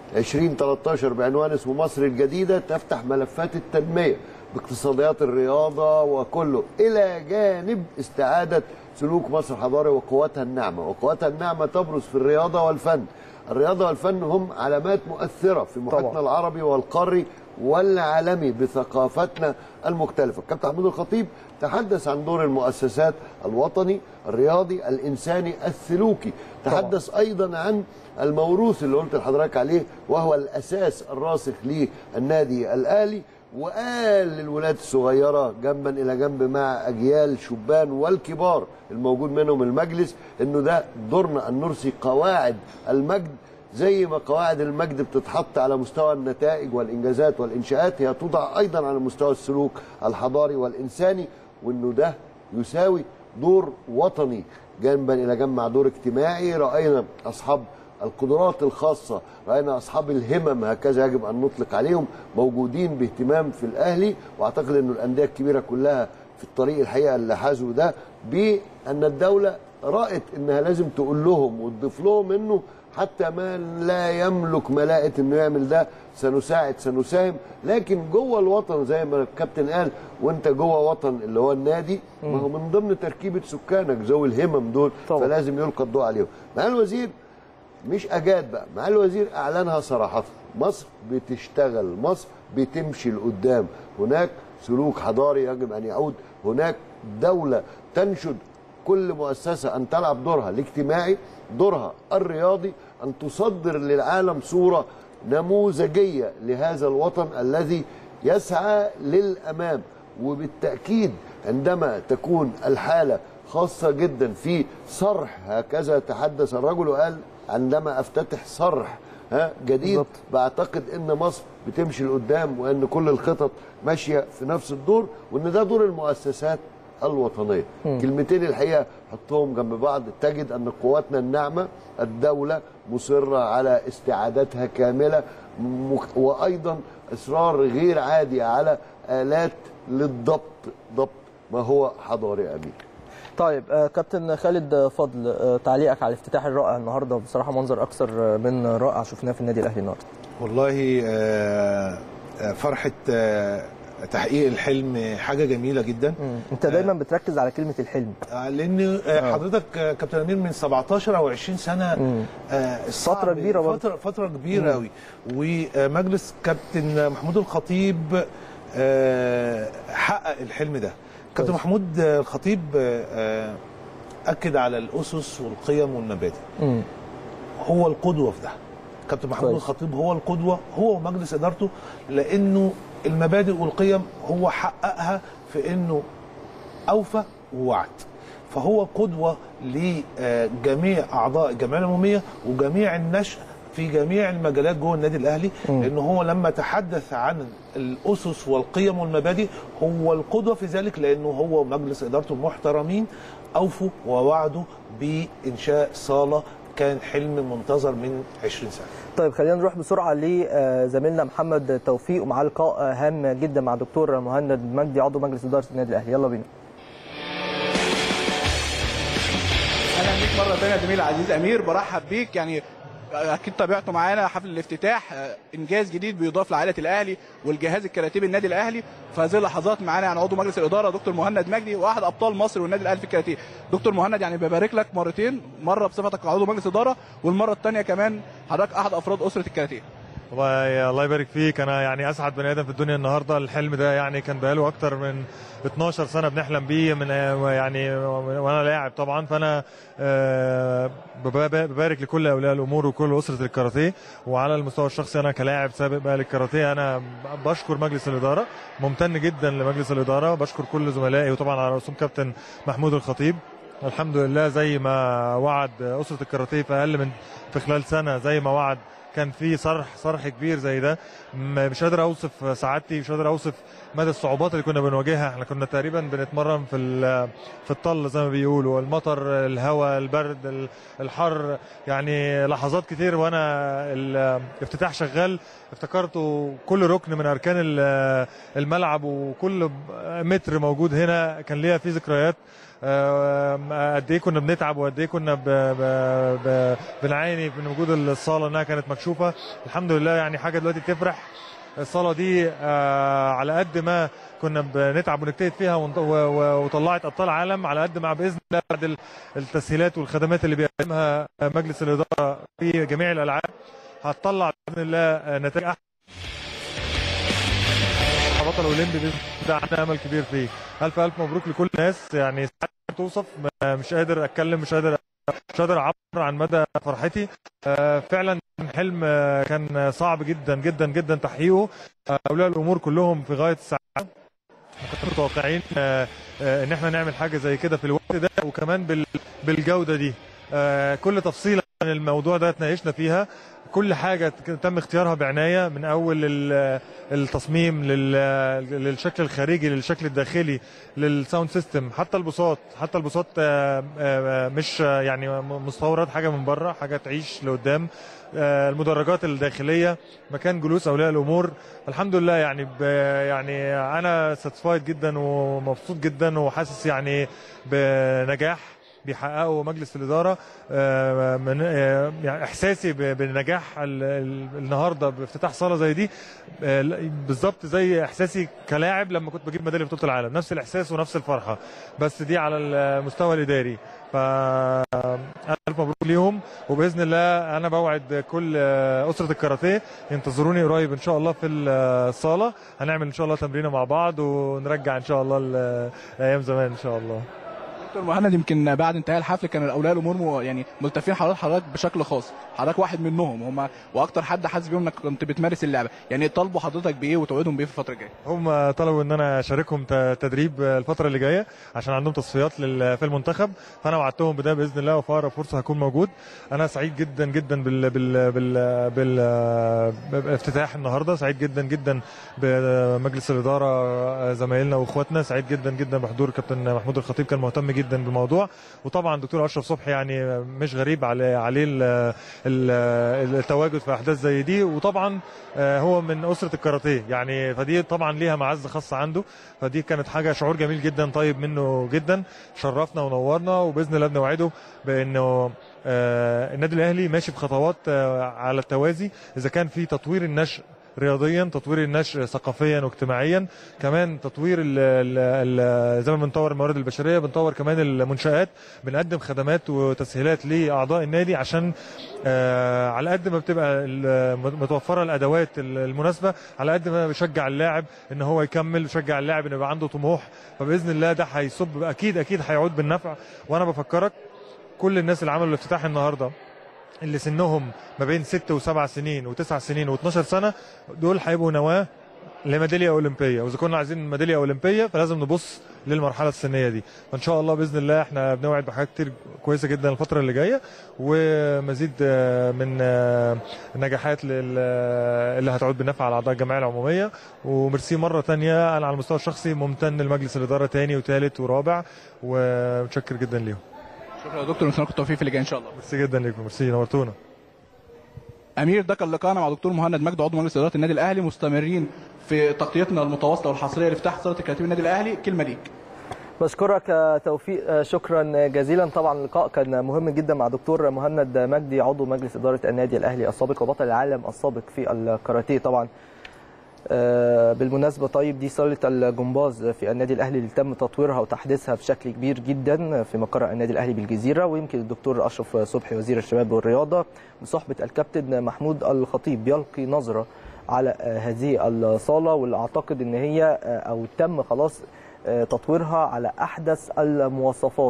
2013 بعنوان اسمه مصر الجديدة تفتح ملفات التنمية باقتصاديات الرياضة وكله إلى جانب استعادة سلوك مصر حضاري وقواتها الناعمة وقواتها الناعمة تبرز في الرياضة والفن الرياضة والفن هم علامات مؤثرة في محيطنا طبعا. العربي والقاري والعالمي بثقافتنا المختلفة الكابتن محمود الخطيب تحدث عن دور المؤسسات الوطني الرياضي الإنساني السلوكي تحدث أيضا عن الموروث اللي قلت لحضرتك عليه وهو الأساس الراسخ للنادي الأهلي وقال للولاد الصغيرة جنبا إلى جنب مع أجيال شبان والكبار الموجود منهم المجلس إنه ده دورنا أن نرسي قواعد المجد زي ما قواعد المجد بتتحط على مستوى النتائج والإنجازات والإنشاءات هي توضع أيضا على مستوى السلوك الحضاري والإنساني وإنه ده يساوي دور وطني جنبا إلى جنب مع دور اجتماعي رأينا أصحاب القدرات الخاصة رأينا أصحاب الهمم هكذا يجب أن نطلق عليهم موجودين باهتمام في الأهلي وأعتقد أن الأندية الكبيرة كلها في الطريق الحقيقة اللي حازوا ده بأن الدولة رأت أنها لازم تقول لهم وتضيف لهم أنه حتى ما لا يملك ملاءة انه يعمل ده سنساعد سنساهم لكن جوه الوطن زي ما الكابتن قال وانت جوه وطن اللي هو النادي ما هو من ضمن تركيبة سكانك ذوي الهمم دول طبعا. فلازم يلقى الضوء عليهم مع الوزير مش اجاد بقى مع الوزير اعلنها صراحه مصر بتشتغل مصر بتمشي لقدام هناك سلوك حضاري يجب ان يعود هناك دوله تنشد كل مؤسسه ان تلعب دورها الاجتماعي دورها الرياضي ان تصدر للعالم صوره نموذجيه لهذا الوطن الذي يسعى للامام وبالتاكيد عندما تكون الحاله خاصه جدا في صرح هكذا تحدث الرجل وقال عندما افتتح صرح ها جديد بالضبط. بعتقد ان مصر بتمشي لقدام وان كل الخطط ماشيه في نفس الدور وان ده دور المؤسسات الوطنيه مم. كلمتين الحقيقه حطهم جنب بعض تجد ان قواتنا الناعمه الدوله مصره على استعادتها كامله مك- وايضا اصرار غير عادي على الات للضبط ضبط ما هو حضاري امين طيب آه، كابتن خالد فضل آه، تعليقك على الافتتاح الرائع النهارده بصراحه منظر اكثر آه، من رائع شفناه في النادي الاهلي النهارده والله آه، آه، فرحة آه، تحقيق الحلم حاجة جميلة جدا انت دايما بتركز على كلمه الحلم آه، لان آه، حضرتك آه، كابتن امير من 17 او 20 سنه مم. آه، صعب- فترة كبيرة برضه. فتره فتره كبيره مم. قوي ومجلس كابتن محمود الخطيب آه، حقق الحلم ده كابتن كويس. محمود آه، الخطيب آه، آه، اكد على الاسس والقيم والمبادئ مم. هو القدوه في ده كابتن محمود كويس. الخطيب هو القدوه هو ومجلس ادارته لانه المبادئ والقيم هو حققها في انه اوفى ووعد فهو قدوه لجميع اعضاء الجمعيه العموميه وجميع النشء في جميع المجالات جوه النادي الاهلي مم. لان هو لما تحدث عن الاسس والقيم والمبادئ هو القدوه في ذلك لانه هو ومجلس ادارته المحترمين اوفوا ووعدوا بانشاء صاله كان حلم منتظر من 20 سنه طيب خلينا نروح بسرعه لزميلنا محمد توفيق ومعاه لقاء هام جدا مع دكتور مهند مجدي عضو مجلس اداره النادي الاهلي يلا بينا اهلا بيك مره ثانيه زميل عزيز امير برحب بيك يعني اكيد تابعتوا معانا حفل الافتتاح آه، انجاز جديد بيضاف لعائله الاهلي والجهاز الكاراتيه النادي الاهلي في هذه اللحظات معانا يعني عضو مجلس الاداره دكتور مهند مجدي واحد ابطال مصر والنادي الاهلي في الكاراتيه دكتور مهند يعني ببارك لك مرتين مره بصفتك عضو مجلس اداره والمره الثانيه كمان حضرتك احد افراد اسره الكاراتيه والله الله يبارك فيك انا يعني اسعد بني ادم في الدنيا النهارده الحلم ده يعني كان بقاله اكتر من 12 سنه بنحلم بيه من يعني وانا لاعب طبعا فانا آه، بب- ببارك لكل اولياء الامور وكل اسره الكاراتيه وعلى المستوى الشخصي انا كلاعب سابق بقى للكاراتيه انا بشكر مجلس الاداره ممتن جدا لمجلس الاداره بشكر كل زملائي وطبعا على رسوم كابتن محمود الخطيب الحمد لله زي ما وعد اسره الكاراتيه في اقل من في خلال سنه زي ما وعد كان في صرح صرح كبير زي ده م- مش قادر اوصف سعادتي مش قادر اوصف مدى الصعوبات اللي كنا بنواجهها احنا كنا تقريبا بنتمرن في ال- في الطل زي ما بيقولوا المطر الهواء البرد ال- الحر يعني لحظات كتير وانا الافتتاح شغال افتكرت كل ركن من اركان ال- الملعب وكل متر موجود هنا كان ليها فيه ذكريات آه، قد ايه كنا بنتعب وقد ايه كنا ب... ب... ب... بنعاني من وجود الصاله انها كانت مكشوفه الحمد لله يعني حاجه دلوقتي تفرح الصاله دي آه، على قد ما كنا بنتعب ونجتهد فيها ونط- و- و- وطلعت ابطال عالم على قد ما باذن الله بعد ال- التسهيلات والخدمات اللي بيقدمها مجلس الاداره في جميع الالعاب هتطلع باذن الله نتائج احسن بطل اولمبي باذن الله عندنا امل كبير فيه الف الف مبروك لكل الناس يعني ساعات توصف ما- مش قادر اتكلم مش قادر مش قادر اعبر عن مدى فرحتي آه، فعلا كان حلم آه، كان صعب جدا جدا جدا تحقيقه آه، اولياء الامور كلهم في غايه السعاده كنا متوقعين آه، آه، ان احنا نعمل حاجه زي كده في الوقت ده وكمان بال- بالجوده دي آه، كل تفصيله عن الموضوع ده اتناقشنا فيها كل حاجه ت- تم اختيارها بعنايه من اول ال- التصميم لل- للشكل الخارجي للشكل الداخلي للساوند سيستم حتى البساط حتى البساط آه، آه، مش آه، يعني م- مستورد حاجه من بره حاجه تعيش لقدام آه، المدرجات الداخليه مكان جلوس اولياء الامور الحمد لله يعني ب يعني انا ساتسفايد جدا ومبسوط جدا وحاسس يعني بنجاح بيحققه مجلس الاداره آه، من آه، يعني احساسي ب- بالنجاح ال- ال- النهارده بافتتاح صاله زي دي آه، بالظبط زي احساسي كلاعب لما كنت بجيب ميداليه بطوله العالم نفس الاحساس ونفس الفرحه بس دي على المستوى الاداري ف الف مبروك ليهم وباذن الله انا بوعد كل آه، اسره الكاراتيه ينتظروني قريب ان شاء الله في الصاله هنعمل ان شاء الله تمرينه مع بعض ونرجع ان شاء الله ل- لايام زمان ان شاء الله دكتور مهند يمكن بعد انتهاء الحفل كان اولياء الامور مو- يعني ملتفين حضرتك حضرتك بشكل خاص حضرتك واحد منهم هم واكتر حد حاسس بيهم انك كنت بتمارس اللعبه يعني طالبوا حضرتك بايه وتوعدهم بايه في الفتره الجايه هم طلبوا ان انا اشاركهم ت- تدريب الفتره اللي جايه عشان عندهم تصفيات لل- في المنتخب فانا وعدتهم بده باذن الله وفي اقرب فرصه هكون موجود انا سعيد جدا جدا بال بال بال بال بافتتاح النهارده سعيد جدا جدا بمجلس الاداره زمايلنا واخواتنا سعيد جدا جدا بحضور كابتن محمود الخطيب كان مهتم جدا بالموضوع وطبعا دكتور اشرف صبحي يعني مش غريب عليه عليه ال- ال- التواجد في احداث زي دي وطبعا آه، هو من اسره الكاراتيه يعني فدي طبعا ليها معزه خاصه عنده فدي كانت حاجه شعور جميل جدا طيب منه جدا شرفنا ونورنا وباذن الله بنوعده بانه آه، النادي الاهلي ماشي بخطوات آه، على التوازي اذا كان في تطوير النشء رياضيا تطوير النشء ثقافيا واجتماعيا كمان تطوير ال ال ال زي ما بنطور الموارد البشريه بنطور كمان المنشات بنقدم خدمات وتسهيلات لاعضاء النادي عشان آه على قد ما بتبقى ال- متوفره الادوات المناسبه على قد ما بشجع اللاعب ان هو يكمل بشجع اللاعب ان يبقى عنده طموح فباذن الله ده هيصب اكيد اكيد هيعود بالنفع وانا بفكرك كل الناس اللي عملوا الافتتاح النهارده اللي سنهم ما بين ست وسبع سنين وتسع سنين و12 سنه دول هيبقوا نواه لميداليه اولمبيه واذا كنا عايزين ميداليه اولمبيه فلازم نبص للمرحله السنيه دي فان شاء الله باذن الله احنا بنوعد بحاجات كتير كويسه جدا الفتره اللي جايه ومزيد آه، من آه، النجاحات لل- اللي هتعود بالنفع على اعضاء الجمعيه العموميه وميرسي مره تانية انا على المستوى الشخصي ممتن لمجلس الاداره تاني وتالت ورابع ومتشكر جدا ليهم شكرا يا دكتور نتمنى لكم التوفيق في اللي جاي ان شاء الله ميرسي جدا ليكم ميرسي نورتونا امير ده كان لقاءنا مع دكتور مهند مجدي عضو مجلس اداره النادي الاهلي مستمرين في تغطيتنا المتواصله والحصريه لافتتاح صاله الكاتب النادي الاهلي كلمه ليك بشكرك توفيق شكرا جزيلا طبعا اللقاء كان مهم جدا مع دكتور مهند مجدي عضو مجلس اداره النادي الاهلي السابق وبطل العالم السابق في الكاراتيه طبعا آه، بالمناسبه طيب دي صاله الجمباز في النادي الاهلي اللي تم تطويرها وتحديثها بشكل كبير جدا في مقر النادي الاهلي بالجزيره ويمكن الدكتور اشرف صبحي وزير الشباب والرياضه بصحبه الكابتن محمود الخطيب بيلقي نظره على آه، هذه الصاله واللي اعتقد ان هي آه، او تم خلاص آه، تطويرها على احدث المواصفات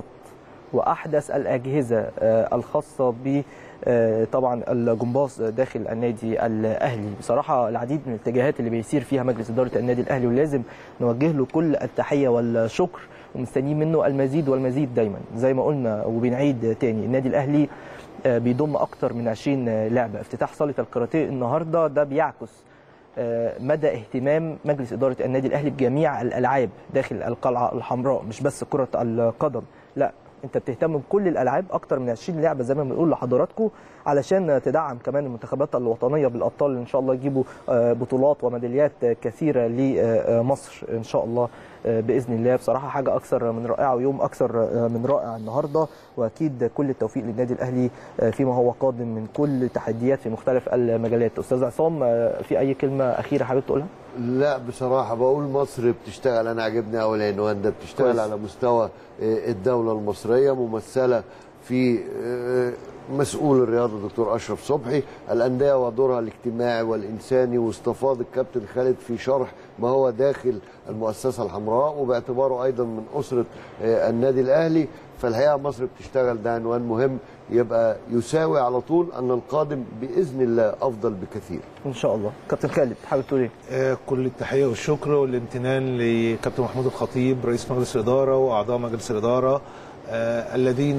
واحدث الاجهزه آه، الخاصه ب آه، طبعا الجمباز داخل النادي الاهلي بصراحه العديد من الاتجاهات اللي بيسير فيها مجلس اداره النادي الاهلي ولازم نوجه له كل التحيه والشكر ومستنيين منه المزيد والمزيد دايما زي ما قلنا وبنعيد تاني النادي الاهلي آه، بيضم اكتر من 20 لعبه افتتاح صاله الكاراتيه النهارده ده بيعكس آه، مدى اهتمام مجلس اداره النادي الاهلي بجميع الالعاب داخل القلعه الحمراء مش بس كره القدم لا انت بتهتم بكل الالعاب اكتر من 20 لعبه زي ما بنقول لحضراتكم علشان تدعم كمان المنتخبات الوطنيه بالابطال اللي ان شاء الله يجيبوا آه، بطولات وميداليات كثيره لمصر ان شاء الله آه، باذن الله بصراحه حاجه اكثر من رائعه ويوم اكثر آه، من رائع النهارده واكيد كل التوفيق للنادي الاهلي آه، فيما هو قادم من كل تحديات في مختلف المجالات استاذ عصام آه، في اي كلمه اخيره حابب تقولها لا بصراحة بقول مصر بتشتغل أنا عجبني أوي لأن ده بتشتغل كويس. على مستوى آه، الدولة المصرية ممثلة في آه، مسؤول الرياضة دكتور أشرف صبحي الأندية ودورها الاجتماعي والإنساني واستفاض الكابتن خالد في شرح ما هو داخل المؤسسة الحمراء وباعتباره أيضا من أسرة آه، النادي الأهلي فالحقيقة مصر بتشتغل ده عنوان مهم يبقى يساوي على طول أن القادم بإذن الله أفضل بكثير ان شاء الله كابتن خالد حابب تقول ايه آه، كل التحيه والشكر والامتنان لكابتن محمود الخطيب رئيس مجلس الاداره واعضاء مجلس الاداره آه، الذين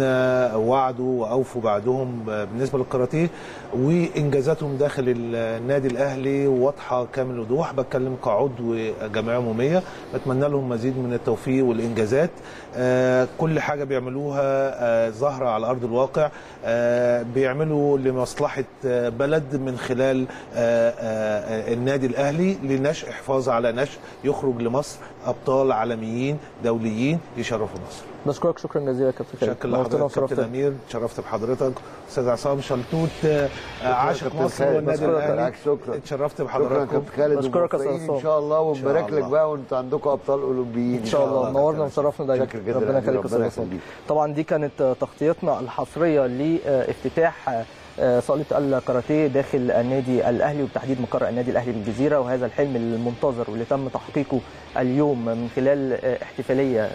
وعدوا واوفوا بعدهم آه، بالنسبه للكاراتيه وانجازاتهم داخل النادي الاهلي واضحه كامل الوضوح بتكلم كعضو جمعيه عموميه بتمنى لهم مزيد من التوفيق والانجازات آه، كل حاجه بيعملوها آه، ظاهره على ارض الواقع آه، بيعملوا لمصلحه آه، بلد من خلال آه، آه، النادي الاهلي لنشء حفاظ على نشء يخرج لمصر ابطال عالميين دوليين يشرفوا مصر بشكرك شكرا جزيلا كابتن خالد شكرا نورتنا لحضرتك كابتن وشرفتنا. امير تشرفت بحضرتك استاذ عصام شلتوت آه، عاشق كابتن مصر خالد. والنادي بشكرك. الاهلي بالعكس، شكرا. اتشرفت شكرا بحضراتكم كابتن خالد بشكرك يا وموفقين أستاذ ان شاء الله إن شاء ونبارك لك الله. بقى وانتوا عندكم ابطال اولمبيين ان شاء الله نورنا وشرفنا دايما شكرا جدا ربنا يا يخليك أمير. يا استاذ ربنا عصام يخليك. طبعا دي كانت تغطيتنا الحصريه لافتتاح صاله الكاراتيه داخل النادي الاهلي وبتحديد مقر النادي الاهلي بالجزيره وهذا الحلم المنتظر واللي تم تحقيقه اليوم من خلال احتفاليه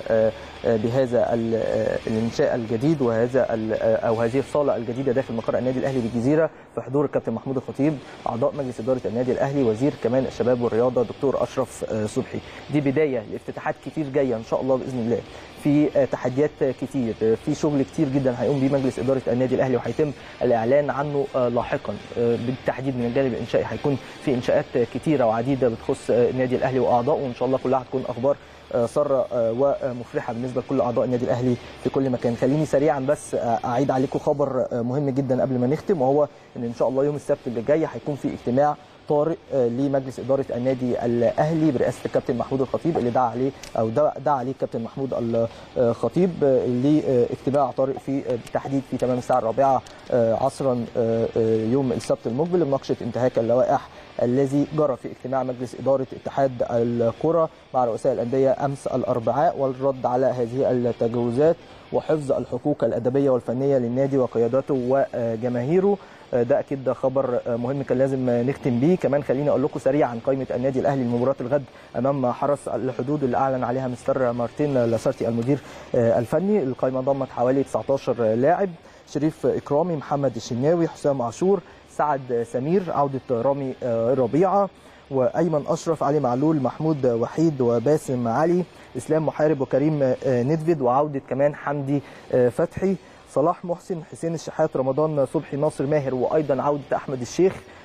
بهذا الانشاء الجديد وهذا او هذه الصاله الجديده داخل مقر النادي الاهلي بالجزيره في حضور الكابتن محمود الخطيب اعضاء مجلس اداره النادي الاهلي وزير كمان الشباب والرياضه دكتور اشرف صبحي دي بدايه لافتتاحات كتير جايه ان شاء الله باذن الله في تحديات كتير في شغل كتير جدا هيقوم بيه مجلس اداره النادي الاهلي وهيتم الاعلان عنه لاحقا بالتحديد من الجانب الانشائي هيكون في انشاءات كتيره وعديده بتخص النادي الاهلي واعضائه وان شاء الله كلها هتكون اخبار ساره ومفرحه بالنسبه لكل اعضاء النادي الاهلي في كل مكان خليني سريعا بس اعيد عليكم خبر مهم جدا قبل ما نختم وهو ان ان شاء الله يوم السبت اللي جاي هيكون في اجتماع طارئ لمجلس اداره النادي الاهلي برئاسه الكابتن محمود الخطيب اللي دعا عليه او دعا عليه الكابتن محمود الخطيب لاجتماع طارئ في بالتحديد في تمام الساعه الرابعه عصرا يوم السبت المقبل لمناقشه انتهاك اللوائح الذي جرى في اجتماع مجلس اداره اتحاد الكره مع رؤساء الانديه امس الاربعاء والرد على هذه التجاوزات وحفظ الحقوق الادبيه والفنيه للنادي وقيادته وجماهيره ده اكيد ده خبر مهم كان لازم نختم بيه كمان خليني اقول لكم سريعا قائمه النادي الاهلي لمباراه الغد امام حرس الحدود اللي اعلن عليها مستر مارتين لاسارتي المدير الفني القائمه ضمت حوالي 19 لاعب شريف اكرامي محمد الشناوي حسام عاشور سعد سمير عوده رامي ربيعه وايمن اشرف علي معلول محمود وحيد وباسم علي اسلام محارب وكريم ندفيد وعوده كمان حمدي فتحي صلاح محسن حسين الشحات رمضان صبحي ناصر ماهر وايضا عوده احمد الشيخ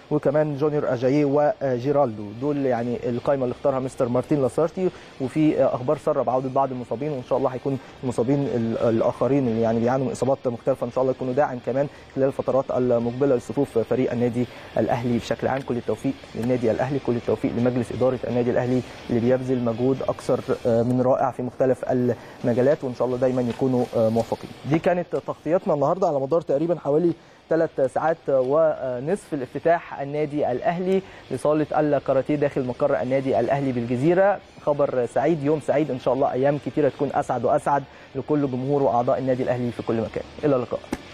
وكمان جونيور اجاييه وجيرالدو دول يعني القائمه اللي اختارها مستر مارتين لاسارتي وفي اخبار ساره بعوده بعض المصابين وان شاء الله هيكون المصابين ال- الاخرين اللي يعني بيعانوا من اصابات مختلفه ان شاء الله يكونوا داعم كمان خلال الفترات المقبله لصفوف فريق النادي الاهلي بشكل عام كل التوفيق للنادي الاهلي كل التوفيق لمجلس اداره النادي الاهلي اللي بيبذل مجهود اكثر من رائع في مختلف المجالات وان شاء الله دايما يكونوا موفقين دي كانت تغطيتنا النهارده على مدار تقريبا حوالي ثلاث ساعات ونصف الافتتاح النادي الاهلي لصاله الكاراتيه داخل مقر النادي الاهلي بالجزيره خبر سعيد يوم سعيد ان شاء الله ايام كثيره تكون اسعد واسعد لكل جمهور واعضاء النادي الاهلي في كل مكان الى اللقاء